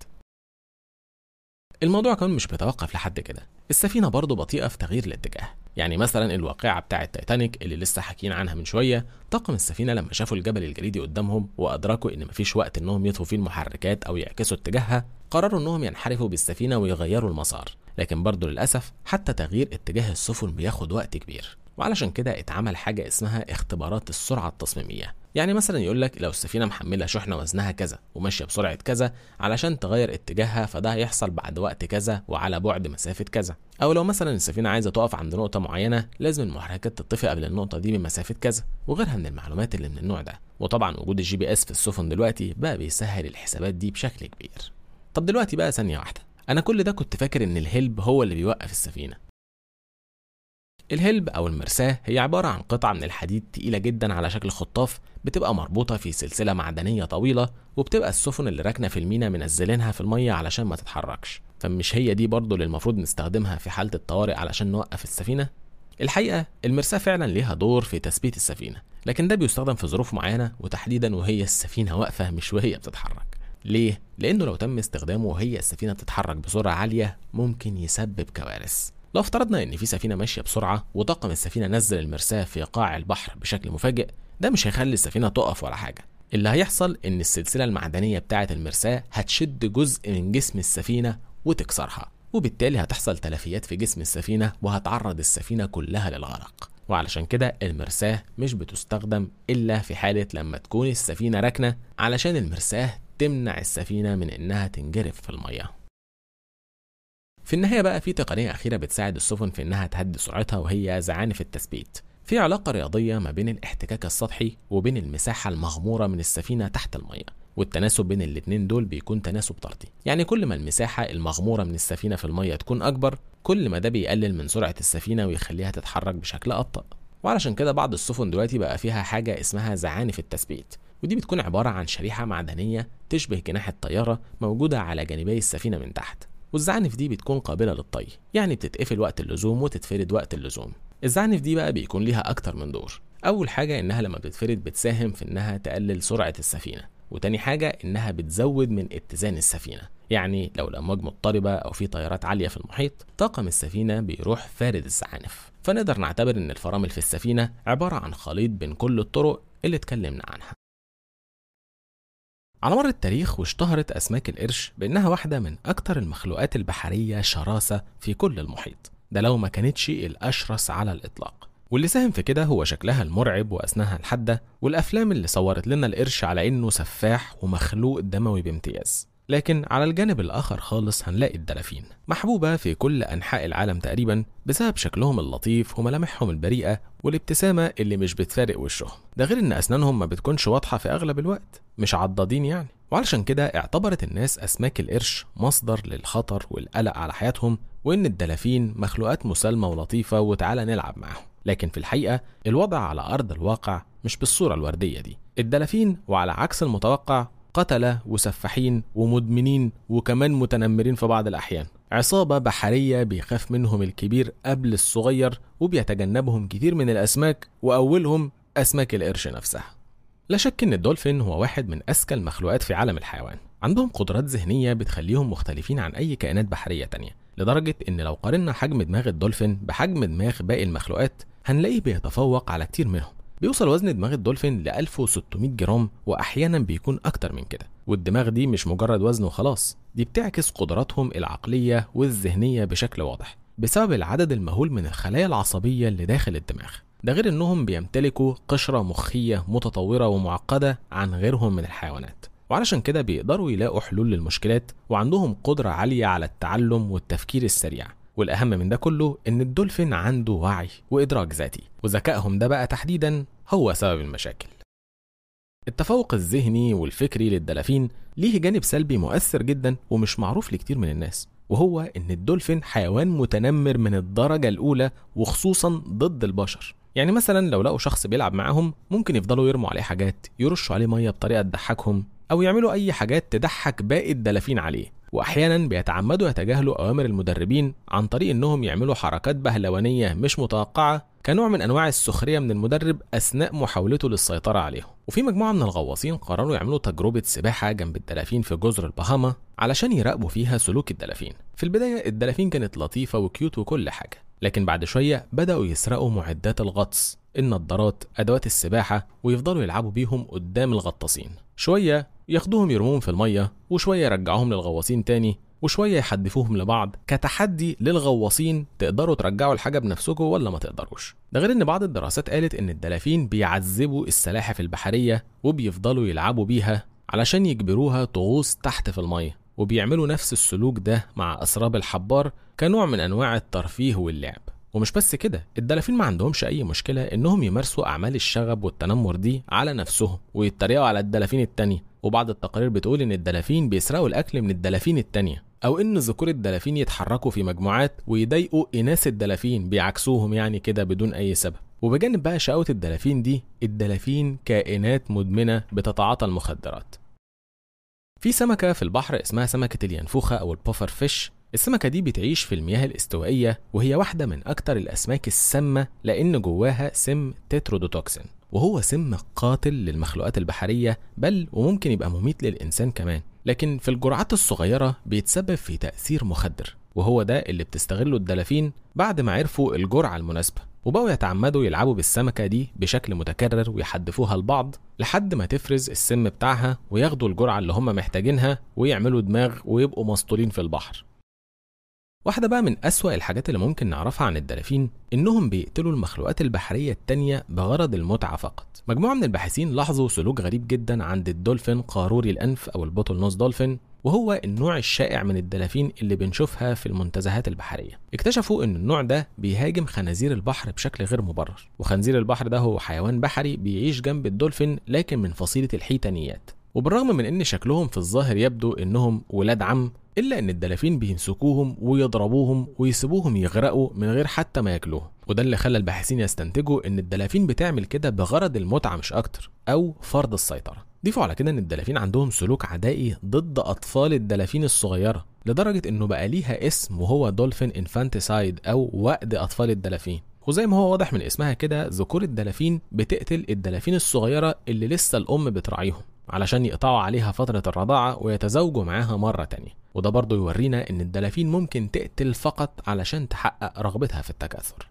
الموضوع كمان مش بيتوقف لحد كده السفينة برضه بطيئة في تغيير الاتجاه يعني مثلا الواقعة بتاعة تايتانيك اللي لسه حاكيين عنها من شوية طاقم السفينة لما شافوا الجبل الجليدي قدامهم وأدركوا إن مفيش وقت إنهم يطفوا فيه المحركات أو يعكسوا اتجاهها قرروا إنهم ينحرفوا بالسفينة ويغيروا المسار لكن برضه للأسف حتى تغيير اتجاه السفن بياخد وقت كبير وعلشان كده اتعمل حاجة اسمها اختبارات السرعة التصميمية يعني مثلا يقول لك لو السفينة محملة شحنة وزنها كذا وماشية بسرعة كذا علشان تغير اتجاهها فده هيحصل بعد وقت كذا وعلى بعد مسافة كذا أو لو مثلا السفينة عايزة تقف عند نقطة معينة لازم المحركات تتفق قبل النقطة دي بمسافة كذا وغيرها من المعلومات اللي من النوع ده وطبعا وجود الجي بي اس في السفن دلوقتي بقى بيسهل الحسابات دي بشكل كبير طب دلوقتي بقى ثانية واحدة أنا كل ده كنت فاكر إن الهلب هو اللي بيوقف السفينة الهلب أو المرساة هي عبارة عن قطعة من الحديد تقيلة جدا على شكل خطاف بتبقى مربوطة في سلسلة معدنية طويلة وبتبقى السفن اللي راكنة في المينا منزلينها في المية علشان ما تتحركش فمش هي دي برضه اللي المفروض نستخدمها في حالة الطوارئ علشان نوقف السفينة الحقيقة المرساة فعلا ليها دور في تثبيت السفينة لكن ده بيستخدم في ظروف معينة وتحديدا وهي السفينة واقفة مش وهي بتتحرك ليه؟ لأنه لو تم استخدامه وهي السفينة بتتحرك بسرعة عالية ممكن يسبب كوارث لو افترضنا ان في سفينه ماشيه بسرعه وطاقم السفينه نزل المرساه في قاع البحر بشكل مفاجئ ده مش هيخلي السفينه تقف ولا حاجه اللي هيحصل ان السلسله المعدنيه بتاعه المرساه هتشد جزء من جسم السفينه وتكسرها وبالتالي هتحصل تلفيات في جسم السفينه وهتعرض السفينه كلها للغرق وعلشان كده المرساه مش بتستخدم الا في حاله لما تكون السفينه راكنه علشان المرساه تمنع السفينه من انها تنجرف في الميه في النهاية بقى في تقنية أخيرة بتساعد السفن في إنها تهدي سرعتها وهي زعانف التثبيت. في علاقة رياضية ما بين الاحتكاك السطحي وبين المساحة المغمورة من السفينة تحت المية، والتناسب بين الاتنين دول بيكون تناسب طردي، يعني كل ما المساحة المغمورة من السفينة في المية تكون أكبر، كل ما ده بيقلل من سرعة السفينة ويخليها تتحرك بشكل أبطأ. وعلشان كده بعض السفن دلوقتي بقى فيها حاجة اسمها زعانف التثبيت، ودي بتكون عبارة عن شريحة معدنية تشبه جناح الطيارة موجودة على جانبي السفينة من تحت. والزعانف دي بتكون قابلة للطي يعني بتتقفل وقت اللزوم وتتفرد وقت اللزوم الزعانف دي بقى بيكون ليها أكتر من دور أول حاجة إنها لما بتتفرد بتساهم في إنها تقلل سرعة السفينة وتاني حاجة إنها بتزود من اتزان السفينة يعني لو الأمواج مضطربة أو في تيارات عالية في المحيط طاقم السفينة بيروح فارد الزعانف فنقدر نعتبر إن الفرامل في السفينة عبارة عن خليط بين كل الطرق اللي اتكلمنا عنها على مر التاريخ واشتهرت أسماك القرش بأنها واحدة من أكتر المخلوقات البحرية شراسة في كل المحيط ده لو ما كانتش الأشرس على الإطلاق واللي ساهم في كده هو شكلها المرعب وأسنانها الحادة والأفلام اللي صورت لنا القرش على إنه سفاح ومخلوق دموي بامتياز لكن على الجانب الآخر خالص هنلاقي الدلافين محبوبة في كل أنحاء العالم تقريبا بسبب شكلهم اللطيف وملامحهم البريئة والابتسامة اللي مش بتفارق وشهم ده غير إن أسنانهم ما بتكونش واضحة في أغلب الوقت مش عضادين يعني وعلشان كده اعتبرت الناس أسماك القرش مصدر للخطر والقلق على حياتهم وإن الدلافين مخلوقات مسالمة ولطيفة وتعالى نلعب معاهم لكن في الحقيقة الوضع على أرض الواقع مش بالصورة الوردية دي الدلافين وعلى عكس المتوقع قتلة وسفاحين ومدمنين وكمان متنمرين في بعض الأحيان عصابة بحرية بيخاف منهم الكبير قبل الصغير وبيتجنبهم كتير من الأسماك وأولهم أسماك القرش نفسها لا شك إن الدولفين هو واحد من أذكى المخلوقات في عالم الحيوان عندهم قدرات ذهنية بتخليهم مختلفين عن أي كائنات بحرية تانية لدرجة إن لو قارنا حجم دماغ الدولفين بحجم دماغ باقي المخلوقات هنلاقيه بيتفوق على كتير منهم بيوصل وزن دماغ الدولفين ل 1600 جرام وأحيانا بيكون أكتر من كده والدماغ دي مش مجرد وزن وخلاص دي بتعكس قدراتهم العقلية والذهنية بشكل واضح بسبب العدد المهول من الخلايا العصبية اللي داخل الدماغ ده غير انهم بيمتلكوا قشرة مخية متطورة ومعقدة عن غيرهم من الحيوانات وعلشان كده بيقدروا يلاقوا حلول للمشكلات وعندهم قدرة عالية على التعلم والتفكير السريع والأهم من ده كله إن الدولفين عنده وعي وإدراك ذاتي وذكائهم ده بقى تحديدا هو سبب المشاكل التفوق الذهني والفكري للدلافين ليه جانب سلبي مؤثر جدا ومش معروف لكتير من الناس وهو إن الدولفين حيوان متنمر من الدرجة الأولى وخصوصا ضد البشر يعني مثلا لو لقوا شخص بيلعب معاهم ممكن يفضلوا يرموا عليه حاجات يرشوا عليه ميه بطريقه تضحكهم او يعملوا اي حاجات تضحك باقي الدلافين عليه واحيانا بيتعمدوا يتجاهلوا اوامر المدربين عن طريق انهم يعملوا حركات بهلوانيه مش متوقعه كنوع من انواع السخريه من المدرب اثناء محاولته للسيطره عليهم وفي مجموعه من الغواصين قرروا يعملوا تجربه سباحه جنب الدلافين في جزر البهاما علشان يراقبوا فيها سلوك الدلافين في البدايه الدلافين كانت لطيفه وكيوت وكل حاجه لكن بعد شويه بداوا يسرقوا معدات الغطس النضارات ادوات السباحه ويفضلوا يلعبوا بيهم قدام الغطاسين شويه ياخدوهم يرموهم في الميه وشويه يرجعوهم للغواصين تاني وشويه يحدفوهم لبعض كتحدي للغواصين تقدروا ترجعوا الحاجه بنفسكم ولا ما تقدروش ده غير ان بعض الدراسات قالت ان الدلافين بيعذبوا السلاحف البحريه وبيفضلوا يلعبوا بيها علشان يجبروها تغوص تحت في الميه وبيعملوا نفس السلوك ده مع اسراب الحبار كنوع من انواع الترفيه واللعب ومش بس كده الدلافين ما عندهمش اي مشكله انهم يمارسوا اعمال الشغب والتنمر دي على نفسهم ويتريقوا على الدلافين التانية وبعض التقارير بتقول ان الدلافين بيسرقوا الاكل من الدلافين التانية او ان ذكور الدلافين يتحركوا في مجموعات ويضايقوا اناث الدلافين بيعكسوهم يعني كده بدون اي سبب وبجانب بقى شقاوة الدلافين دي الدلافين كائنات مدمنة بتتعاطى المخدرات في سمكة في البحر اسمها سمكة الينفوخة أو البوفر فيش السمكة دي بتعيش في المياه الاستوائية وهي واحدة من أكتر الأسماك السامة لأن جواها سم تترودوتوكسين وهو سم قاتل للمخلوقات البحرية بل وممكن يبقى مميت للإنسان كمان لكن في الجرعات الصغيرة بيتسبب في تأثير مخدر وهو ده اللي بتستغله الدلافين بعد ما عرفوا الجرعة المناسبة وبقوا يتعمدوا يلعبوا بالسمكة دي بشكل متكرر ويحدفوها لبعض لحد ما تفرز السم بتاعها وياخدوا الجرعة اللي هم محتاجينها ويعملوا دماغ ويبقوا مسطولين في البحر واحدة بقى من أسوأ الحاجات اللي ممكن نعرفها عن الدلافين إنهم بيقتلوا المخلوقات البحرية التانية بغرض المتعة فقط. مجموعة من الباحثين لاحظوا سلوك غريب جدا عند الدولفين قاروري الأنف أو البوتل نوز دولفين وهو النوع الشائع من الدلافين اللي بنشوفها في المنتزهات البحرية. اكتشفوا إن النوع ده بيهاجم خنازير البحر بشكل غير مبرر، وخنزير البحر ده هو حيوان بحري بيعيش جنب الدولفين لكن من فصيلة الحيتانيات. وبالرغم من ان شكلهم في الظاهر يبدو انهم ولاد عم الا ان الدلافين بيمسكوهم ويضربوهم ويسيبوهم يغرقوا من غير حتى ما ياكلوهم وده اللي خلى الباحثين يستنتجوا ان الدلافين بتعمل كده بغرض المتعه مش اكتر او فرض السيطره ضيفوا على كده ان الدلافين عندهم سلوك عدائي ضد اطفال الدلافين الصغيره لدرجه انه بقى ليها اسم وهو دولفين انفانتسايد او وأد اطفال الدلافين وزي ما هو واضح من اسمها كده ذكور الدلافين بتقتل الدلافين الصغيره اللي لسه الام بتراعيهم علشان يقطعوا عليها فترة الرضاعة ويتزوجوا معاها مرة تانية وده برضه يورينا إن الدلافين ممكن تقتل فقط علشان تحقق رغبتها في التكاثر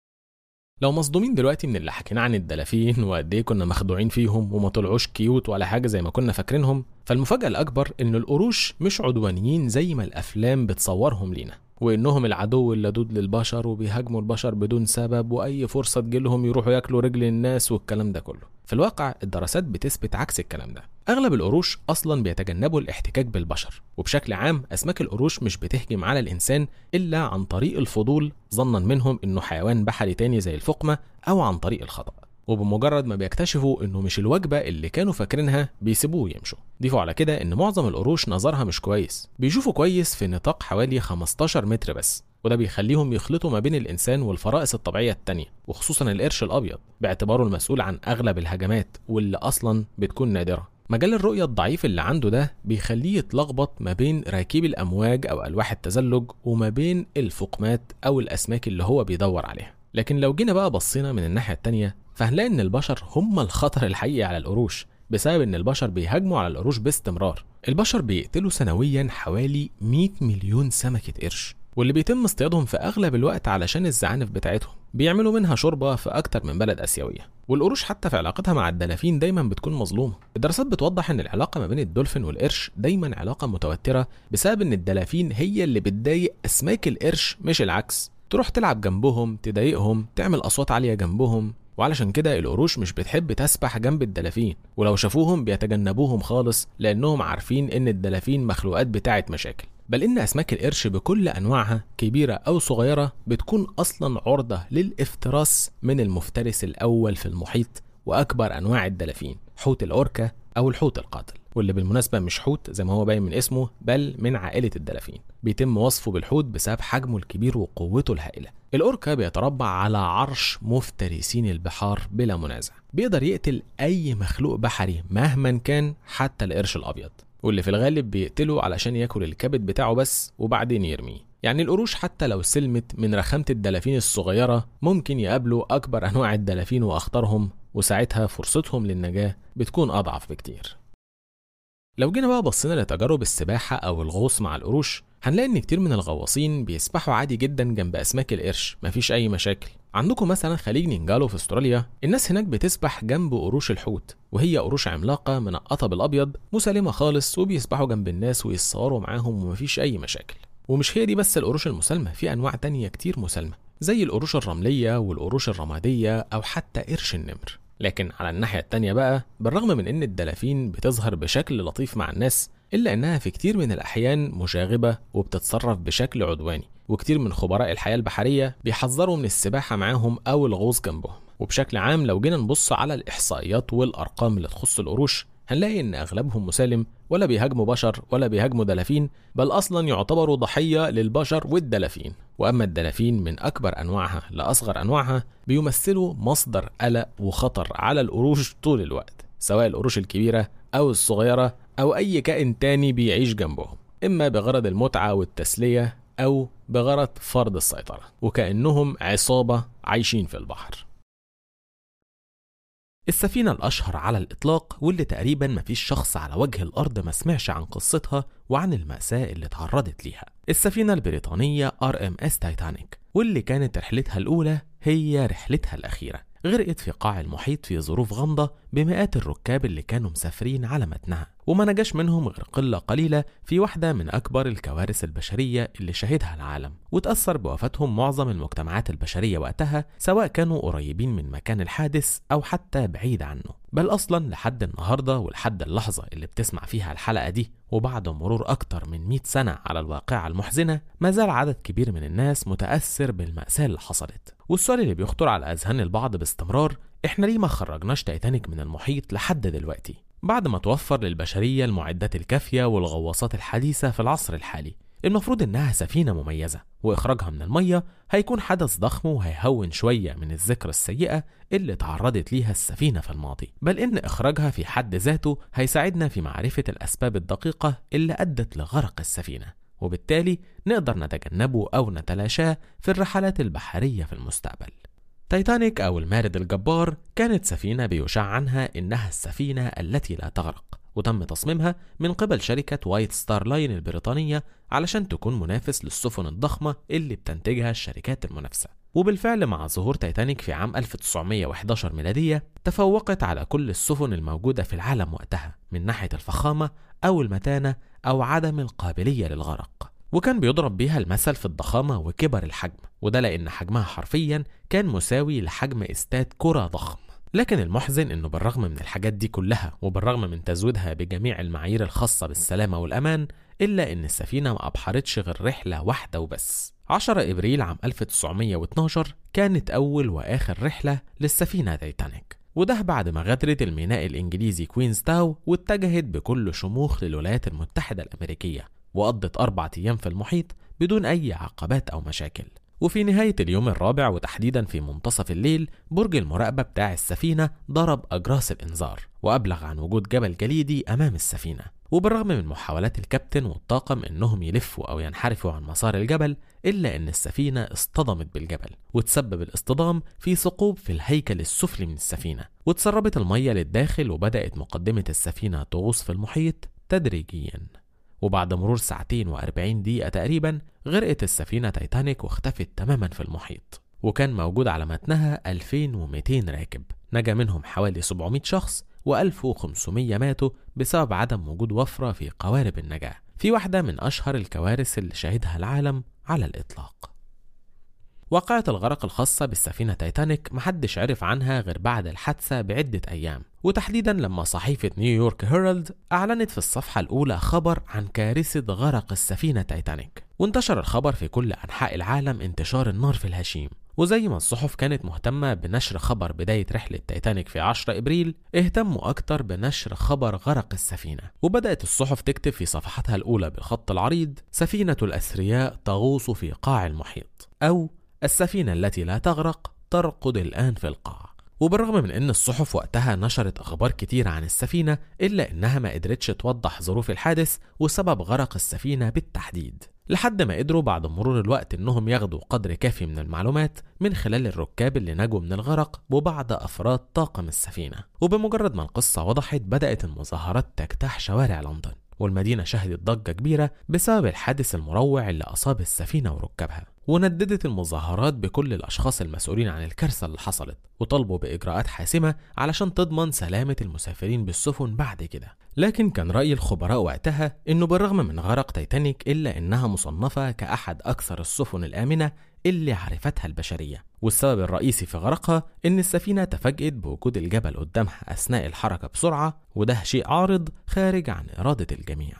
لو مصدومين دلوقتي من اللي حكينا عن الدلافين وقد ايه كنا مخدوعين فيهم وما طلعوش كيوت ولا حاجه زي ما كنا فاكرينهم فالمفاجاه الاكبر ان القروش مش عدوانيين زي ما الافلام بتصورهم لينا وانهم العدو اللدود للبشر وبيهاجموا البشر بدون سبب واي فرصه تجيلهم يروحوا ياكلوا رجل الناس والكلام ده كله في الواقع الدراسات بتثبت عكس الكلام ده اغلب القروش اصلا بيتجنبوا الاحتكاك بالبشر وبشكل عام اسماك القروش مش بتهجم على الانسان الا عن طريق الفضول ظنا منهم انه حيوان بحري تاني زي الفقمه او عن طريق الخطأ وبمجرد ما بيكتشفوا انه مش الوجبه اللي كانوا فاكرينها بيسيبوه يمشوا ضيفوا على كده ان معظم القروش نظرها مش كويس بيشوفوا كويس في نطاق حوالي 15 متر بس وده بيخليهم يخلطوا ما بين الانسان والفرائس الطبيعيه التانية وخصوصا القرش الابيض باعتباره المسؤول عن اغلب الهجمات واللي اصلا بتكون نادره مجال الرؤية الضعيف اللي عنده ده بيخليه يتلخبط ما بين راكبي الأمواج أو ألواح التزلج وما بين الفقمات أو الأسماك اللي هو بيدور عليها لكن لو جينا بقى بصينا من الناحية التانية فهنلاقي إن البشر هم الخطر الحقيقي على القروش بسبب إن البشر بيهاجموا على القروش باستمرار البشر بيقتلوا سنويا حوالي 100 مليون سمكة قرش واللي بيتم اصطيادهم في أغلب الوقت علشان الزعانف بتاعتهم بيعملوا منها شوربة في أكتر من بلد آسيوية والقروش حتى في علاقتها مع الدلافين دايما بتكون مظلومة الدراسات بتوضح ان العلاقة ما بين الدولفين والقرش دايما علاقة متوترة بسبب ان الدلافين هي اللي بتضايق أسماك القرش مش العكس تروح تلعب جنبهم تضايقهم تعمل أصوات عالية جنبهم وعلشان كده القروش مش بتحب تسبح جنب الدلافين ولو شافوهم بيتجنبوهم خالص لأنهم عارفين إن الدلافين مخلوقات بتاعت مشاكل بل إن أسماك القرش بكل أنواعها كبيرة أو صغيرة بتكون أصلا عرضة للافتراس من المفترس الأول في المحيط وأكبر أنواع الدلافين حوت الأوركا أو الحوت القاتل واللي بالمناسبة مش حوت زي ما هو باين من اسمه بل من عائلة الدلافين بيتم وصفه بالحوت بسبب حجمه الكبير وقوته الهائلة الأوركا بيتربع على عرش مفترسين البحار بلا منازع بيقدر يقتل أي مخلوق بحري مهما كان حتى القرش الأبيض واللي في الغالب بيقتله علشان ياكل الكبد بتاعه بس وبعدين يرميه يعني القروش حتى لو سلمت من رخامة الدلافين الصغيرة ممكن يقابلوا أكبر أنواع الدلافين وأخطرهم وساعتها فرصتهم للنجاة بتكون أضعف بكتير لو جينا بقى بصينا لتجارب السباحة أو الغوص مع القروش هنلاقي إن كتير من الغواصين بيسبحوا عادي جدا جنب أسماك القرش مفيش أي مشاكل عندكم مثلا خليج نينجالو في استراليا الناس هناك بتسبح جنب قروش الحوت وهي قروش عملاقة منقطة بالأبيض مسالمة خالص وبيسبحوا جنب الناس ويتصوروا معاهم ومفيش أي مشاكل ومش هي دي بس القروش المسالمة في أنواع تانية كتير مسالمة زي القروش الرملية والقروش الرمادية أو حتى قرش النمر لكن على الناحية التانية بقى بالرغم من إن الدلافين بتظهر بشكل لطيف مع الناس إلا إنها في كتير من الأحيان مشاغبة وبتتصرف بشكل عدواني وكتير من خبراء الحياة البحرية بيحذروا من السباحة معاهم أو الغوص جنبهم وبشكل عام لو جينا نبص على الإحصائيات والأرقام اللي تخص القروش هنلاقي إن أغلبهم مسالم ولا بيهاجموا بشر ولا بيهاجموا دلافين بل أصلا يعتبروا ضحية للبشر والدلافين وأما الدلافين من أكبر أنواعها لأصغر أنواعها بيمثلوا مصدر قلق وخطر على القروش طول الوقت سواء القروش الكبيرة أو الصغيرة أو أي كائن تاني بيعيش جنبهم إما بغرض المتعة والتسلية أو بغرض فرض السيطرة وكأنهم عصابة عايشين في البحر السفينة الأشهر على الإطلاق واللي تقريبا مفيش شخص على وجه الأرض ما سمعش عن قصتها وعن المأساة اللي تعرضت ليها السفينة البريطانية ار ام اس تايتانيك واللي كانت رحلتها الأولى هي رحلتها الأخيرة غرقت في قاع المحيط في ظروف غامضة بمئات الركاب اللي كانوا مسافرين على متنها وما نجاش منهم غير قلة قليلة في واحدة من أكبر الكوارث البشرية اللي شهدها العالم وتأثر بوفاتهم معظم المجتمعات البشرية وقتها سواء كانوا قريبين من مكان الحادث أو حتى بعيد عنه بل أصلا لحد النهاردة ولحد اللحظة اللي بتسمع فيها الحلقة دي وبعد مرور أكتر من 100 سنة على الواقعة المحزنة ما زال عدد كبير من الناس متأثر بالمأساة اللي حصلت والسؤال اللي بيخطر على أذهان البعض باستمرار إحنا ليه ما خرجناش تايتانيك من المحيط لحد دلوقتي بعد ما توفر للبشرية المعدات الكافية والغواصات الحديثة في العصر الحالي المفروض إنها سفينة مميزة وإخراجها من المية هيكون حدث ضخم وهيهون شوية من الذكرى السيئة اللي تعرضت ليها السفينة في الماضي بل إن إخراجها في حد ذاته هيساعدنا في معرفة الأسباب الدقيقة اللي أدت لغرق السفينة وبالتالي نقدر نتجنبه أو نتلاشاه في الرحلات البحرية في المستقبل تايتانيك أو المارد الجبار كانت سفينة بيشاع عنها إنها السفينة التي لا تغرق وتم تصميمها من قبل شركة وايت ستار لاين البريطانية علشان تكون منافس للسفن الضخمة اللي بتنتجها الشركات المنافسة وبالفعل مع ظهور تايتانيك في عام 1911 ميلادية تفوقت على كل السفن الموجودة في العالم وقتها من ناحية الفخامة أو المتانة أو عدم القابلية للغرق وكان بيضرب بيها المثل في الضخامة وكبر الحجم وده لأن حجمها حرفيا كان مساوي لحجم استاد كرة ضخم لكن المحزن انه بالرغم من الحاجات دي كلها وبالرغم من تزويدها بجميع المعايير الخاصة بالسلامة والأمان إلا إن السفينة ما أبحرتش غير رحلة واحدة وبس 10 إبريل عام 1912 كانت أول وآخر رحلة للسفينة تايتانيك وده بعد ما غادرت الميناء الإنجليزي كوينز تاو واتجهت بكل شموخ للولايات المتحدة الأمريكية وقضت أربع أيام في المحيط بدون أي عقبات أو مشاكل وفي نهاية اليوم الرابع وتحديدا في منتصف الليل برج المراقبة بتاع السفينة ضرب أجراس الإنذار وأبلغ عن وجود جبل جليدي أمام السفينة وبالرغم من محاولات الكابتن والطاقم إنهم يلفوا أو ينحرفوا عن مسار الجبل إلا إن السفينة اصطدمت بالجبل وتسبب الاصطدام في ثقوب في الهيكل السفلي من السفينة وتسربت المية للداخل وبدأت مقدمة السفينة تغوص في المحيط تدريجيا وبعد مرور ساعتين و40 دقيقة تقريبا غرقت السفينة تايتانيك واختفت تماما في المحيط وكان موجود على متنها 2200 راكب نجا منهم حوالي 700 شخص و1500 ماتوا بسبب عدم وجود وفرة في قوارب النجاة في واحدة من أشهر الكوارث اللي شهدها العالم على الإطلاق واقعة الغرق الخاصة بالسفينة تايتانيك محدش عرف عنها غير بعد الحادثة بعدة أيام وتحديدا لما صحيفة نيويورك هيرالد أعلنت في الصفحة الأولى خبر عن كارثة غرق السفينة تايتانيك وانتشر الخبر في كل أنحاء العالم انتشار النار في الهشيم وزي ما الصحف كانت مهتمة بنشر خبر بداية رحلة تايتانيك في 10 إبريل اهتموا أكتر بنشر خبر غرق السفينة وبدأت الصحف تكتب في صفحتها الأولى بالخط العريض سفينة الأثرياء تغوص في قاع المحيط أو السفينة التي لا تغرق ترقد الآن في القاع وبالرغم من ان الصحف وقتها نشرت اخبار كتير عن السفينه الا انها ما قدرتش توضح ظروف الحادث وسبب غرق السفينه بالتحديد لحد ما قدروا بعد مرور الوقت انهم ياخدوا قدر كافي من المعلومات من خلال الركاب اللي نجوا من الغرق وبعض افراد طاقم السفينه وبمجرد ما القصه وضحت بدات المظاهرات تجتاح شوارع لندن والمدينة شهدت ضجة كبيرة بسبب الحادث المروع اللي أصاب السفينة وركابها ونددت المظاهرات بكل الأشخاص المسؤولين عن الكارثة اللي حصلت وطالبوا بإجراءات حاسمة علشان تضمن سلامة المسافرين بالسفن بعد كده لكن كان رأي الخبراء وقتها إنه بالرغم من غرق تايتانيك إلا إنها مصنفة كأحد أكثر السفن الآمنة اللي عرفتها البشرية والسبب الرئيسي في غرقها إن السفينة تفاجئت بوجود الجبل قدامها أثناء الحركة بسرعة وده شيء عارض خارج عن إرادة الجميع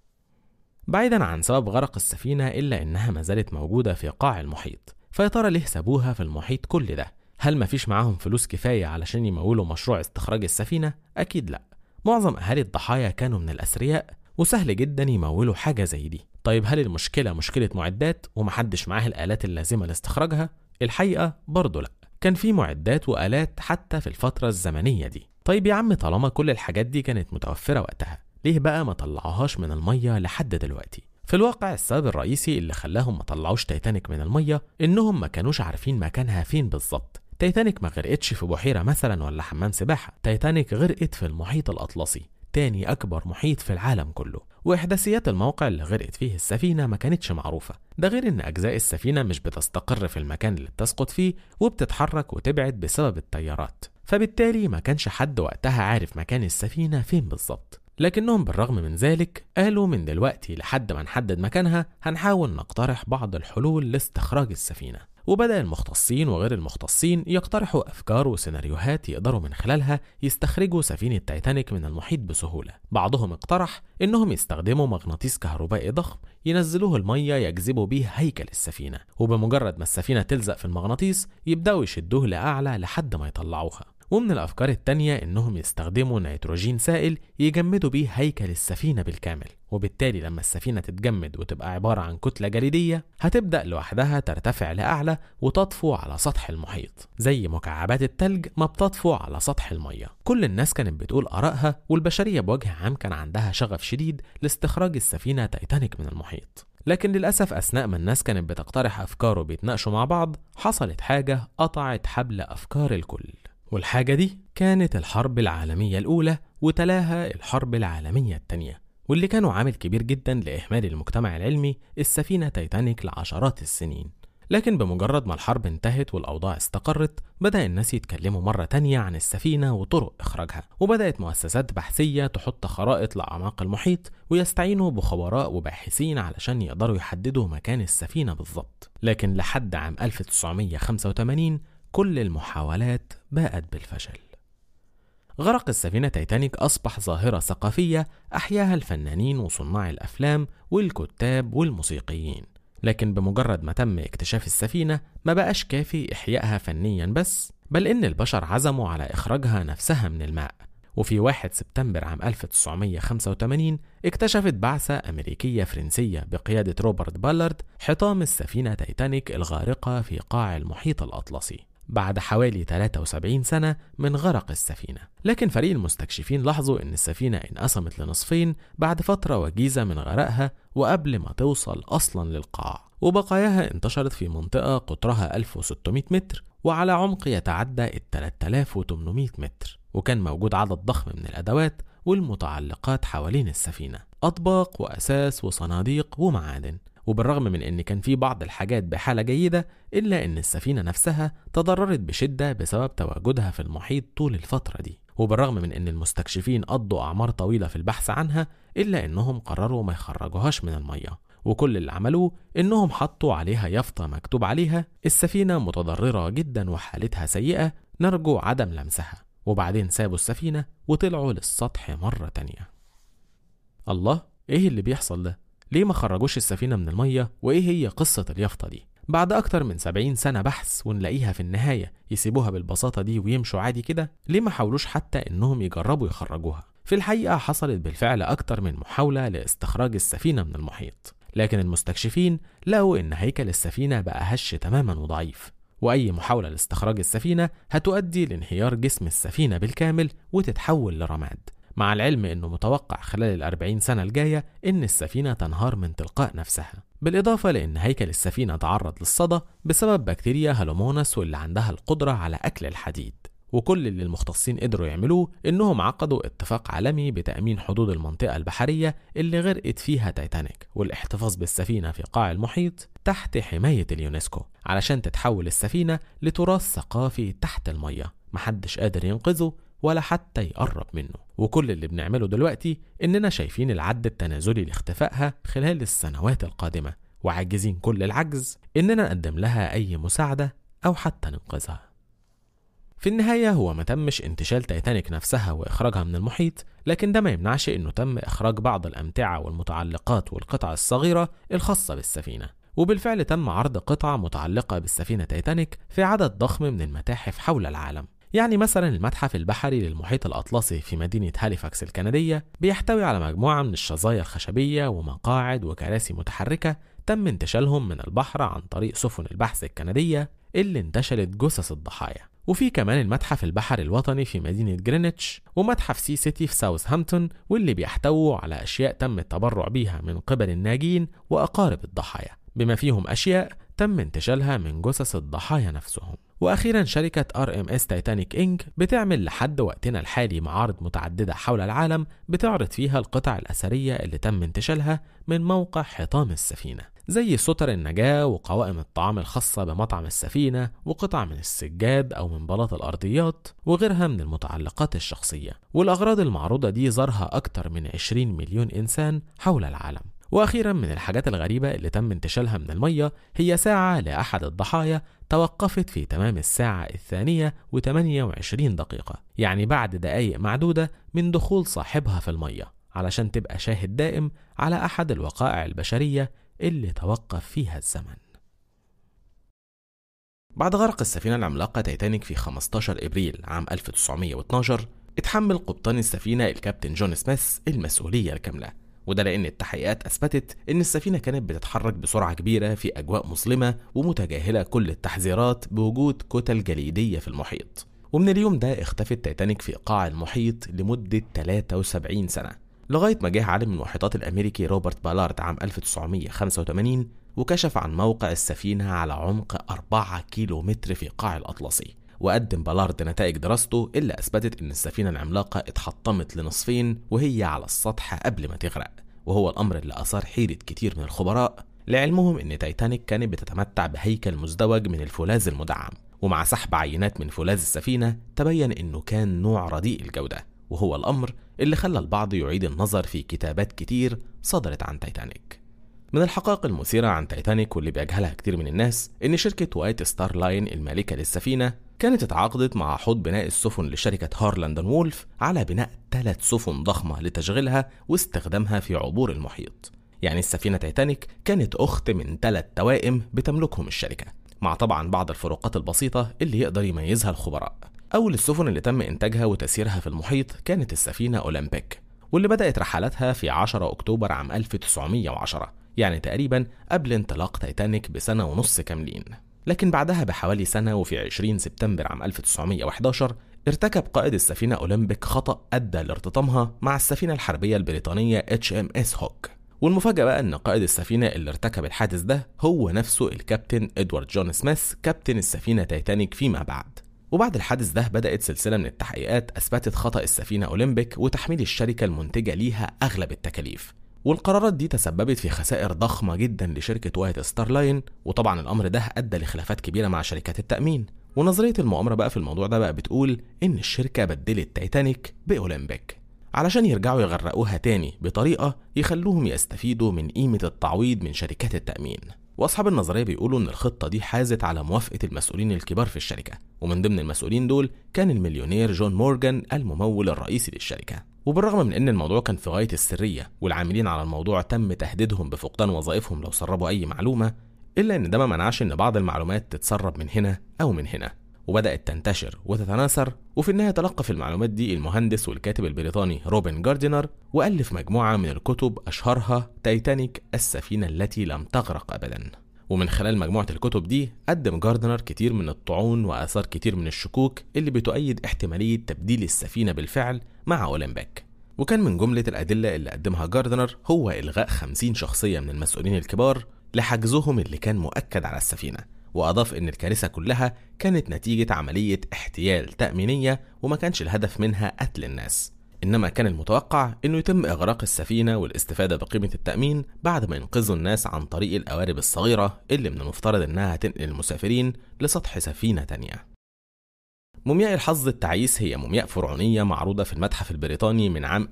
بعيدا عن سبب غرق السفينة إلا إنها ما زالت موجودة في قاع المحيط فيا ترى ليه سابوها في المحيط كل ده؟ هل مفيش معاهم فلوس كفاية علشان يمولوا مشروع استخراج السفينة؟ أكيد لأ معظم أهالي الضحايا كانوا من الأثرياء وسهل جدا يمولوا حاجة زي دي طيب هل المشكلة مشكلة معدات ومحدش معاه الآلات اللازمة لاستخراجها؟ الحقيقة برضه لأ كان في معدات وآلات حتى في الفترة الزمنية دي طيب يا عم طالما كل الحاجات دي كانت متوفرة وقتها ليه بقى ما طلعوهاش من المية لحد دلوقتي في الواقع السبب الرئيسي اللي خلاهم ما طلعوش تايتانيك من المية انهم ما كانوش عارفين مكانها فين بالظبط تايتانيك ما غرقتش في بحيرة مثلا ولا حمام سباحة تايتانيك غرقت في المحيط الأطلسي تاني أكبر محيط في العالم كله وإحداثيات الموقع اللي غرقت فيه السفينة ما كانتش معروفة ده غير إن أجزاء السفينة مش بتستقر في المكان اللي بتسقط فيه وبتتحرك وتبعد بسبب التيارات فبالتالي ما كانش حد وقتها عارف مكان السفينة فين بالظبط لكنهم بالرغم من ذلك قالوا من دلوقتي لحد ما نحدد مكانها هنحاول نقترح بعض الحلول لاستخراج السفينة وبدأ المختصين وغير المختصين يقترحوا أفكار وسيناريوهات يقدروا من خلالها يستخرجوا سفينة تايتانيك من المحيط بسهولة بعضهم اقترح إنهم يستخدموا مغناطيس كهربائي ضخم ينزلوه المية يجذبوا بيه هيكل السفينة وبمجرد ما السفينة تلزق في المغناطيس يبدأوا يشدوه لأعلى لحد ما يطلعوها ومن الأفكار التانية إنهم يستخدموا نيتروجين سائل يجمدوا بيه هيكل السفينة بالكامل وبالتالي لما السفينة تتجمد وتبقى عبارة عن كتلة جليدية هتبدأ لوحدها ترتفع لأعلى وتطفو على سطح المحيط زي مكعبات التلج ما بتطفو على سطح المية كل الناس كانت بتقول آرائها والبشرية بوجه عام كان عندها شغف شديد لاستخراج السفينة تايتانيك من المحيط لكن للأسف أثناء ما الناس كانت بتقترح أفكار وبيتناقشوا مع بعض حصلت حاجة قطعت حبل أفكار الكل والحاجة دي كانت الحرب العالمية الأولى وتلاها الحرب العالمية الثانية واللي كانوا عامل كبير جدا لإهمال المجتمع العلمي السفينة تايتانيك لعشرات السنين لكن بمجرد ما الحرب انتهت والأوضاع استقرت بدأ الناس يتكلموا مرة تانية عن السفينة وطرق إخراجها وبدأت مؤسسات بحثية تحط خرائط لأعماق المحيط ويستعينوا بخبراء وباحثين علشان يقدروا يحددوا مكان السفينة بالظبط لكن لحد عام 1985 كل المحاولات باءت بالفشل غرق السفينة تايتانيك أصبح ظاهرة ثقافية أحياها الفنانين وصناع الأفلام والكتاب والموسيقيين لكن بمجرد ما تم اكتشاف السفينة ما بقاش كافي إحيائها فنيا بس بل إن البشر عزموا على إخراجها نفسها من الماء وفي 1 سبتمبر عام 1985 اكتشفت بعثة أمريكية فرنسية بقيادة روبرت بالارد حطام السفينة تايتانيك الغارقة في قاع المحيط الأطلسي بعد حوالي 73 سنة من غرق السفينة لكن فريق المستكشفين لاحظوا أن السفينة انقسمت لنصفين بعد فترة وجيزة من غرقها وقبل ما توصل أصلا للقاع وبقاياها انتشرت في منطقة قطرها 1600 متر وعلى عمق يتعدى ال 3800 متر وكان موجود عدد ضخم من الأدوات والمتعلقات حوالين السفينة أطباق وأساس وصناديق ومعادن وبالرغم من ان كان في بعض الحاجات بحاله جيده الا ان السفينه نفسها تضررت بشده بسبب تواجدها في المحيط طول الفتره دي وبالرغم من ان المستكشفين قضوا اعمار طويله في البحث عنها الا انهم قرروا ما يخرجوهاش من الميه وكل اللي عملوه انهم حطوا عليها يافطه مكتوب عليها السفينه متضرره جدا وحالتها سيئه نرجو عدم لمسها وبعدين سابوا السفينه وطلعوا للسطح مره تانيه الله ايه اللي بيحصل ده ليه ما خرجوش السفينة من المية وإيه هي قصة اليافطة دي؟ بعد أكتر من 70 سنة بحث ونلاقيها في النهاية يسيبوها بالبساطة دي ويمشوا عادي كده ليه ما حاولوش حتى إنهم يجربوا يخرجوها؟ في الحقيقة حصلت بالفعل أكتر من محاولة لاستخراج السفينة من المحيط لكن المستكشفين لقوا إن هيكل السفينة بقى هش تماما وضعيف وأي محاولة لاستخراج السفينة هتؤدي لانهيار جسم السفينة بالكامل وتتحول لرماد مع العلم انه متوقع خلال الأربعين سنة الجاية ان السفينة تنهار من تلقاء نفسها بالإضافة لأن هيكل السفينة تعرض للصدى بسبب بكتيريا هالومونس واللي عندها القدرة على أكل الحديد وكل اللي المختصين قدروا يعملوه إنهم عقدوا اتفاق عالمي بتأمين حدود المنطقة البحرية اللي غرقت فيها تايتانيك والاحتفاظ بالسفينة في قاع المحيط تحت حماية اليونسكو علشان تتحول السفينة لتراث ثقافي تحت المية محدش قادر ينقذه ولا حتى يقرب منه وكل اللي بنعمله دلوقتي إننا شايفين العد التنازلي لاختفائها خلال السنوات القادمة وعاجزين كل العجز إننا نقدم لها أي مساعدة أو حتى ننقذها في النهاية هو ما تمش انتشال تايتانيك نفسها وإخراجها من المحيط لكن ده ما يمنعش إنه تم إخراج بعض الأمتعة والمتعلقات والقطع الصغيرة الخاصة بالسفينة وبالفعل تم عرض قطع متعلقة بالسفينة تايتانيك في عدد ضخم من المتاحف حول العالم يعني مثلا المتحف البحري للمحيط الأطلسي في مدينة هاليفاكس الكندية بيحتوي على مجموعة من الشظايا الخشبية ومقاعد وكراسي متحركة تم انتشالهم من البحر عن طريق سفن البحث الكندية اللي انتشلت جثث الضحايا وفي كمان المتحف البحري الوطني في مدينة جرينتش ومتحف سي سيتي في ساوثهامبتون واللي بيحتووا على أشياء تم التبرع بيها من قبل الناجين وأقارب الضحايا بما فيهم أشياء تم انتشالها من جثث الضحايا نفسهم واخيرا شركه ار ام اس تايتانيك انك بتعمل لحد وقتنا الحالي معارض متعدده حول العالم بتعرض فيها القطع الاثريه اللي تم انتشالها من موقع حطام السفينه زي ستر النجاة وقوائم الطعام الخاصة بمطعم السفينة وقطع من السجاد أو من بلاط الأرضيات وغيرها من المتعلقات الشخصية والأغراض المعروضة دي زارها أكتر من 20 مليون إنسان حول العالم واخيرا من الحاجات الغريبه اللي تم انتشالها من الميه هي ساعه لاحد الضحايا توقفت في تمام الساعه الثانيه و28 دقيقه يعني بعد دقائق معدوده من دخول صاحبها في الميه علشان تبقى شاهد دائم على احد الوقائع البشريه اللي توقف فيها الزمن بعد غرق السفينة العملاقة تايتانيك في 15 إبريل عام 1912 اتحمل قبطان السفينة الكابتن جون سميث المسؤولية الكاملة وده لأن التحقيقات أثبتت إن السفينة كانت بتتحرك بسرعة كبيرة في أجواء مظلمة ومتجاهلة كل التحذيرات بوجود كتل جليدية في المحيط ومن اليوم ده اختفت تايتانيك في قاع المحيط لمدة 73 سنة لغاية ما جه عالم المحيطات الأمريكي روبرت بالارد عام 1985 وكشف عن موقع السفينة على عمق 4 كيلو متر في قاع الأطلسي وقدم بالارد نتائج دراسته اللي أثبتت إن السفينة العملاقة اتحطمت لنصفين وهي على السطح قبل ما تغرق وهو الأمر اللي أثار حيرة كتير من الخبراء لعلمهم إن تايتانيك كانت بتتمتع بهيكل مزدوج من الفولاذ المدعم ومع سحب عينات من فولاذ السفينة تبين إنه كان نوع رديء الجودة وهو الأمر اللي خلى البعض يعيد النظر في كتابات كتير صدرت عن تايتانيك من الحقائق المثيرة عن تايتانيك واللي بيجهلها كتير من الناس إن شركة وايت ستار لاين المالكة للسفينة كانت اتعاقدت مع حوض بناء السفن لشركة هارلاند وولف على بناء ثلاث سفن ضخمة لتشغيلها واستخدامها في عبور المحيط يعني السفينة تايتانيك كانت أخت من ثلاث توائم بتملكهم الشركة مع طبعا بعض الفروقات البسيطة اللي يقدر يميزها الخبراء أول السفن اللي تم إنتاجها وتسييرها في المحيط كانت السفينة أولمبيك واللي بدأت رحلاتها في 10 أكتوبر عام 1910 يعني تقريبا قبل انطلاق تايتانيك بسنة ونص كاملين لكن بعدها بحوالي سنة وفي 20 سبتمبر عام 1911 ارتكب قائد السفينة أولمبيك خطأ أدى لارتطامها مع السفينة الحربية البريطانية اتش ام اس هوك والمفاجأة بقى إن قائد السفينة اللي ارتكب الحادث ده هو نفسه الكابتن إدوارد جون سميث كابتن السفينة تايتانيك فيما بعد وبعد الحادث ده بدأت سلسلة من التحقيقات أثبتت خطأ السفينة أولمبيك وتحميل الشركة المنتجة ليها أغلب التكاليف والقرارات دي تسببت في خسائر ضخمة جدا لشركة وايت ستار لاين وطبعا الأمر ده أدى لخلافات كبيرة مع شركات التأمين ونظرية المؤامرة بقى في الموضوع ده بقى بتقول إن الشركة بدلت تايتانيك بأولمبيك علشان يرجعوا يغرقوها تاني بطريقة يخلوهم يستفيدوا من قيمة التعويض من شركات التأمين واصحاب النظريه بيقولوا ان الخطه دي حازت على موافقه المسؤولين الكبار في الشركه ومن ضمن المسؤولين دول كان المليونير جون مورجان الممول الرئيسي للشركه وبالرغم من ان الموضوع كان في غايه السريه والعاملين على الموضوع تم تهديدهم بفقدان وظائفهم لو سربوا اي معلومه الا ان ده ما منعش ان بعض المعلومات تتسرب من هنا او من هنا وبدات تنتشر وتتناثر وفي النهايه تلقف المعلومات دي المهندس والكاتب البريطاني روبن جاردينر والف مجموعه من الكتب اشهرها تايتانيك السفينه التي لم تغرق ابدا ومن خلال مجموعة الكتب دي قدم جاردنر كتير من الطعون وآثار كتير من الشكوك اللي بتؤيد احتمالية تبديل السفينة بالفعل مع أولمبيك وكان من جملة الأدلة اللي قدمها جاردنر هو إلغاء 50 شخصية من المسؤولين الكبار لحجزهم اللي كان مؤكد على السفينة وأضاف إن الكارثة كلها كانت نتيجة عملية احتيال تأمينية وما كانش الهدف منها قتل الناس إنما كان المتوقع إنه يتم إغراق السفينة والاستفادة بقيمة التأمين بعد ما ينقذوا الناس عن طريق القوارب الصغيرة اللي من المفترض إنها تنقل المسافرين لسطح سفينة تانية. مومياء الحظ التعيس هي مومياء فرعونية معروضة في المتحف البريطاني من عام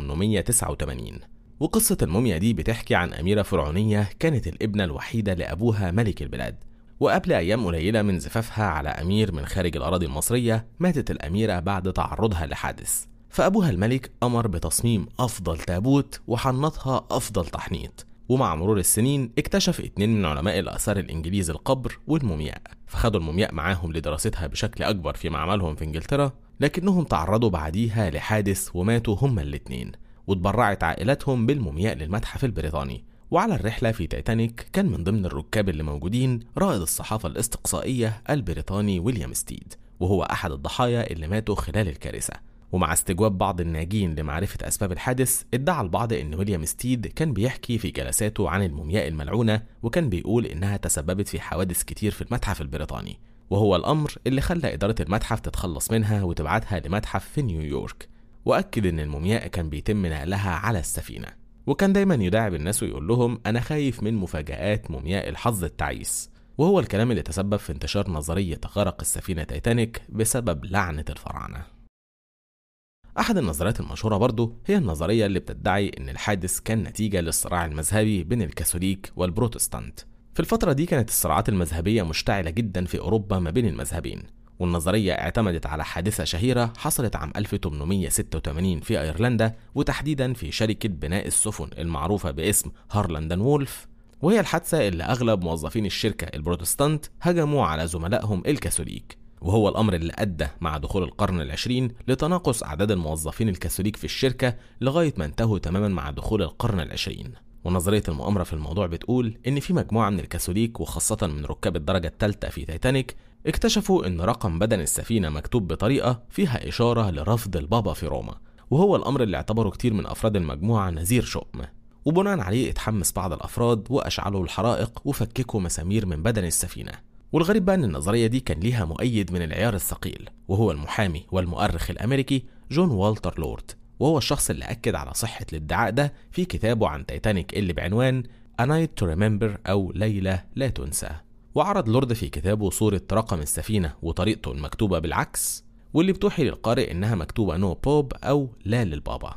1889 وقصة الموميا دي بتحكي عن أميرة فرعونية كانت الابنة الوحيدة لأبوها ملك البلاد وقبل أيام قليلة من زفافها على أمير من خارج الأراضي المصرية ماتت الأميرة بعد تعرضها لحادث فأبوها الملك أمر بتصميم أفضل تابوت وحنطها أفضل تحنيط ومع مرور السنين اكتشف اتنين من علماء الآثار الإنجليز القبر والمومياء فخدوا المومياء معاهم لدراستها بشكل أكبر في معملهم في إنجلترا لكنهم تعرضوا بعديها لحادث وماتوا هما الاتنين واتبرعت عائلاتهم بالمومياء للمتحف البريطاني وعلى الرحلة في تايتانيك كان من ضمن الركاب اللي موجودين رائد الصحافة الاستقصائية البريطاني ويليام ستيد وهو أحد الضحايا اللي ماتوا خلال الكارثة ومع استجواب بعض الناجين لمعرفة أسباب الحادث ادعى البعض إن ويليام ستيد كان بيحكي في جلساته عن المومياء الملعونة وكان بيقول إنها تسببت في حوادث كتير في المتحف البريطاني وهو الأمر اللي خلى إدارة المتحف تتخلص منها وتبعتها لمتحف في نيويورك وأكد إن المومياء كان بيتم نقلها على السفينة وكان دايما يداعب الناس ويقول لهم أنا خايف من مفاجآت مومياء الحظ التعيس وهو الكلام اللي تسبب في انتشار نظرية غرق السفينة تايتانيك بسبب لعنة الفراعنة أحد النظريات المشهورة برضه هي النظرية اللي بتدعي إن الحادث كان نتيجة للصراع المذهبي بين الكاثوليك والبروتستانت. في الفترة دي كانت الصراعات المذهبية مشتعلة جدا في أوروبا ما بين المذهبين، والنظرية اعتمدت على حادثة شهيرة حصلت عام 1886 في أيرلندا وتحديدا في شركة بناء السفن المعروفة باسم هارلاندن وولف وهي الحادثة اللي أغلب موظفين الشركة البروتستانت هجموا على زملائهم الكاثوليك وهو الأمر اللي أدى مع دخول القرن العشرين لتناقص أعداد الموظفين الكاثوليك في الشركة لغاية ما انتهوا تماما مع دخول القرن العشرين ونظرية المؤامرة في الموضوع بتقول إن في مجموعة من الكاثوليك وخاصة من ركاب الدرجة الثالثة في تايتانيك اكتشفوا إن رقم بدن السفينة مكتوب بطريقة فيها إشارة لرفض البابا في روما وهو الأمر اللي اعتبره كتير من أفراد المجموعة نذير شؤم وبناء عليه اتحمس بعض الأفراد وأشعلوا الحرائق وفككوا مسامير من بدن السفينة والغريب بقى ان النظريه دي كان ليها مؤيد من العيار الثقيل وهو المحامي والمؤرخ الامريكي جون والتر لورد وهو الشخص اللي اكد على صحه الادعاء ده في كتابه عن تايتانيك اللي بعنوان A Night to Remember او ليله لا تنسى وعرض لورد في كتابه صوره رقم السفينه وطريقته المكتوبه بالعكس واللي بتوحي للقارئ انها مكتوبه نو بوب او لا للبابا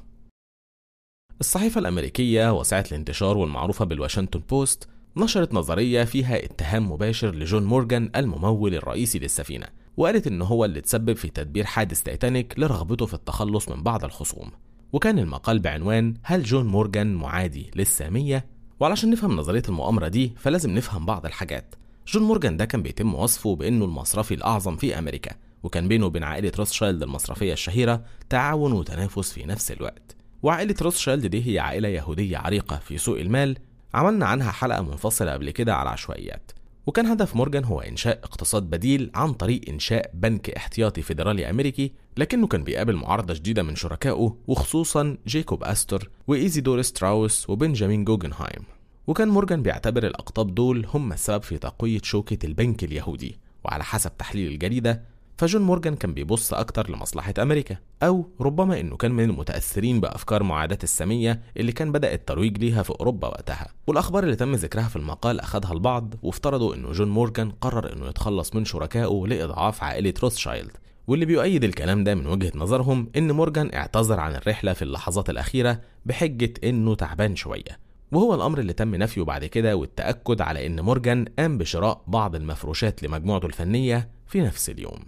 الصحيفة الأمريكية واسعة الانتشار والمعروفة بالواشنطن بوست نشرت نظرية فيها اتهام مباشر لجون مورجان الممول الرئيسي للسفينة وقالت إن هو اللي تسبب في تدبير حادث تايتانيك لرغبته في التخلص من بعض الخصوم وكان المقال بعنوان هل جون مورجان معادي للسامية؟ وعلشان نفهم نظرية المؤامرة دي فلازم نفهم بعض الحاجات جون مورجان ده كان بيتم وصفه بأنه المصرفي الأعظم في أمريكا وكان بينه وبين عائلة روثشيلد المصرفية الشهيرة تعاون وتنافس في نفس الوقت وعائلة روثشيلد دي هي عائلة يهودية عريقة في سوق المال عملنا عنها حلقة منفصلة قبل كده على عشوائيات وكان هدف مورجان هو إنشاء اقتصاد بديل عن طريق إنشاء بنك احتياطي فيدرالي أمريكي لكنه كان بيقابل معارضة شديدة من شركائه وخصوصا جيكوب أستور وإيزيدور ستراوس وبنجامين جوجنهايم وكان مورجان بيعتبر الأقطاب دول هم السبب في تقوية شوكة البنك اليهودي وعلى حسب تحليل الجريدة فجون مورجان كان بيبص أكتر لمصلحة أمريكا أو ربما إنه كان من المتأثرين بأفكار معاداة السامية اللي كان بدأ الترويج ليها في أوروبا وقتها والأخبار اللي تم ذكرها في المقال أخدها البعض وافترضوا إنه جون مورجان قرر إنه يتخلص من شركائه لإضعاف عائلة روثشايلد واللي بيؤيد الكلام ده من وجهة نظرهم إن مورجان اعتذر عن الرحلة في اللحظات الأخيرة بحجة إنه تعبان شوية وهو الأمر اللي تم نفيه بعد كده والتأكد على إن مورجان قام بشراء بعض المفروشات لمجموعته الفنية في نفس اليوم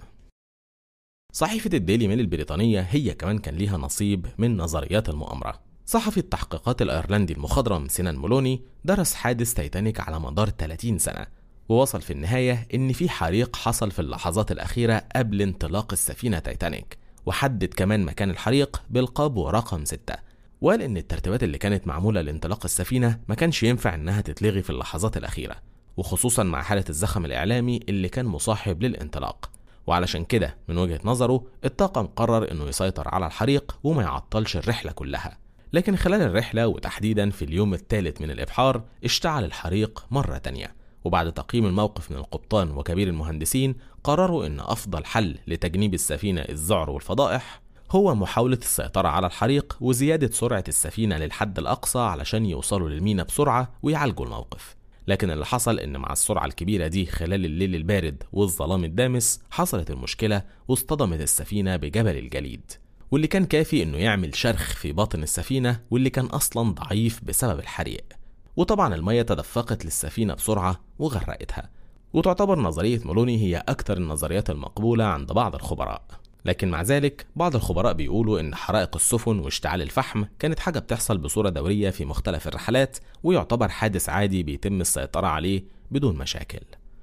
صحيفة الديلي ميل البريطانية هي كمان كان ليها نصيب من نظريات المؤامرة صحفي التحقيقات الأيرلندي المخضرم سينان مولوني درس حادث تايتانيك على مدار 30 سنة ووصل في النهاية إن في حريق حصل في اللحظات الأخيرة قبل انطلاق السفينة تايتانيك وحدد كمان مكان الحريق بالقاب رقم 6 وقال إن الترتيبات اللي كانت معمولة لانطلاق السفينة ما كانش ينفع إنها تتلغي في اللحظات الأخيرة وخصوصا مع حالة الزخم الإعلامي اللي كان مصاحب للانطلاق وعلشان كده من وجهة نظره الطاقم قرر إنه يسيطر على الحريق وما يعطلش الرحلة كلها لكن خلال الرحلة وتحديدا في اليوم الثالث من الإبحار اشتعل الحريق مرة تانية وبعد تقييم الموقف من القبطان وكبير المهندسين قرروا إن أفضل حل لتجنيب السفينة الذعر والفضائح هو محاولة السيطرة على الحريق وزيادة سرعة السفينة للحد الأقصى علشان يوصلوا للمينا بسرعة ويعالجوا الموقف لكن اللي حصل إن مع السرعة الكبيرة دي خلال الليل البارد والظلام الدامس حصلت المشكلة واصطدمت السفينة بجبل الجليد واللي كان كافي إنه يعمل شرخ في باطن السفينة واللي كان أصلا ضعيف بسبب الحريق وطبعا المية تدفقت للسفينة بسرعة وغرقتها وتعتبر نظرية مولوني هي أكثر النظريات المقبولة عند بعض الخبراء لكن مع ذلك بعض الخبراء بيقولوا إن حرائق السفن واشتعال الفحم كانت حاجة بتحصل بصورة دورية في مختلف الرحلات ويعتبر حادث عادي بيتم السيطرة عليه بدون مشاكل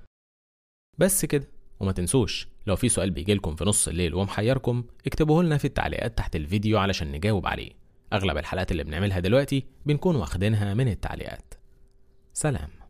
بس كده وما تنسوش لو في سؤال بيجيلكم في نص الليل ومحيركم اكتبوه لنا في التعليقات تحت الفيديو علشان نجاوب عليه أغلب الحلقات اللي بنعملها دلوقتي بنكون واخدينها من التعليقات سلام